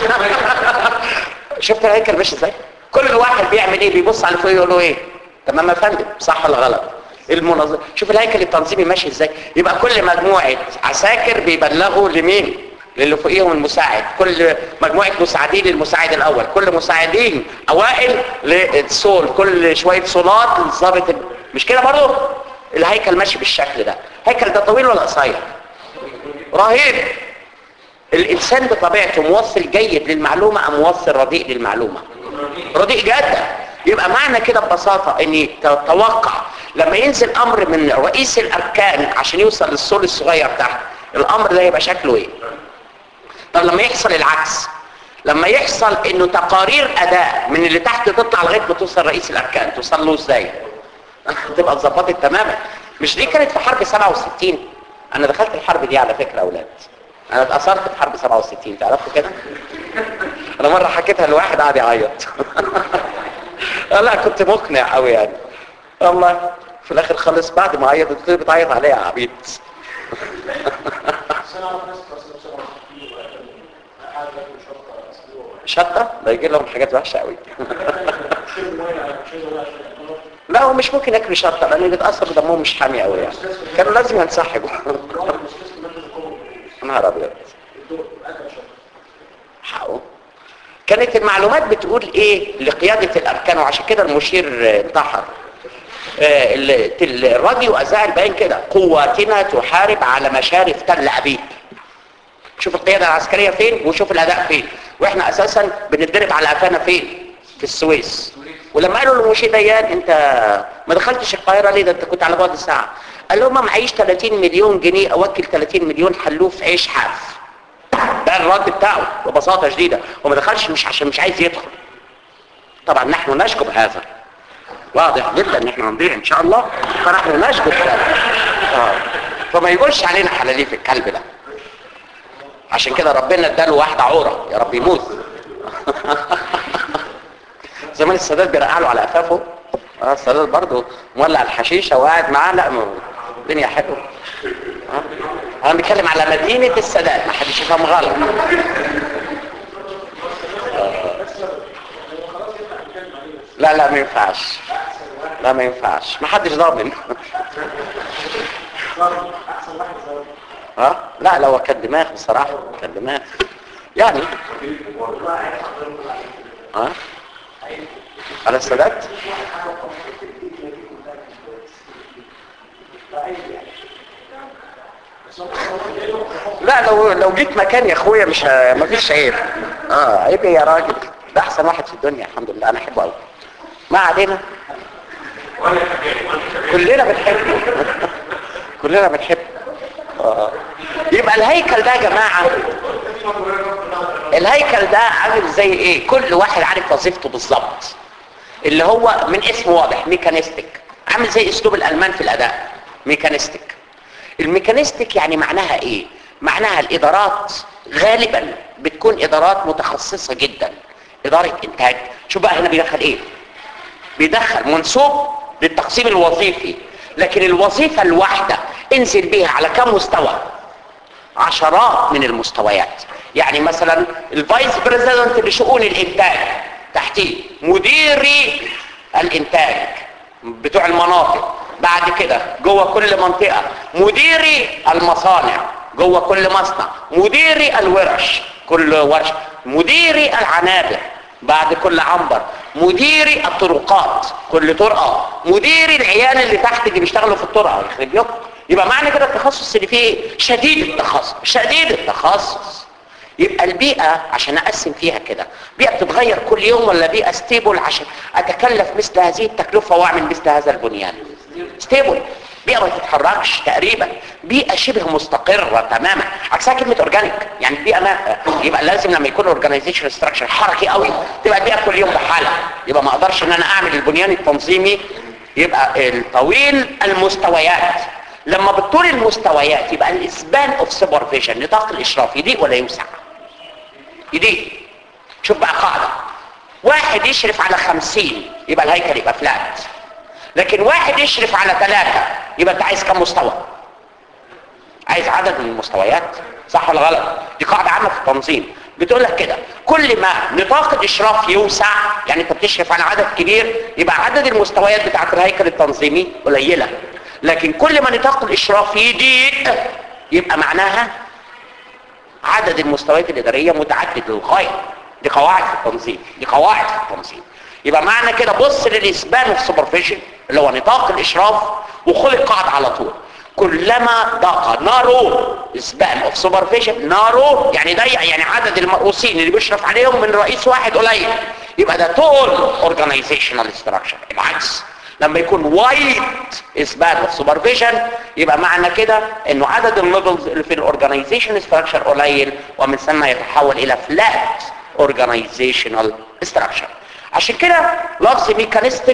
شفت الهيكل ماشي ازاي كل واحد بيعمل ايه بيبص على فوق يقول له ايه تمام يا فندم صح ولا غلط المنظم شوف الهيكل التنظيمي ماشي ازاي يبقى كل مجموعه عساكر بيبلغوا لمين للي فوقيهم المساعد كل مجموعه مساعدين للمساعد الاول كل مساعدين اوائل للسول كل شويه صولات للظابط مش كده برضه الهيكل ماشي بالشكل ده الهيكل ده طويل ولا قصير رهيب الانسان بطبيعته موصل جيد للمعلومه ام موصل رديء للمعلومه رديء جدا يبقى معنى كده ببساطه ان تتوقع لما ينزل امر من رئيس الاركان عشان يوصل للصول الصغير تحت الامر ده يبقى شكله ايه طب لما يحصل العكس لما يحصل انه تقارير اداء من اللي تحت تطلع لغايه ما توصل رئيس الاركان توصل له ازاي تبقى اتظبطت تماما مش دي كانت في حرب 67 انا دخلت الحرب دي على فكره يا اولاد انا اتاثرت في حرب 67 تعرفوا كده انا مره حكيتها لواحد قاعد يعيط لا كنت مقنع قوي يعني والله في الاخر خلص بعد ما عيط قلت له بتعيط عليا يا عبيد شطه ده يجي لهم حاجات وحشه قوي لا هو مش ممكن ياكلوا شطه لان بيتاثر بدمهم مش حامي قوي يعني كانوا لازم ينسحبوا نهار ابيض حقه كانت المعلومات بتقول ايه لقيادة الاركان وعشان كده المشير انتحر آه، ال- الراديو اذاع البيان كده قواتنا تحارب على مشارف تل ابيب شوف القيادة العسكرية فين وشوف الاداء فين واحنا اساسا بنتدرب على قفانا فين في السويس ولما قالوا للمشير ديان انت ما دخلتش القاهرة ليه ده انت كنت على بعد ساعة قال لهم ما معيش 30 مليون جنيه اوكل 30 مليون حلوه في عيش حاف ده الرد بتاعه ببساطة شديدة وما دخلش مش عشان مش عايز يدخل طبعا نحن نشكو بهذا واضح جدا ان احنا هنضيع ان شاء الله فنحن نشكو بهذا آه. فما يقولش علينا حلاليه في الكلب ده عشان كده ربنا اداله واحدة عورة يا رب يموت زمان السادات بيرقع له على قفافه اه السادات برضه مولع الحشيشة وقاعد معاه لا م- الدنيا حلوه آه. انا بتكلم على مدينة السادات ما حدش يفهم غلط آه. لا لا ما ينفعش لا ما ينفعش ما حدش ضامن ها لا لو كان دماغ بصراحة كان دماغ يعني ها على السادات لا لو لو جيت مكان يا اخويا مش ه... مفيش عيب اه عيب إيه يا راجل ده احسن واحد في الدنيا الحمد لله انا احبه قوي ما علينا كلنا بنحبه كلنا بنحبه آه. يبقى الهيكل ده يا جماعه الهيكل ده عامل زي ايه كل واحد عارف وظيفته بالظبط اللي هو من اسمه واضح ميكانيستيك عامل زي اسلوب الالمان في الاداء ميكانيستيك الميكانيستيك يعني معناها ايه معناها الادارات غالبا بتكون ادارات متخصصة جدا ادارة انتاج شوف بقى هنا بيدخل ايه بيدخل منسوب للتقسيم الوظيفي لكن الوظيفة الواحدة انزل بيها على كم مستوى عشرات من المستويات يعني مثلا الفايس بريزيدنت لشؤون الانتاج تحتيه مديري الانتاج بتوع المناطق بعد كده جوه كل منطقة مديري المصانع جوه كل مصنع مديري الورش كل ورشة مديري العنابر بعد كل عنبر مديري الطرقات كل طرقة مديري العيال اللي تحت اللي بيشتغلوا في الطرقة يخرب بيوتكم يبقى معنى كده التخصص اللي فيه ايه شديد التخصص شديد التخصص يبقى البيئة عشان اقسم فيها كده بيئة بتتغير كل يوم ولا بيئة ستيبل عشان اتكلف مثل هذه التكلفة واعمل مثل هذا البنيان ستيبل بيئة ما تتحركش تقريبا بيئة شبه مستقرة تماما عكسها كلمة اورجانيك يعني البيئة ما يبقى لازم لما يكون اورجانيزيشن ستراكشر حركي قوي تبقى البيئة كل يوم بحالها يبقى ما اقدرش ان انا اعمل البنيان التنظيمي يبقى الطويل المستويات لما بتطول المستويات يبقى الاسبان اوف سوبرفيجن نطاق الاشراف يضيق ولا يوسع يضيق شوف بقى قاعدة واحد يشرف على خمسين يبقى الهيكل يبقى فلات لكن واحد يشرف على ثلاثة يبقى انت عايز كم مستوى عايز عدد من المستويات صح ولا غلط دي قاعدة عامة في التنظيم بتقول لك كده كل ما نطاق الاشراف يوسع يعني انت بتشرف على عدد كبير يبقى عدد المستويات بتاعت الهيكل التنظيمي قليلة لكن كل ما نطاق الاشراف يضيق يبقى معناها عدد المستويات الادارية متعدد للغاية دي قواعد في التنظيم دي قواعد في التنظيم يبقى معنى كده بص للاسبان اوف سوبرفيجن اللي هو نطاق الاشراف وخد القاعدة على طول كلما ضاق نارو اسبان اوف سوبرفيجن نارو يعني ضيق يعني عدد المرؤوسين اللي بيشرف عليهم من رئيس واحد قليل يبقى ده تول اورجانيزيشنال ستراكشر العكس لما يكون وايد اسبان اوف سوبرفيجن يبقى معنى كده انه عدد الليفلز اللي في الاورجانيزيشن ستراكشر قليل ومن ثم يتحول الى فلات اورجانيزيشنال ستراكشر عشان كده لفظ ميكانيستيك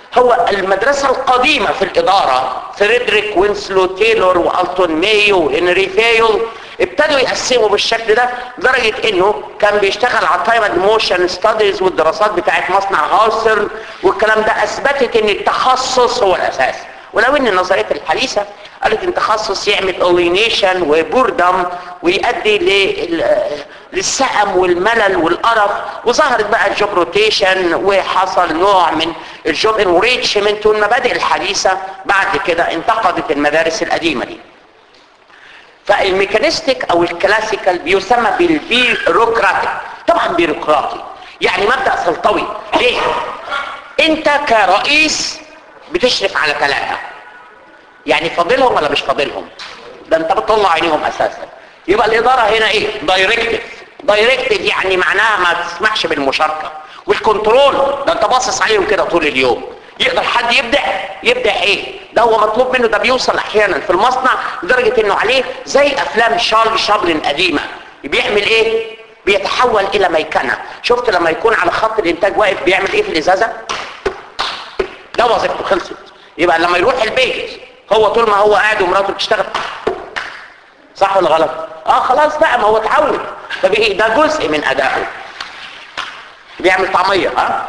هو المدرسة القديمة في الإدارة فريدريك وينسلو تايلور وألتون مايو وهنري فايول ابتدوا يقسموا بالشكل ده لدرجة انه كان بيشتغل على تايم موشن ستاديز والدراسات بتاعت مصنع هاوسر والكلام ده اثبتت ان التخصص هو الاساس ولو ان النظريات الحديثة قالت ان التخصص يعمل اولينيشن وبوردم ويؤدي لل- للسقم والملل والقرف وظهرت بقى الجوب روتيشن وحصل نوع من الجوب انريتشمنت والمبادئ الحديثة بعد كده انتقدت المدارس القديمة دي فالميكانيستيك او الكلاسيكال بيسمى بالبيروقراطي طبعا بيروقراطي يعني مبدأ سلطوي ليه انت كرئيس بتشرف على ثلاثة يعني فاضلهم ولا مش فاضلهم ده انت بتطلع عينيهم اساسا يبقى الادارة هنا ايه دايركتيف دايركتيف يعني معناها ما تسمحش بالمشاركة والكنترول ده انت باصص عليهم كده طول اليوم يقدر حد يبدع يبدع ايه ده هو مطلوب منه ده بيوصل احيانا في المصنع لدرجة انه عليه زي افلام شارلي شابلن قديمة بيعمل ايه بيتحول الى ميكنة شفت لما يكون على خط الانتاج واقف بيعمل ايه في الازازة ده وظيفته خلصت يبقى لما يروح البيت هو طول ما هو قاعد ومراته بتشتغل صح ولا غلط اه خلاص بقى ما هو اتعود طب ايه ده جزء من ادائه بيعمل طعمية ها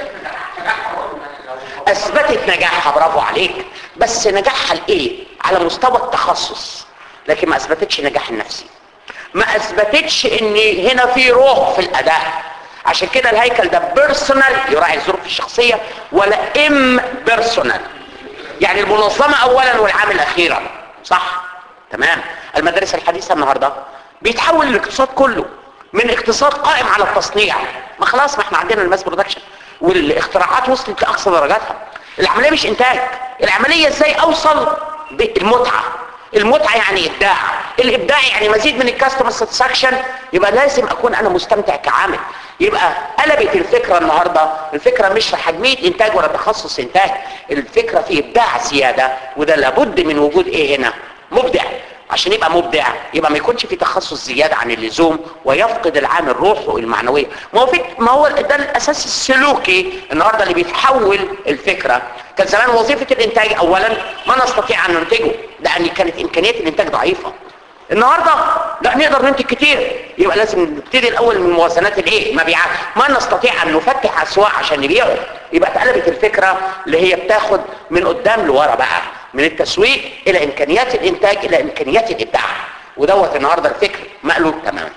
اثبتت نجاحها برافو عليك بس نجاحها لايه على مستوى التخصص لكن ما اثبتتش نجاح النفسي ما اثبتتش ان هنا في روح في الاداء عشان كده الهيكل ده بيرسونال يراعي الظروف الشخصية ولا ام بيرسونال يعني المنظمة اولا والعامل اخيرا صح تمام المدارس الحديثة النهاردة بيتحول الاقتصاد كله من اقتصاد قائم على التصنيع ما خلاص ما احنا عندنا الماس برودكشن والاختراعات وصلت لاقصى درجاتها العملية مش انتاج العملية ازاي اوصل بالمتعة المتعة يعني ابداع الابداع يعني مزيد من الكاستمر ساتسفاكشن يبقى لازم اكون انا مستمتع كعامل يبقى قلبت الفكرة النهاردة الفكرة مش في حجمية انتاج ولا تخصص انتاج الفكرة في ابداع زيادة وده لابد من وجود ايه هنا مبدع عشان يبقى مبدع يبقى ما يكونش في تخصص زيادة عن اللزوم ويفقد العامل روحه المعنوية ما هو, في ما هو ده الاساس السلوكي النهاردة اللي بيتحول الفكرة كان زمان وظيفة الانتاج اولا ما نستطيع ان ننتجه لان كانت امكانيات الانتاج ضعيفة النهاردة لا نقدر ننتج كتير يبقى لازم نبتدي الاول من موازنات الايه مبيعات ما نستطيع ان نفتح اسواق عشان نبيعه يبقى اتقلبت الفكرة اللي هي بتاخد من قدام لورا بقى من التسويق الى امكانيات الانتاج الى امكانيات الابداع ودوت النهارده الفكر مقلوب تماما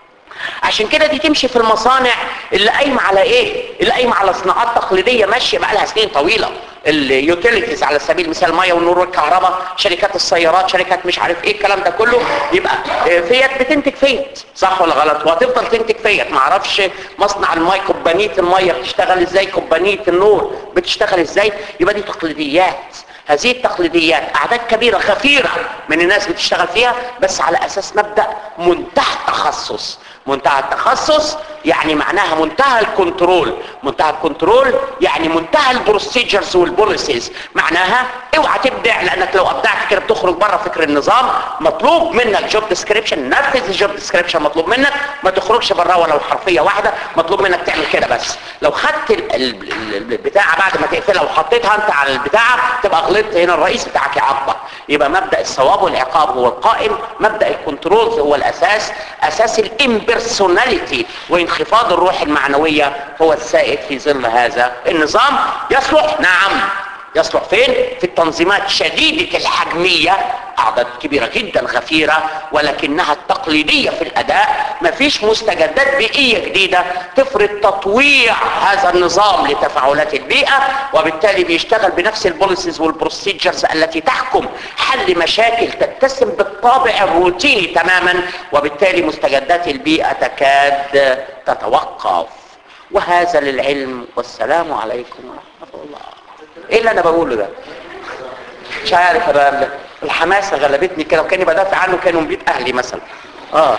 عشان كده دي تمشي في المصانع اللي قايمه على ايه اللي قايمه على صناعات تقليديه ماشيه بقى لها سنين طويله اليوتيليتيز على سبيل المثال ميه والنور والكهرباء شركات السيارات شركات مش عارف ايه الكلام ده كله يبقى فيات بتنتج فيات صح ولا غلط وهتفضل تنتج فيات ما اعرفش مصنع الميه كوبانيه الميه بتشتغل ازاي كوبانيه النور بتشتغل ازاي يبقى دي تقليديات هذه التقليديات اعداد كبيرة غفيرة من الناس بتشتغل فيها بس على اساس مبدأ منتهى التخصص منتهى التخصص يعني معناها منتهى الكنترول منتهى الكنترول يعني منتهى البروسيجرز والبوليسيز معناها اوعى تبدع لانك لو ابدعت كده بتخرج بره فكر النظام مطلوب منك جوب ديسكريبشن نفذ الجوب ديسكريبشن مطلوب منك ما تخرجش بره ولو حرفيه واحده مطلوب منك تعمل كده بس لو خدت ال- ال- ال- البتاعه بعد ما تقفلها وحطيتها انت على البتاعه تبقى غلطت هنا الرئيس بتاعك يعاقبك يبقى مبدا الثواب والعقاب هو القائم مبدا الكنترولز هو الاساس اساس الامبرسوناليتي وانخفاض الروح المعنويه هو السائد في ظل هذا النظام يصلح نعم يصلح فين في التنظيمات شديدة الحجمية أعداد كبيرة جدا غفيرة ولكنها التقليدية في الأداء مفيش مستجدات بيئية جديدة تفرض تطويع هذا النظام لتفاعلات البيئة وبالتالي بيشتغل بنفس البوليسيز والبروسيجرز التي تحكم حل مشاكل تتسم بالطابع الروتيني تماما وبالتالي مستجدات البيئة تكاد تتوقف وهذا للعلم والسلام عليكم ورحمة الله ايه اللي انا بقوله ده مش عارف انا الحماسه غلبتني كده وكاني بدافع عنه كانوا بيت اهلي مثلا اه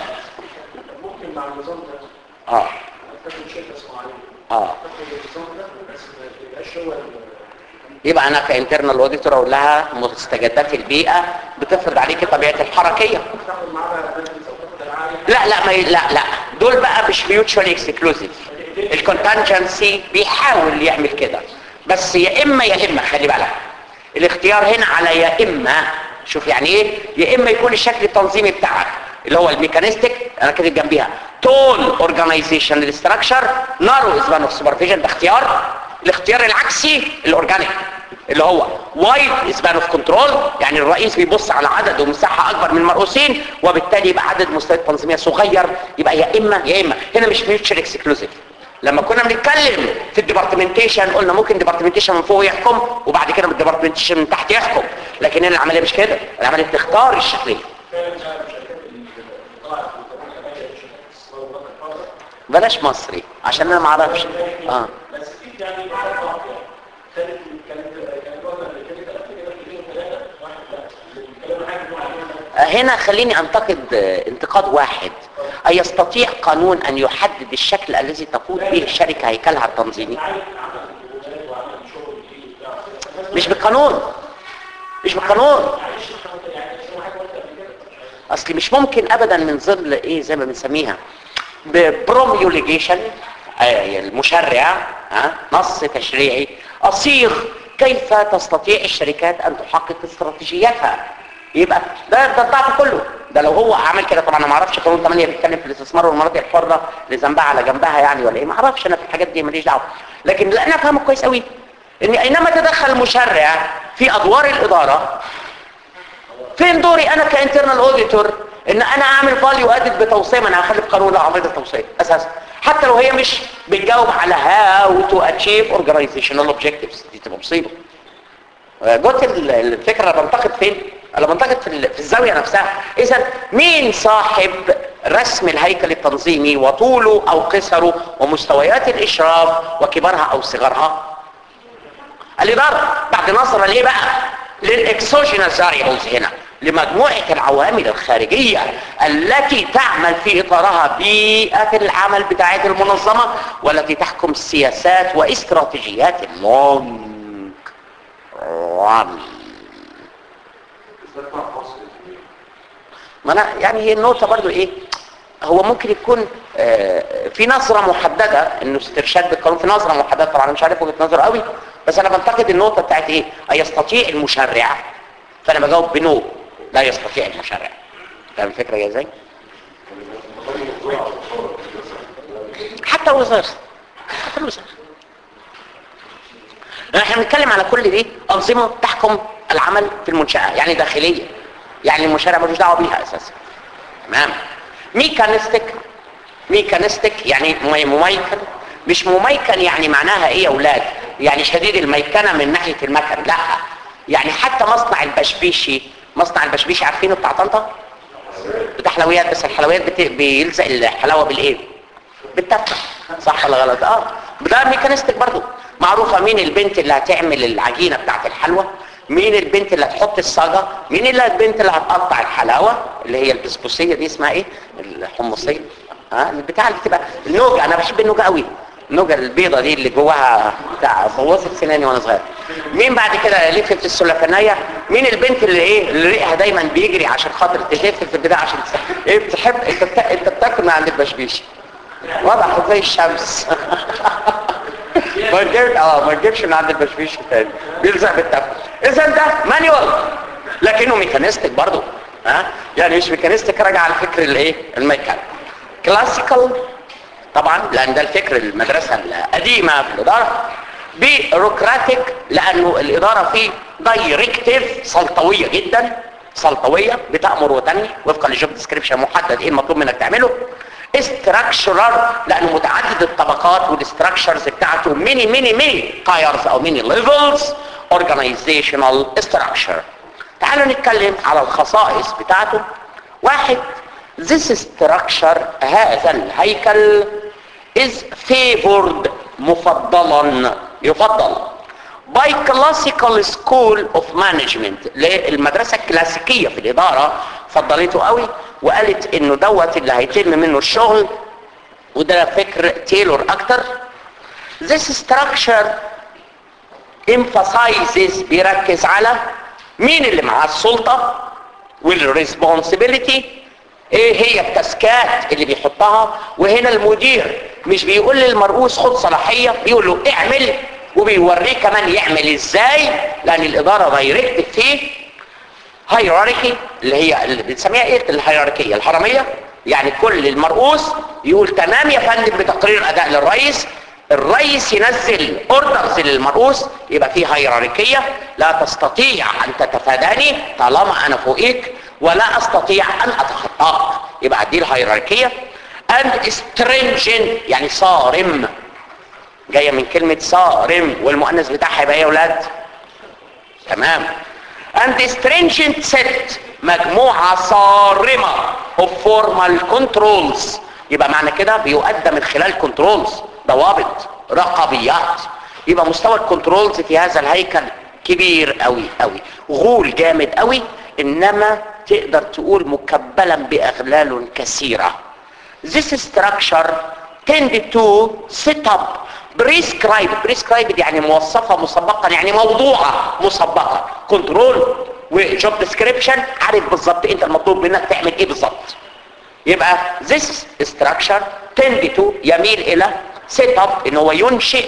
ممكن مع النظام ده اه تاخد شركه صناعيه اه تاخد النظام ده بس ما يبقاش هو ال- يبقى انا كانترنال اوديتور اقول لها مستجدات البيئه بتفرض عليك طبيعه الحركيه تاخد معاه بقى بنفيتس او تاخد العالي لا لا ما ي... لا لا دول بقى مش ميوتشوال اكسكلوزيف الكونتنجنسي بيحاول يعمل كده بس يا اما يا اما خلي بالك الاختيار هنا على يا اما شوف يعني ايه يا اما يكون الشكل التنظيمي بتاعك اللي هو الميكانيستيك انا كاتب جنبيها تول اورجانيزيشن ستراكشر نارو اسبان اوف سوبرفيجن ده اختيار الاختيار العكسي الاورجانيك اللي هو وايد اسبان اوف كنترول يعني الرئيس بيبص على عدد ومساحه اكبر من المرؤوسين وبالتالي يبقى عدد مستويات تنظيميه صغير يبقى يا اما يا اما هنا مش ميوتشر اكسكلوزيف لما كنا بنتكلم في الديبارتمنتيشن قلنا ممكن ديبارتمنتيشن من فوق يحكم وبعد كده الديبارتمنتيشن من تحت يحكم لكن هنا العمليه مش كده العمليه بتختار الشكليه بلاش مصري عشان انا ما اعرفش اه بس في يعني فتره واحده كانت كانت كانت وزن اللي كانت كده كده ثلاثه واحد لا الكلام حاجه معينه هنا خليني انتقد آه، انتقاد واحد أيستطيع قانون أن يحدد الشكل الذي تقود به الشركة هيكلها التنظيمي مش بالقانون مش بالقانون اصل مش ممكن ابدا من ظل ايه زي ما بنسميها ببروميوليجيشن المشرع ها نص تشريعي اصيغ كيف تستطيع الشركات ان تحقق استراتيجياتها يبقى ده ده الضعف كله ده لو هو عمل كده طبعا انا ما اعرفش قانون 8 بيتكلم في الاستثمار والمناطق الحره اللي ذنبها على جنبها يعني ولا ايه ما اعرفش انا في الحاجات دي ماليش دعوه لكن لا انا افهمه كويس قوي ان اينما تدخل المشرع في ادوار الاداره فين دوري انا كانترنال اوديتور ان انا اعمل فاليو ادد بتوصيه ما انا هخلي في قانون عمليه التوصيه اساسا حتى لو هي مش بتجاوب على هاو تو اتشيف اورجانيزيشنال اوبجكتيفز دي تبقى مصيبه جوت الفكره انا بنتقد فين انا بنتقد في ال- في الزاويه نفسها اذا مين صاحب رسم الهيكل التنظيمي وطوله او قصره ومستويات الاشراف وكبرها او صغرها الإدارة بعد نظرة ليه بقى للإكسوجينس فاريبلز هنا لمجموعة العوامل الخارجية التي تعمل في إطارها بيئة العمل بتاعت المنظمة والتي تحكم السياسات واستراتيجيات اللونج ران ما أنا يعني هي النقطة برضو إيه هو ممكن يكون آه، في نظرة محددة انه استرشاد بالقانون في نظرة محددة طبعا انا مش عارف وجهة نظر قوي بس انا بنتقد النقطة بتاعت ايه ايستطيع المشرع فانا بجاوب بنو لا يستطيع المشرع فاهم الفكرة جايه ازاي حتى الوزارة حتى الوزارة احنا بنتكلم على كل دي انظمة تحكم العمل في المنشأة يعني داخلية يعني المشرع ملوش دعوة بيها اساسا تمام ميكانيستيك ميكانيستيك يعني مي- مميكن مش مميكن يعني معناها ايه يا اولاد يعني شديد الميكنه من ناحيه المكن لا يعني حتى مصنع البشبيشي مصنع البشبيشي عارفينه بتاع طنطا بتاع حلويات بس الحلويات بت... بيلزق الحلاوه بالايه بالتفه صح ولا غلط اه ده ميكانيستيك برضو معروفه مين البنت اللي هتعمل العجينه بتاعت الحلوى مين البنت اللي هتحط الصاجه مين اللي البنت اللي هتقطع الحلاوه اللي هي البسبوسيه دي اسمها ايه الحمصيه ها البتاع اللي بتبقى النوجه انا بحب النوجه قوي النوجه البيضه دي اللي جواها بتاع بوظت سناني وانا صغير مين بعد كده لفت السلفنيه مين البنت اللي ايه اللي ريقها دايما بيجري عشان خاطر تلف في البتاع عشان تس- ايه بتحب انت بتا... انت بتاكل من عند البشبيش واضح زي الشمس ما تجيبش اه ما تجيبش من عند البشبيش تاني بيلزق بالتف اذا ده مانيوال لكنه ميكانيستيك برضه ها يعني مش ميكانيستيك راجع على فكر الايه الميكان كلاسيكال طبعا لان ده الفكر المدرسه القديمه في الاداره بيروقراطيك لانه الاداره فيه دايركتيف سلطويه جدا سلطويه بتامر وتنهي وفقا للجوب ديسكريبشن محدد ايه المطلوب منك تعمله استراكشرال لانه متعدد الطبقات والاستراكشرز بتاعته ميني ميني ميني تايرز او ميني ليفلز اورجانيزيشنال استراكشر تعالوا نتكلم على الخصائص بتاعته واحد this structure هذا الهيكل is favored مفضلا يفضل by classical school of management المدرسة الكلاسيكية في الإدارة فضلته قوي وقالت انه دوت اللي هيتم منه الشغل وده فكر تيلور اكتر this structure emphasizes بيركز على مين اللي معاه السلطة والريسبونسبيلتي ايه هي التاسكات اللي بيحطها وهنا المدير مش بيقول للمرؤوس خد صلاحية بيقول له اعمل وبيوريه كمان يعمل ازاي لان الاداره دايركت فيه هيراركي اللي هي اللي بنسميها ايه الهيراركيه الهرميه يعني كل المرؤوس يقول تمام يا فندم بتقرير اداء للرئيس الرئيس ينزل اوردرز للمرؤوس يبقى في هيراركيه لا تستطيع ان تتفاداني طالما انا فوقيك ولا استطيع ان اتخطاك يبقى دي الهيراركيه and stringent يعني صارم جايه من كلمه صارم والمؤنث بتاعها يبقى ايه يا اولاد تمام and stringent set مجموعة صارمة of formal controls يبقى معنى كده بيؤدى من خلال controls ضوابط رقابيات يبقى مستوى الكنترولز في هذا الهيكل كبير قوي قوي غول جامد قوي انما تقدر تقول مكبلا باغلال كثيرة this structure tended to set up prescribed prescribed يعني موصفة مسبقا يعني موضوعة مسبقة كنترول وجوب ديسكريبشن عارف بالظبط انت المطلوب منك تعمل ايه بالظبط يبقى this structure tend to يميل الى set up ان هو ينشئ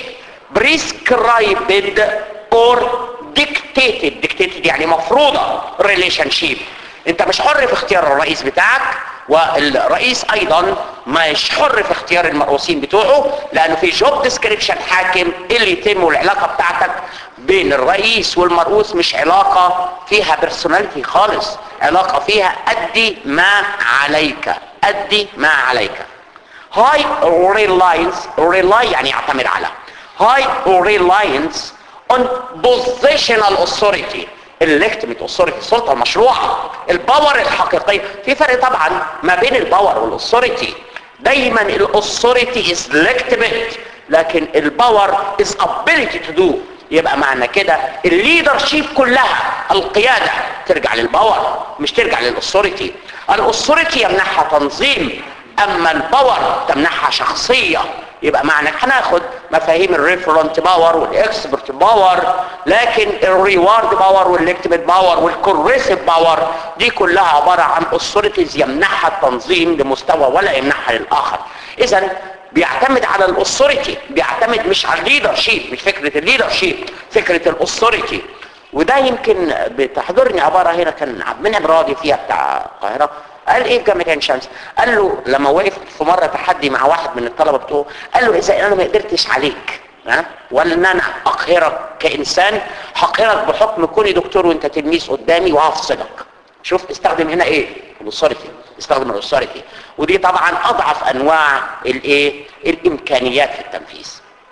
prescribed or dictated dictated يعني مفروضة relationship انت مش حر في اختيار الرئيس بتاعك والرئيس ايضا مش حر في اختيار المرؤوسين بتوعه لانه في جوب ديسكريبشن حاكم اللي يتم العلاقة بتاعتك بين الرئيس والمرؤوس مش علاقة فيها بيرسوناليتي خالص علاقة فيها ادي ما عليك ادي ما عليك هاي reliance rely يعني يعتمد على high reliance on positional authority الليجتمت authority السلطة المشروعة الباور الحقيقية في فرق طبعا ما بين الباور والاثوريتي دايما الاثوريتي از legitimate لكن الباور از ability to do يبقى معنى كده الليدرشيب كلها القيادة ترجع للباور مش ترجع للاثوريتي الاثوريتي يمنحها تنظيم اما الباور تمنحها شخصية يبقى معنى هناخد مفاهيم الريفرنت باور والاكسبرت باور لكن الريوارد باور والليكتيمت باور والكوريسيف باور دي كلها عبارة عن اثوريتيز يمنحها التنظيم لمستوى ولا يمنحها للاخر اذا بيعتمد على الاثوريتي بيعتمد مش على الليدرشيب مش فكرة الليدرشيب فكرة الاثوريتي وده يمكن بتحضرني عبارة هنا كان عبد المنعم راضي فيها بتاع القاهرة قال ايه في جامعة عين شمس قال له لما وقف في مرة تحدي مع واحد من الطلبة بتوعه قال له اذا انا ما قدرتش عليك ها ولا ان انا اقهرك كانسان هقهرك بحكم كوني دكتور وانت تلميذ قدامي وهفصلك شوف استخدم هنا ايه الاثوريتي استخدم الاثوريتي ودي طبعا اضعف انواع الايه الامكانيات في التنفيذ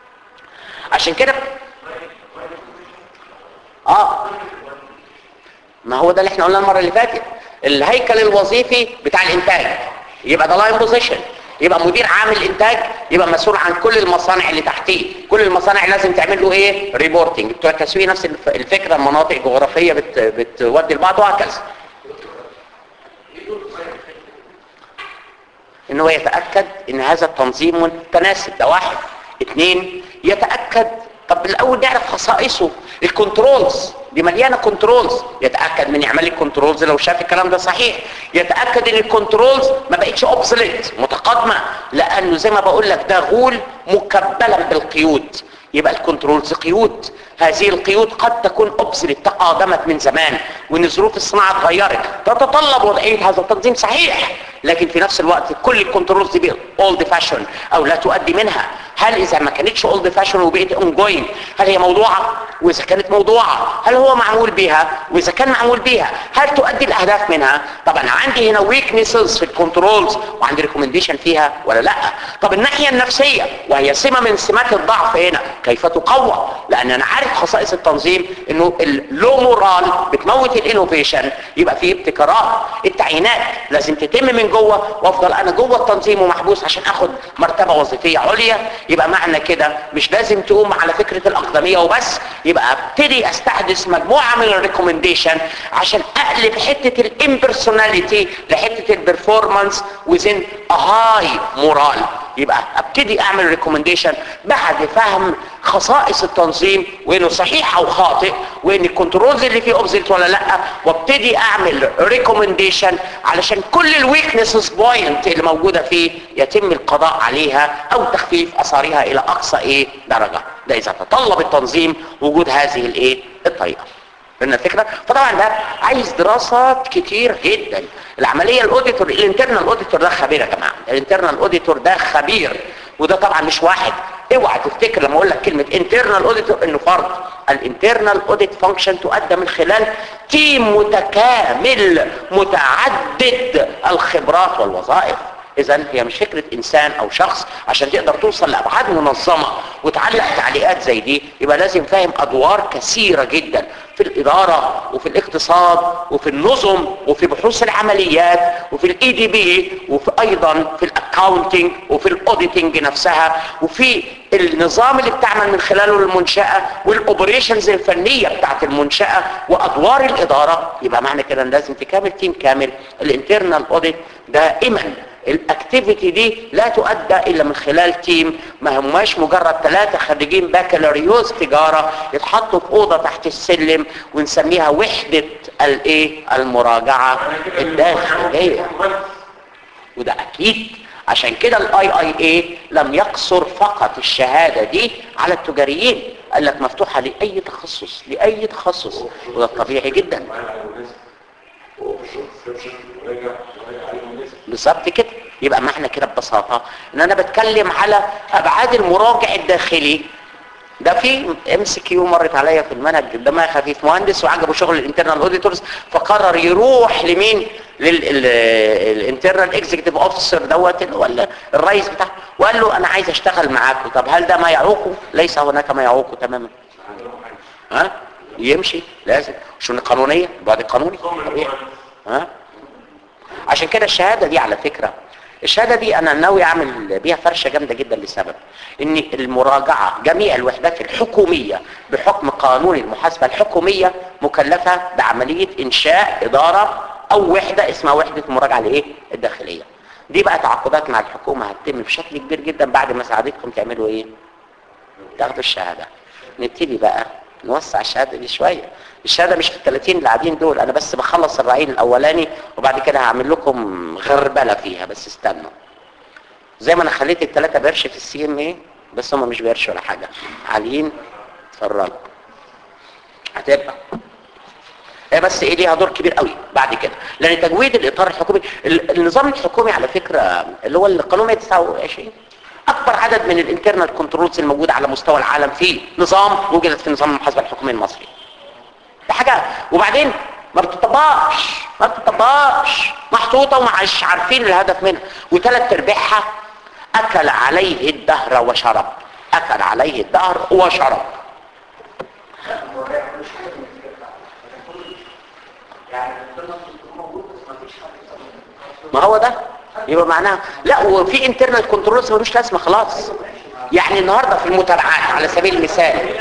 عشان كده اه ما هو ده اللي احنا قلنا المره اللي فاتت الهيكل الوظيفي بتاع الانتاج يبقى ده لاين بوزيشن يبقى مدير عامل انتاج يبقى مسؤول عن كل المصانع اللي تحتيه كل المصانع لازم تعمل له ايه ريبورتنج بتوع التسويق نفس الفكره مناطق جغرافيه بت بتودي لبعض وهكذا ان هو يتاكد ان هذا التنظيم متناسب ده واحد اثنين يتاكد طب الاول نعرف خصائصه الكنترولز دي مليانه كنترولز يتاكد من يعمل الكنترولز لو شاف الكلام ده صحيح يتاكد ان الكنترولز ما بقتش اوبسوليت متقدمه لانه زي ما بقول لك ده غول مكبلا بالقيود يبقى الكنترولز قيود هذه القيود قد تكون اوبسوليت تقادمت من زمان وان ظروف الصناعه اتغيرت تتطلب وضعيه هذا التنظيم صحيح لكن في نفس الوقت كل الكنترولز دي اولد فاشون او لا تؤدي منها هل اذا ما كانتش اولد فاشون وبقت اون جوينج هل هي موضوعه واذا كانت موضوعه هل هو معمول بيها واذا كان معمول بيها هل تؤدي الاهداف منها طبعا عندي هنا ويكنسز في الكنترولز وعندي ريكومنديشن فيها ولا لا طب الناحيه النفسيه وهي سمه من سمات الضعف هنا كيف تقوى لان انا عارف خصائص التنظيم انه اللو مورال بتموت الانوفيشن يبقى فيه ابتكارات التعيينات لازم تتم من جوه وافضل انا جوه التنظيم ومحبوس عشان اخد مرتبه وظيفيه عليا يبقى معنى كده مش لازم تقوم على فكره الاقدميه وبس يبقى ابتدي استحدث مجموعه من الريكومنديشن عشان اقلب حته الامبرسوناليتي لحته البرفورمانس وزن هاي مورال يبقى ابتدي اعمل ريكومنديشن بعد فهم خصائص التنظيم وانه صحيح او خاطئ وان الكنترولز اللي فيه اوبزيت ولا لا وابتدي اعمل ريكومنديشن علشان كل الويكنسز بوينت اللي موجوده فيه يتم القضاء عليها او تخفيف اثارها الى اقصى ايه درجه ده اذا تطلب التنظيم وجود هذه الايه الطريقه فهمنا الفكره فطبعا ده عايز دراسات كتير جدا العمليه الاوديتور الانترنال اوديتور ده خبير يا جماعه الانترنال اوديتور ده خبير وده طبعا مش واحد اوعى تفتكر لما اقول لك كلمه انترنال اوديتور انه فرد الانترنال اوديت فانكشن تؤدى من خلال تيم متكامل متعدد الخبرات والوظائف اذا هي مش فكره انسان او شخص عشان تقدر توصل لابعاد منظمه وتعلق تعليقات زي دي يبقى لازم فاهم ادوار كثيره جدا في الاداره وفي الاقتصاد وفي النظم وفي بحوث العمليات وفي الاي دي بي وفي ايضا في الاكاونتنج وفي الاوديتنج نفسها وفي النظام اللي بتعمل من خلاله المنشاه والاوبريشنز الفنيه بتاعت المنشاه وادوار الاداره يبقى معنى كده إن لازم تكامل تيم كامل الانترنال اوديت دائما الاكتيفيتي دي لا تؤدى الا من خلال تيم ما هماش مجرد ثلاثة خريجين بكالوريوس تجارة يتحطوا في اوضة تحت السلم ونسميها وحدة الايه المراجعة الداخلية وده اكيد عشان كده الاي اي اي لم يقصر فقط الشهادة دي على التجاريين قال لك مفتوحة لاي تخصص لاي تخصص وده طبيعي جدا بالظبط كده يبقى معنى كده ببساطة ان انا بتكلم على ابعاد المراجع الداخلي ده في ام سي كيو مرت عليا في المنهج دمها خفيف مهندس وعجبه شغل الانترنال اوديتورز فقرر يروح لمين للانترنال اكزيكتيف اوفيسر دوت اللي هو الرئيس بتاعه وقال له انا عايز اشتغل معاكم طب هل ده ما يعوقه ليس هناك ما يعوقه تماما ها يمشي لازم شو القانونيه البعد القانوني طبيعي ها عشان كده الشهاده دي على فكره الشهاده دي انا ناوي اعمل بيها فرشه جامده جدا لسبب ان المراجعه جميع الوحدات الحكوميه بحكم قانون المحاسبه الحكوميه مكلفه بعمليه انشاء اداره او وحده اسمها وحده المراجعه الايه الداخليه دي بقى تعاقدات مع الحكومه هتتم بشكل كبير جدا بعد ما ساعدتكم تعملوا ايه تاخدوا الشهاده نبتدي بقى نوسع الشهاده دي شويه الشهاده مش في ال 30 اللي قاعدين دول انا بس بخلص الرعيل الاولاني وبعد كده هعمل لكم غربله فيها بس استنوا زي ما انا خليت الثلاثه بيرش في السي ام اي بس هم مش بيرش ولا حاجه عاليين اتفرجوا هتبقى هي بس ايه ليها دور كبير قوي بعد كده لان تجويد الاطار الحكومي النظام الحكومي على فكره اللي هو القانون 129 اكبر عدد من الانترنال كنترولز الموجوده على مستوى العالم في نظام وجدت في نظام المحاسبه الحكومي المصري ده حاجه وبعدين ما بتطبقش ما بتطبقش محطوطه ومش عارفين الهدف منها وثلاث ارباعها اكل عليه الدهر وشرب اكل عليه الدهر وشرب ما هو ده يبقى معناها لا وفي انترنال كنترولز ملوش لازمه خلاص يعني النهارده في المتابعات على سبيل المثال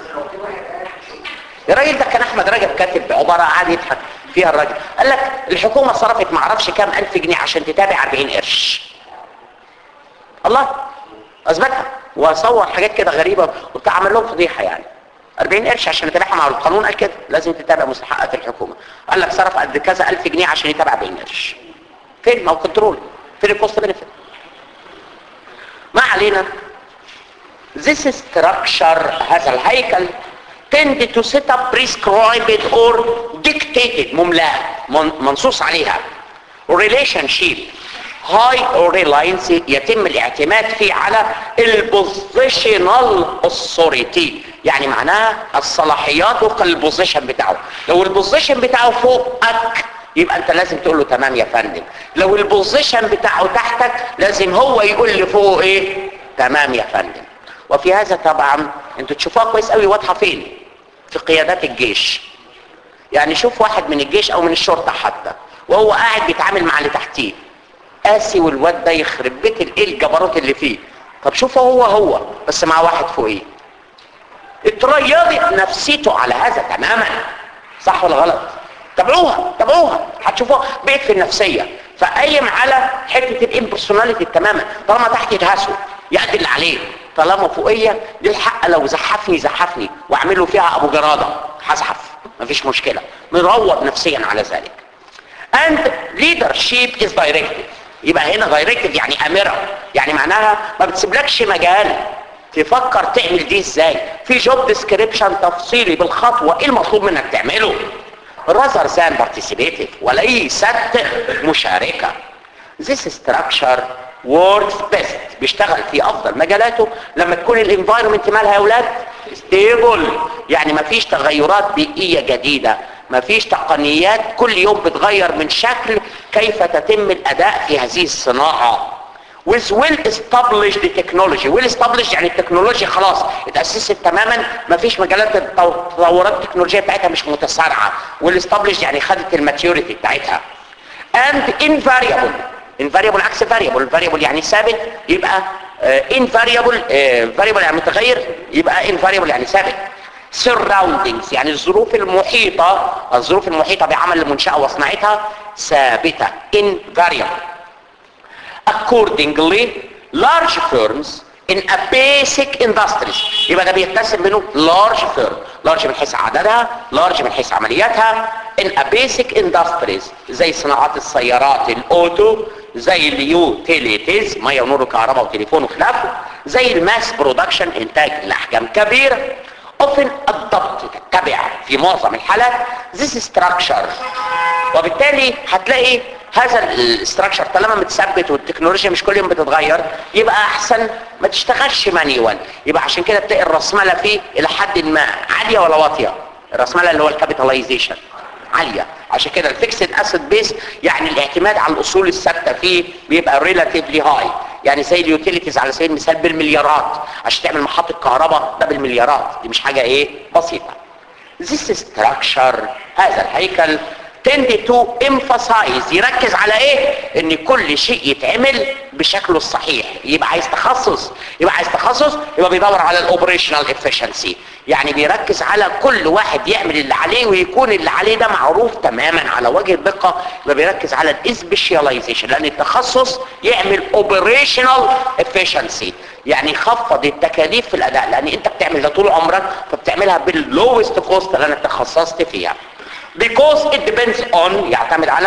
الراجل ده كان احمد رجب كاتب عباره قاعد يضحك فيها الراجل قال لك الحكومه صرفت ما اعرفش كام الف جنيه عشان تتابع 40 قرش الله اثبتها وصور حاجات كده غريبه وبتاع عمل لهم فضيحه يعني 40 قرش عشان يتابعها مع القانون قال كده لازم تتابع مستحقات الحكومه قال لك صرف قد كذا الف جنيه عشان يتابع 40 قرش فين ما هو كنترول فين الكوست بنفيت ما علينا this structure هذا الهيكل tend to set up prescribed or dictated مملاة منصوص عليها relationship high reliance يتم الاعتماد فيه على البوزيشنال authority يعني معناها الصلاحيات وفق البوزيشن بتاعه لو البوزيشن بتاعه فوقك يبقى انت لازم تقول له تمام يا فندم لو البوزيشن بتاعه تحتك لازم هو يقول لفوق ايه تمام يا فندم وفي هذا طبعا انتوا تشوفوها كويس قوي واضحه فين في قيادات الجيش يعني شوف واحد من الجيش او من الشرطه حتى وهو قاعد بيتعامل مع اللي تحتيه قاسي والواد ده يخرب بيت الايه الجبروت اللي فيه طب شوفه هو هو بس مع واحد فوقيه اتريضت نفسيته على هذا تماما صح ولا غلط تابعوها تابعوها هتشوفوها بيت في النفسيه فقايم على حته الامبرسوناليتي تماما طالما تحت يدهسه يأدي اللي عليه طالما فوقيه دي الحق لو زحفني زحفني واعمله فيها ابو جراده هزحف مفيش مشكله مروض نفسيا على ذلك and leadership is directive يبقى هنا directive يعني امره يعني معناها ما بتسيبلكش مجال تفكر تعمل دي ازاي في جوب ديسكريبشن تفصيلي بالخطوه ايه المطلوب منك تعمله rather than participative وليست مشاركه this structure works best بيشتغل في افضل مجالاته لما تكون الانفايرمنت مالها يا اولاد ستيبل يعني مفيش تغيرات بيئيه جديده مفيش تقنيات كل يوم بتغير من شكل كيف تتم الاداء في هذه الصناعه with well established technology well established يعني التكنولوجيا خلاص اتأسست تماما مفيش مجالات التطورات التكنولوجية بتاعتها مش متسارعة well established يعني خدت الماتيوريتي بتاعتها and invariable invariable عكس variable variable يعني ثابت يبقى uh, invariable uh, variable يعني متغير يبقى invariable يعني ثابت surroundings يعني الظروف المحيطة الظروف المحيطة بعمل المنشأة وصناعتها ثابتة invariable accordingly large firms in a basic industries يبقى ده بيتسم منه large firm large من حيث عددها large من حيث عملياتها in a basic industries زي صناعات السيارات الاوتو زي اليوتيليتيز ميه ونور وكهرباء وتليفون وخلافه زي الماس برودكشن انتاج لاحجام كبيره often adopt تتبع في معظم الحالات this structure وبالتالي هتلاقي هذا الاستراكشر طالما متثبت والتكنولوجيا مش كل يوم بتتغير يبقى احسن ما تشتغلش مانيوال يبقى عشان كده بتلاقي الراسماله فيه الى حد ما عاليه ولا واطيه الراسماله اللي هو الكابيتاليزيشن عاليه عشان كده الفيكسد اسيد بيس يعني الاعتماد على الاصول الثابته فيه بيبقى ريلاتيفلي هاي يعني زي اليوتيليتيز على سبيل المثال بالمليارات عشان تعمل محطه كهرباء ده بالمليارات دي مش حاجه ايه بسيطه This structure هذا الهيكل tend to emphasize يركز على ايه ان كل شيء يتعمل بشكله الصحيح يبقى عايز تخصص يبقى عايز تخصص يبقى بيدور على الاوبريشنال افشنسي يعني بيركز على كل واحد يعمل اللي عليه ويكون اللي عليه ده معروف تماما على وجه الدقه يبقى بيركز على الاسبيشاليزيشن لان التخصص يعمل اوبريشنال افشنسي يعني يخفض التكاليف في الاداء لان انت بتعمل ده طول عمرك فبتعملها باللوست كوست اللي انا تخصصت فيها because it depends on يعتمد على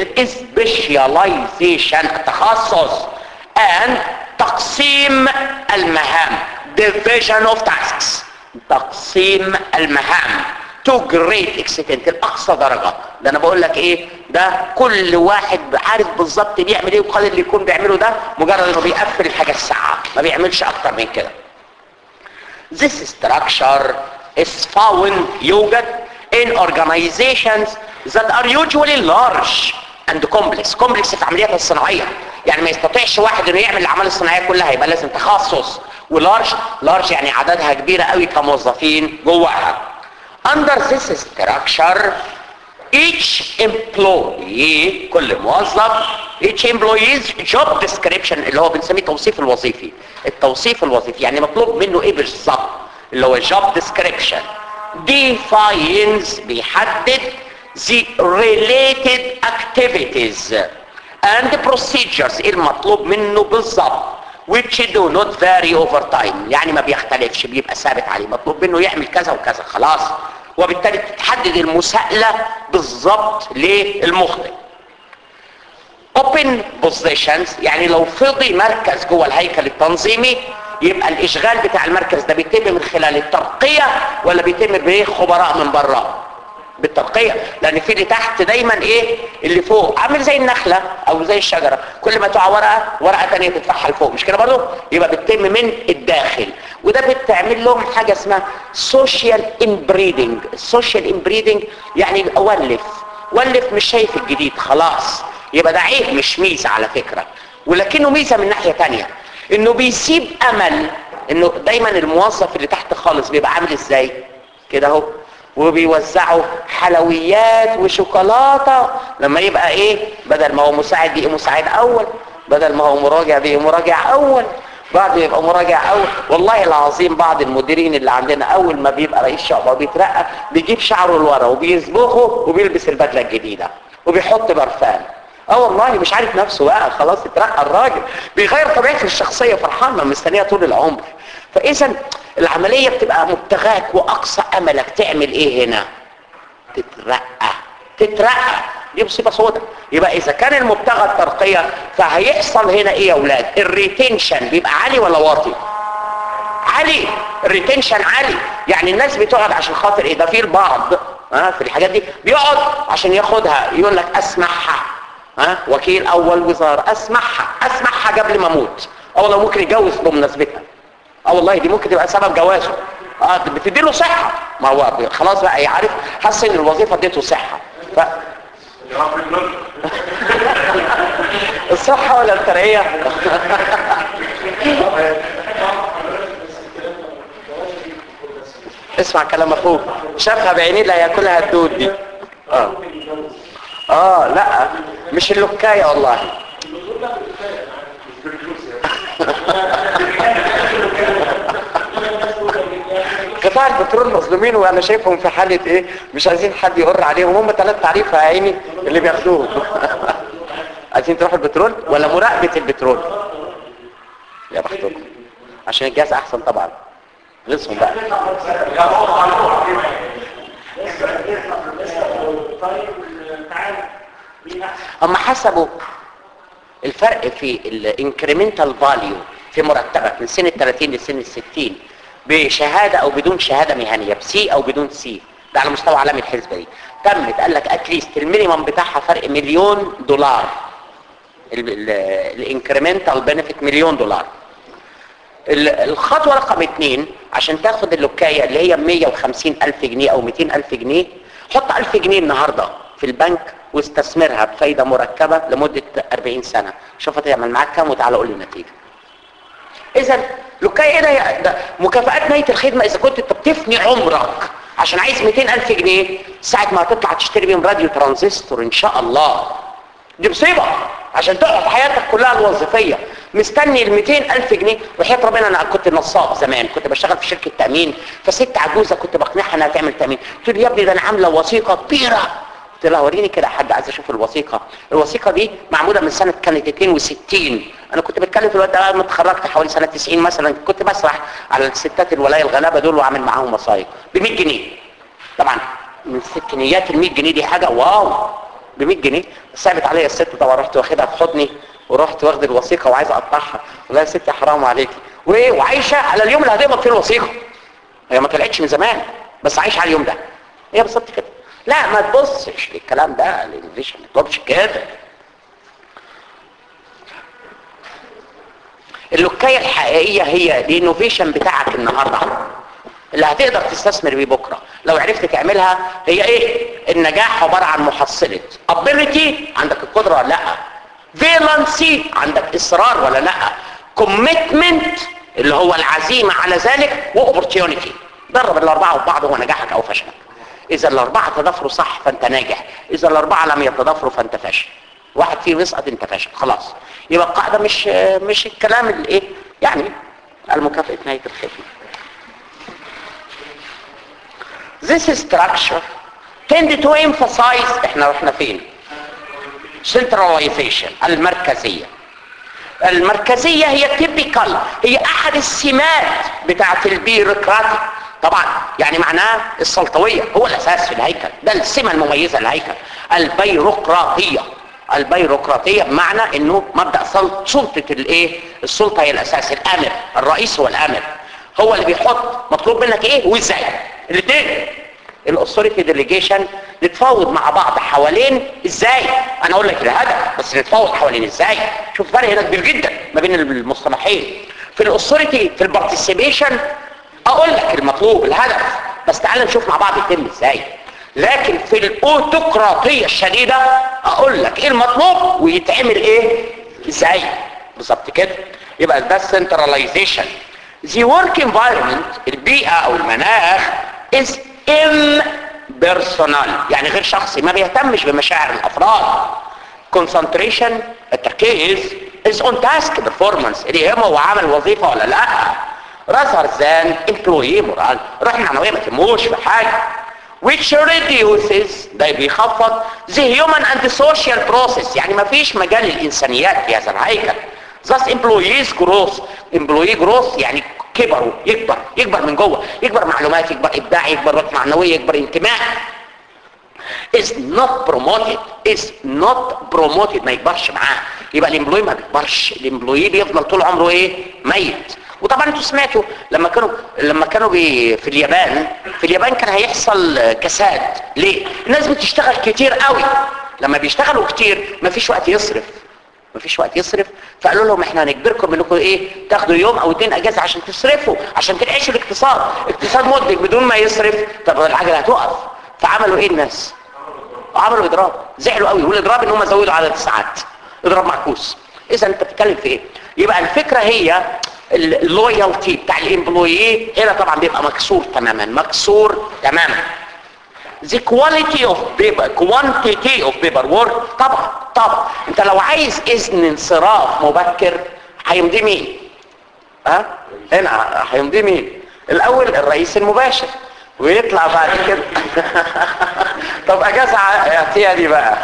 الاسبيشاليزيشن التخصص and تقسيم المهام division of tasks تقسيم المهام to great extent الاقصى درجه ده انا بقول لك ايه ده كل واحد عارف بالظبط بيعمل ايه وقال اللي يكون بيعمله ده مجرد انه بيقفل الحاجه الساعه ما بيعملش اكتر من كده this structure is found يوجد in organizations that are usually large and complex complex في عملياتها الصناعية يعني ما يستطيعش واحد انه يعمل الاعمال الصناعية كلها يبقى لازم تخصص ولارج لارج يعني عددها كبيرة قوي كموظفين جواها under this structure each employee كل موظف each employee's job description اللي هو بنسميه التوصيف الوظيفي التوصيف الوظيفي يعني مطلوب منه ايه بالظبط اللي هو job description defines بيحدد the related activities and procedures المطلوب منه بالظبط which do not vary over time يعني ما بيختلفش بيبقى ثابت عليه مطلوب منه يعمل كذا وكذا خلاص وبالتالي تتحدد المساءلة بالظبط للمخطئ open positions يعني لو فضي مركز جوه الهيكل التنظيمي يبقى الاشغال بتاع المركز ده بيتم من خلال الترقية ولا بيتم بخبراء من بره بالترقية لان في اللي تحت دايما ايه اللي فوق عامل زي النخلة او زي الشجرة كل ما تقع ورقة ورقة تانية تتفحها لفوق مش كده برضو يبقى بتتم من الداخل وده بتعمل لهم حاجة اسمها سوشيال امبريدنج السوشيال امبريدنج يعني ولف ولف مش شايف الجديد خلاص يبقى ده عيب مش ميزة على فكرة ولكنه ميزة من ناحية تانية انه بيسيب امل انه دايما الموظف اللي تحت خالص بيبقى عامل ازاي كده اهو وبيوزعوا حلويات وشوكولاتة لما يبقى ايه بدل ما هو مساعد بيبقى مساعد اول بدل ما هو مراجع بيبقى مراجع اول بعد يبقى مراجع اول والله العظيم بعض المديرين اللي عندنا اول ما بيبقى رئيس شعبة وبيترقى بيجيب شعره لورا وبيصبغه وبيلبس البدلة الجديدة وبيحط برفان اه والله مش عارف نفسه بقى خلاص اترقى الراجل بيغير طبيعته الشخصيه فرحانه مستنيه طول العمر فاذا العمليه بتبقى مبتغاك واقصى املك تعمل ايه هنا تترقى تترقى دي مصيبه سوداء يبقى اذا كان المبتغى الترقيه فهيحصل هنا ايه يا اولاد الريتنشن بيبقى عالي ولا واطي عالي الريتنشن عالي يعني الناس بتقعد عشان خاطر ايه ده في البعض ها في الحاجات دي بيقعد عشان ياخدها يقول لك اسمعها ها وكيل اول وزاره اسمعها اسمعها قبل ما اموت او لو ممكن يتجوز بمناسبتها اه والله دي ممكن تبقى سبب جوازه اه بتدي له صحه ما هو خلاص بقى يعرف حس ان الوظيفه اديته صحه ف... الصحه ولا الترقيه اسمع كلام اخوك شافها بعينيه لا ياكلها الدود دي اه اه لا مش اللكايه والله قطاع البترول مظلومين وانا شايفهم في حاله ايه مش عايزين حد يقر عليهم هم ثلاث تعريف يا عيني اللي بياخدوهم عايزين تروحوا البترول ولا مراقبه البترول يا بختكم عشان الجهاز احسن طبعا غلصهم بقى اما حسبوا الفرق في الانكريمنتال فاليو في مرتبك من سن ال 30 لسن ال 60 بشهاده او بدون شهاده مهنيه بسي او بدون سي ده على مستوى عالمي الحسبه دي تمت قال لك اتليست المينيمم بتاعها فرق مليون دولار الانكريمنتال بنفيت مليون دولار الخطوة رقم اتنين عشان تاخد اللوكاية اللي هي 150 ألف جنيه أو 200 ألف جنيه حط ألف جنيه النهاردة في البنك واستثمرها بفايدة مركبة لمدة 40 سنة شوف هتعمل معاك كام وتعالى قول لي النتيجة إذا لوكاية ده, ده مكافآت نهاية الخدمة إذا كنت أنت بتفني عمرك عشان عايز 200 ألف جنيه ساعة ما هتطلع تشتري بيهم راديو ترانزستور إن شاء الله دي مصيبة عشان تقعد حياتك كلها الوظيفية مستني ال 200 ألف جنيه وحياة ربنا أنا كنت نصاب زمان كنت بشتغل في شركة تأمين فست عجوزة كنت بقنعها إنها تعمل تأمين قلت له يا ابني ده أنا عاملة وثيقة كبيرة قلت لها وريني كده حد عايز اشوف الوثيقه الوثيقه دي معموله من سنه كانت 62 انا كنت بتكلم في الوقت ده لما اتخرجت حوالي سنه 90 مثلا كنت بسرح على الستات الولايه الغلابه دول واعمل معاهم وثائق ب 100 جنيه طبعا من ستينيات ال 100 جنيه دي حاجه واو ب 100 جنيه صعبت عليا الست طبعا رحت واخدها في حضني ورحت واخد الوثيقه وعايز اقطعها والله يا ستي حرام عليكي وايه وعايشه على اليوم اللي هتقبض فيه الوثيقه هي ما طلعتش من زمان بس عايشه على اليوم ده هي بالظبط كده لا ما تبصش الكلام ده الانجليش ما تطلبش كده اللوكايه الحقيقيه هي الانوفيشن بتاعك النهارده اللي هتقدر تستثمر بيه بكره لو عرفت تعملها هي ايه النجاح عباره عن محصله ابيليتي عندك القدره ولا لا فيلانسي عندك اصرار ولا لا كوميتمنت اللي هو العزيمه على ذلك واوبورتيونيتي درب الاربعه في بعض هو نجاحك او فشلك اذا الاربعه تضافروا صح فانت ناجح اذا الاربعه لم يتضافروا فانت فاشل واحد فيهم يسقط انت فاشل خلاص يبقى القاعده مش مش الكلام الايه يعني المكافاه نهايه الخدمه This structure tend to emphasize احنا رحنا فين centralization المركزية المركزية هي typical هي احد السمات بتاعت البيروقراطي طبعا يعني معناه السلطوية هو الاساس في الهيكل ده السمة المميزة للهيكل البيروقراطية البيروقراطية بمعنى انه مبدأ سلطة الايه السلطة هي الاساس الامر الرئيس هو الامر هو اللي بيحط مطلوب منك ايه وازاي الاثنين الاثوريتي ديليجيشن نتفاوض مع بعض حوالين ازاي انا اقول لك الهدف بس نتفاوض حوالين ازاي شوف فرق هنا كبير جدا ما بين المصطلحين في الاثوريتي في البارتيسيبيشن اقول لك المطلوب الهدف بس تعال نشوف مع بعض يتم ازاي لكن في الاوتوقراطيه الشديده اقول لك ايه المطلوب ويتعمل ايه ازاي بالظبط كده يبقى ده السنتراليزيشن the work environment البيئة او المناخ is impersonal يعني غير شخصي ما بيهتمش بمشاعر الافراد concentration التركيز is on task performance اللي يهمه هو عمل وظيفة ولا لا rather than employee moral روح معنوية ما تهموش في حاجة which reduces ده بيخفض the human and the social process يعني ما فيش مجال للإنسانيات في هذا الهيكل thus employees growth employee growth يعني كبروا يكبر يكبر من جوه يكبر معلومات يكبر إبداع يكبر روح معنوية يكبر انتماء is not promoted is not promoted ما يكبرش معاه يبقى الامبلوي ما بيكبرش الامبلوي بيفضل طول عمره ايه ميت وطبعا انتوا سمعتوا لما كانوا لما كانوا بي في اليابان في اليابان كان هيحصل كساد ليه الناس بتشتغل كتير قوي لما بيشتغلوا كتير ما فيش وقت يصرف ما فيش وقت يصرف فقالوا لهم احنا هنجبركم انكم ايه تاخدوا يوم او اتنين اجازه عشان تصرفوا عشان تعيشوا الاقتصاد اقتصاد مدرك بدون ما يصرف طب العجله هتقف فعملوا ايه الناس عملوا اضراب زعلوا قوي والاضراب ان هم زودوا عدد الساعات اضراب معكوس اذا انت بتتكلم في ايه يبقى الفكره هي اللويالتي بتاع الامبلويي هنا طبعا بيبقى مكسور تماما مكسور تماما the quality of paper quantity of paper work طبعا طبعا انت لو عايز اذن انصراف مبكر هيمضي مين ها هنا هيمضي مين الاول الرئيس المباشر ويطلع بعد كده طب اجازه اعطيها دي بقى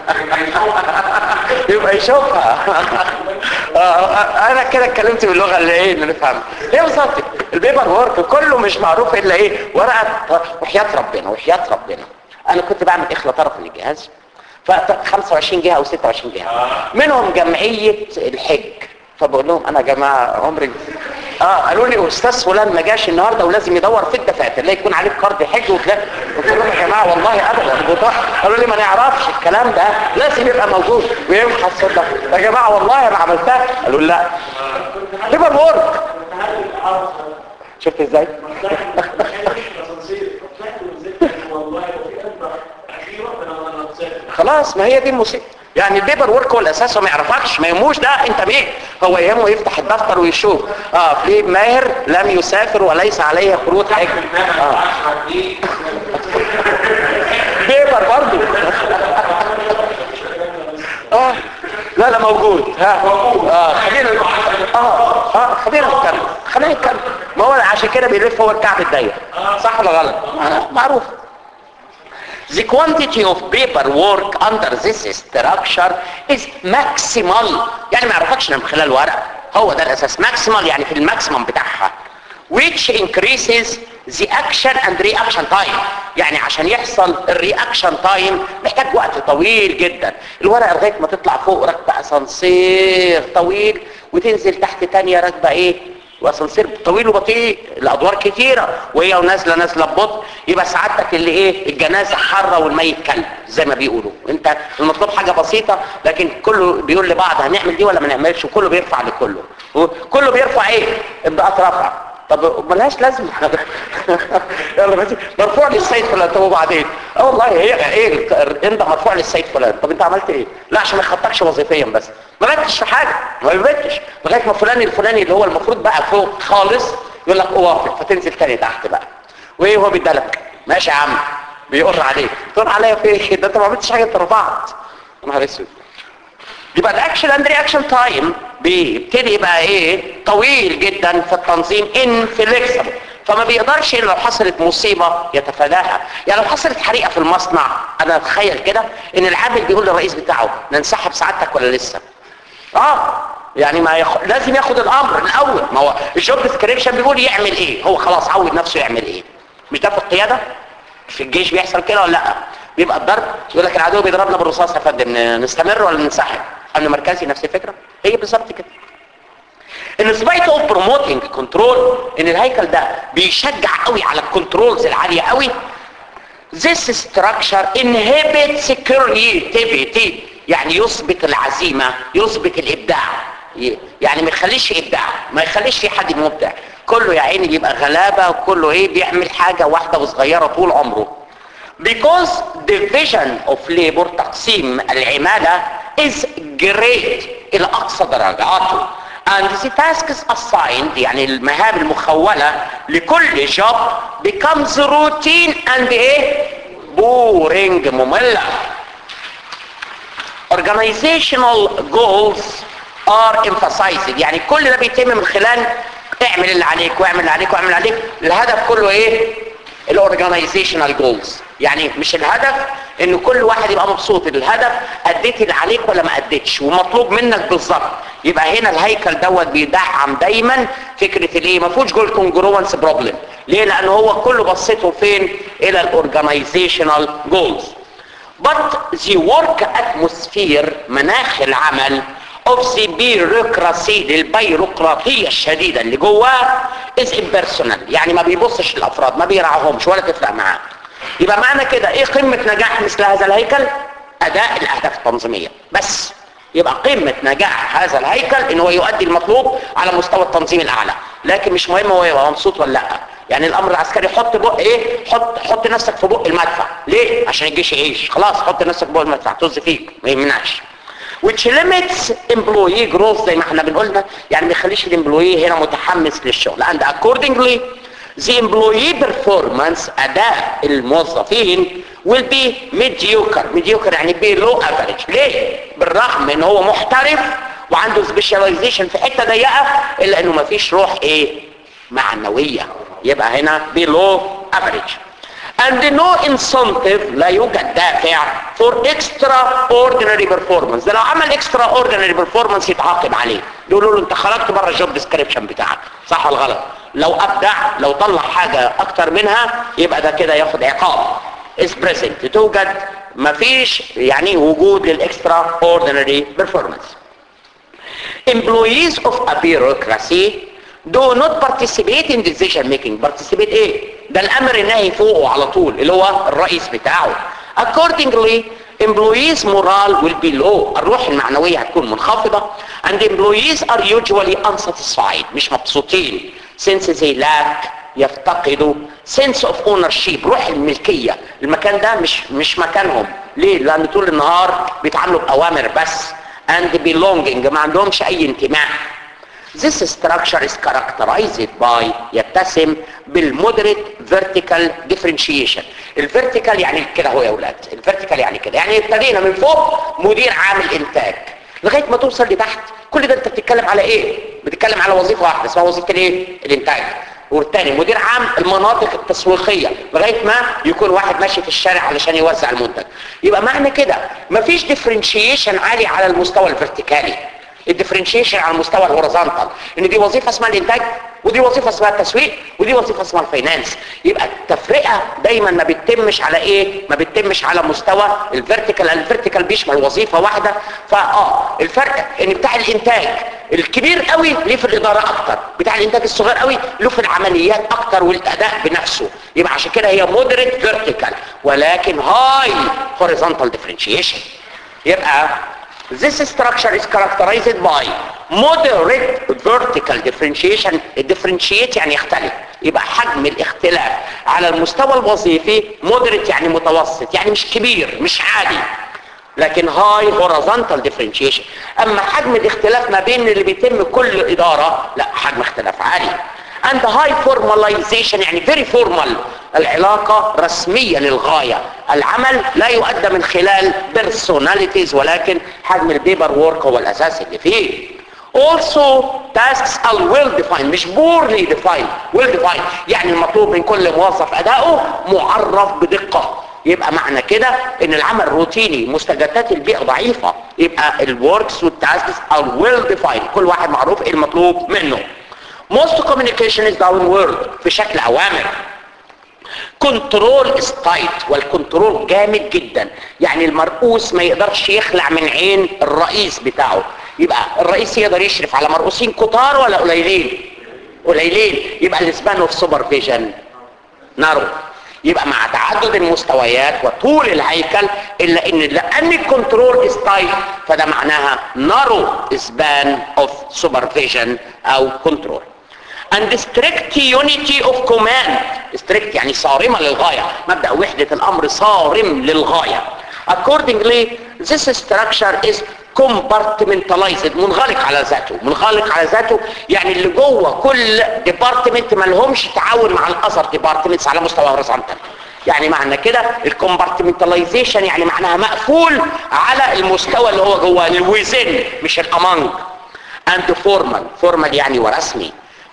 يبقى يشوفها انا كده اتكلمت باللغه اللي ايه اللي نفهمها ايه بالظبط البيبر وورك كله مش معروف الا ايه ورقه وحياه ربنا وحياه ربنا انا كنت بعمل اخلة طرف للجهاز ف 25 جهه او 26 جهه منهم جمعيه الحج فبقول لهم انا يا جماعه عمري اه قالوا لي استاذ فلان ما جاش النهارده ولازم يدور في الدفاتر لا يكون عليك قرض حج وكده قلت لهم يا جماعه والله ابدا قالوا لي ما نعرفش الكلام ده لازم يبقى موجود ويبحث صدق يا جماعه والله انا عملتها قالوا لي لا بيبر وورك شفت ازاي خلاص ما هي دي المصيبه يعني البيبر ورك هو الاساس وما يعرفكش ما يهموش ده انت مين هو يهمه يفتح الدفتر ويشوف اه في ماهر لم يسافر وليس عليه قروض حج اه بيبر برضو اه لا لا موجود ها اه خلينا اه اه خلينا نتكلم خلينا نتكلم ما هو عشان كده بيلف هو الكعب الضيق صح ولا غلط آه معروف The quantity of paperwork under this structure is maximal يعني ما يعرفكش من خلال ورق هو ده الاساس maximal يعني في الماكسيمم بتاعها which increases the action and reaction time يعني عشان يحصل الرياكشن تايم محتاج وقت طويل جدا الورقه لغايه ما تطلع فوق راكبه اسانسير طويل وتنزل تحت تانية راكبه ايه واسانسير طويل وبطيء الادوار كتيره وهي ونازله نازله ببطء يبقى سعادتك اللي ايه الجنازه حره والميت كلب زي ما بيقولوا انت المطلوب حاجه بسيطه لكن كله بيقول لبعض هنعمل دي ولا ما نعملش وكله بيرفع لكله كله بيرفع ايه ابداءات رفع طب ملهاش لازمه يلا بس مرفوع للسيد فلان طب وبعدين اه والله هي ايه انت مرفوع للسيد فلان طب انت عملت ايه لا عشان ما يخطكش وظيفيا بس ما بتش في حاجه ما بتش لغايه ما فلان الفلاني اللي هو المفروض بقى فوق خالص يقول لك اوافق فتنزل تاني تحت بقى وايه هو بيدلك ماشي يا عم بيقر عليك تقر عليا في ايه ده انت ما عملتش حاجه انت رفعت يا نهار اسود يبقى الاكشن اند رياكشن تايم بيبتدي يبقى ايه طويل جدا في التنظيم انفليكسبل فما بيقدرش لو حصلت مصيبة يتفاداها يعني لو حصلت حريقة في المصنع انا اتخيل كده ان العامل بيقول للرئيس بتاعه ننسحب سعادتك ولا لسه اه يعني ما يخ... لازم ياخد الامر الاول ما هو الجوب ديسكريبشن بيقول يعمل ايه هو خلاص عود نفسه يعمل ايه مش ده في القيادة في الجيش بيحصل كده ولا لا بيبقى الضرب يقول لك العدو بيضربنا بالرصاص يا فندم نستمر ولا ننسحب امن مركزي نفس الفكره هي بالظبط كده ان سبايت اوف بروموتنج كنترول ان الهيكل ده بيشجع قوي على الكنترولز العاليه قوي this structure inhibits creativity يعني يثبت العزيمه يثبت الابداع يعني ما يخليش ابداع ما يخليش في حد مبدع كله يا عيني بيبقى غلابه وكله ايه بيعمل حاجه واحده وصغيره طول عمره because division of labor تقسيم العمالة is great إلى أقصى درجاته and the tasks assigned يعني المهام المخولة لكل job becomes routine and ايه boring مملة organizational goals are emphasized يعني كل ده بيتم من خلال اعمل اللي عليك واعمل اللي عليك واعمل اللي عليك الهدف كله ايه الاورجانيزيشنال جولز يعني مش الهدف ان كل واحد يبقى مبسوط الهدف اديت اللي عليك ولا ما اديتش ومطلوب منك بالظبط يبقى هنا الهيكل دوت بيدعم دايما فكره الايه ما فيهوش جول كونجروانس بروبلم ليه لان هو كله بصيته فين الى الاورجانيزيشنال جولز but the work atmosphere مناخ العمل of the bureaucracy البيروقراطية الشديدة اللي جواه is impersonal يعني ما بيبصش الافراد ما بيرعاهمش ولا تفرق معاه يبقى معنى كده ايه قمة نجاح مثل هذا الهيكل اداء الاهداف التنظيمية بس يبقى قمة نجاح هذا الهيكل ان هو يؤدي المطلوب على مستوى التنظيم الاعلى لكن مش مهم هو يبقى مبسوط ولا لا يعني الامر العسكري حط بق ايه حط حط نفسك في بق المدفع ليه عشان الجيش يعيش خلاص حط نفسك في بق المدفع طز فيك ما يمنعش which limits employee growth زي ما احنا بنقولنا يعني ما يخليش الامبلوي هنا متحمس للشغل and accordingly the employee performance اداء الموظفين will be mediocre mediocre يعني below average ليه بالرغم ان هو محترف وعنده specialization في حته ضيقه الا انه ما فيش روح ايه معنويه يبقى هنا below average and no incentive لا يوجد دافع for extraordinary performance ده لو عمل extraordinary performance يتعاقب عليه يقولوا له انت خرجت بره الجوب ديسكريبشن بتاعك صح ولا غلط لو ابدع لو طلع حاجه اكتر منها يبقى ده كده ياخد عقاب is present توجد مفيش يعني وجود للاكسترا ordinary performance employees of a bureaucracy do not participate in decision making participate ايه ده الامر النهي فوقه على طول اللي هو الرئيس بتاعه accordingly employees morale will be low الروح المعنوية هتكون منخفضة and employees are usually unsatisfied مش مبسوطين since they lack يفتقدوا sense of ownership روح الملكية المكان ده مش مش مكانهم ليه لان طول النهار بيتعاملوا باوامر بس and belonging ما عندهمش اي انتماء This structure is characterized by يتسم بالمودريت vertical differentiation الفيرتيكال يعني كده هو يا اولاد الفيرتيكال يعني كده يعني ابتدينا من فوق مدير عام الانتاج لغايه ما توصل لتحت كل ده انت بتتكلم على ايه بتتكلم على وظيفه واحده اسمها وظيفه الايه الانتاج والتاني مدير عام المناطق التسويقية لغاية ما يكون واحد ماشي في الشارع علشان يوزع المنتج يبقى معنى كده مفيش ديفرنشيشن عالي على المستوى الفيرتيكالي الديفرنشيشن على المستوى الهوريزونتال ان دي وظيفه اسمها الانتاج ودي وظيفه اسمها التسويق ودي وظيفه اسمها الفاينانس يبقى التفرقه دايما ما بتتمش على ايه ما بتتمش على مستوى الفيرتيكال الفيرتيكال بيشمل وظيفه واحده فاه الفرق ان بتاع الانتاج الكبير قوي ليه في الاداره اكتر بتاع الانتاج الصغير قوي له في العمليات اكتر والاداء بنفسه يبقى عشان كده هي مودريت فيرتيكال ولكن هاي هوريزونتال ديفرنشيشن يبقى This structure is characterized by moderate vertical differentiation differentiate يعني يختلف يبقى حجم الاختلاف على المستوى الوظيفي moderate يعني متوسط يعني مش كبير مش عالي لكن هاي horizontal differentiation اما حجم الاختلاف ما بين اللي بيتم كل ادارة لا حجم اختلاف عالي and high formalization يعني very formal العلاقة رسمية للغاية العمل لا يؤدى من خلال personalities ولكن حجم البيبر وورك هو الأساس اللي فيه also tasks are well defined مش poorly defined well defined يعني المطلوب من كل موظف أداؤه معرف بدقة يبقى معنى كده ان العمل روتيني مستجدات البيئة ضعيفة يبقى الوركس والتاسكس are well defined كل واحد معروف ايه المطلوب منه most communication is downward في شكل اوامر كنترول ستايت والكنترول جامد جدا يعني المرؤوس ما يقدرش يخلع من عين الرئيس بتاعه يبقى الرئيس يقدر يشرف على مرؤوسين كتار ولا قليلين قليلين يبقى الاسبان اوف سوبرفيجن نارو يبقى مع تعدد المستويات وطول الهيكل الا ان لان الكنترول ستايل فده معناها نارو سبان اوف سوبرفيجن او كنترول and strict unity of command strict يعني صارمة للغاية مبدأ وحدة الأمر صارم للغاية accordingly this structure is compartmentalized منغلق على ذاته منغلق على ذاته يعني اللي جوه كل ديبارتمنت ما لهمش تعاون مع الاذر ديبارتمنتس على مستوى هوريزونتال يعني معنى كده الكومبارتمنتاليزيشن يعني معناها مقفول على المستوى اللي هو جوه الويزن مش الامانج اند فورمال فورمال يعني ورسمي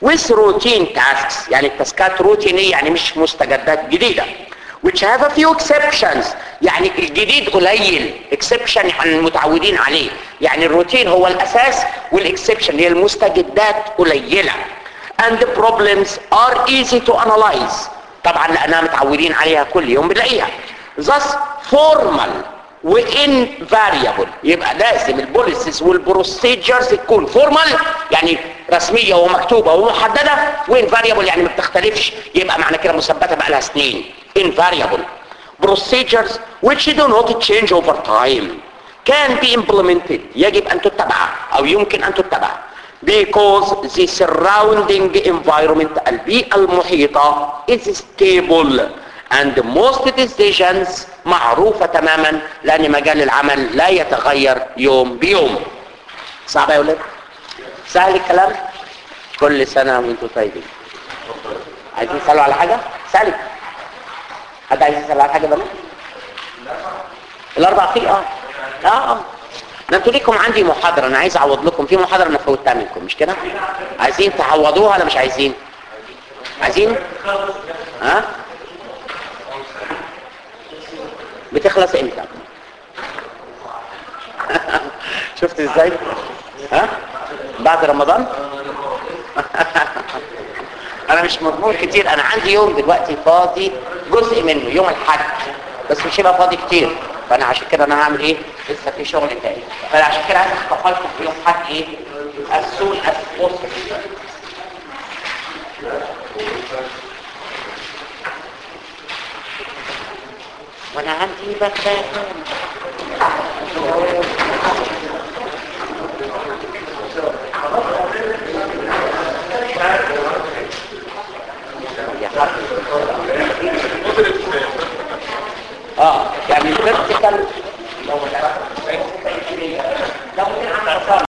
with routine tasks يعني التاسكات روتينية يعني مش مستجدات جديدة which have a few exceptions يعني الجديد قليل exception يعني المتعودين عليه يعني الروتين هو الأساس والاكسبشن هي المستجدات قليلة and the problems are easy to analyze طبعا لأننا متعودين عليها كل يوم بنلاقيها thus formal وانفاريبل يبقى لازم البوليسيز والبروسيجرز تكون فورمال يعني رسميه ومكتوبه ومحدده وانفاريبل يعني ما بتختلفش يبقى معنى كده مثبته بقى لها سنين invariable procedures which do not change over time can be implemented يجب ان تتبع او يمكن ان تتبع because the surrounding environment البيئة المحيطة is stable and most decisions معروفة تماما لأن مجال العمل لا يتغير يوم بيوم صعب يا ولاد سهل الكلام كل سنة وانتم طيبين عايزين تسألوا على حاجة سألوا حد عايز يسأل على حاجة بنا الأربع فيه اه اه اه ده انتوا ليكم عندي محاضرة انا عايز اعوض لكم في محاضرة انا فوتها منكم مش كده عايزين تعوضوها ولا مش عايزين عايزين ها بتخلص امتى شفت ازاي ها بعد رمضان انا مش مضمون كتير انا عندي يوم دلوقتي فاضي جزء منه يوم الحج بس مش هيبقى فاضي كتير فانا عشان كده انا هعمل ايه لسه في شغل تاني فانا عشان كده عايز اخطفلكم في يوم حج ايه as soon as possible وانا عندي بكاء يا حبيبي اه يعني الفيرتيكال لو لو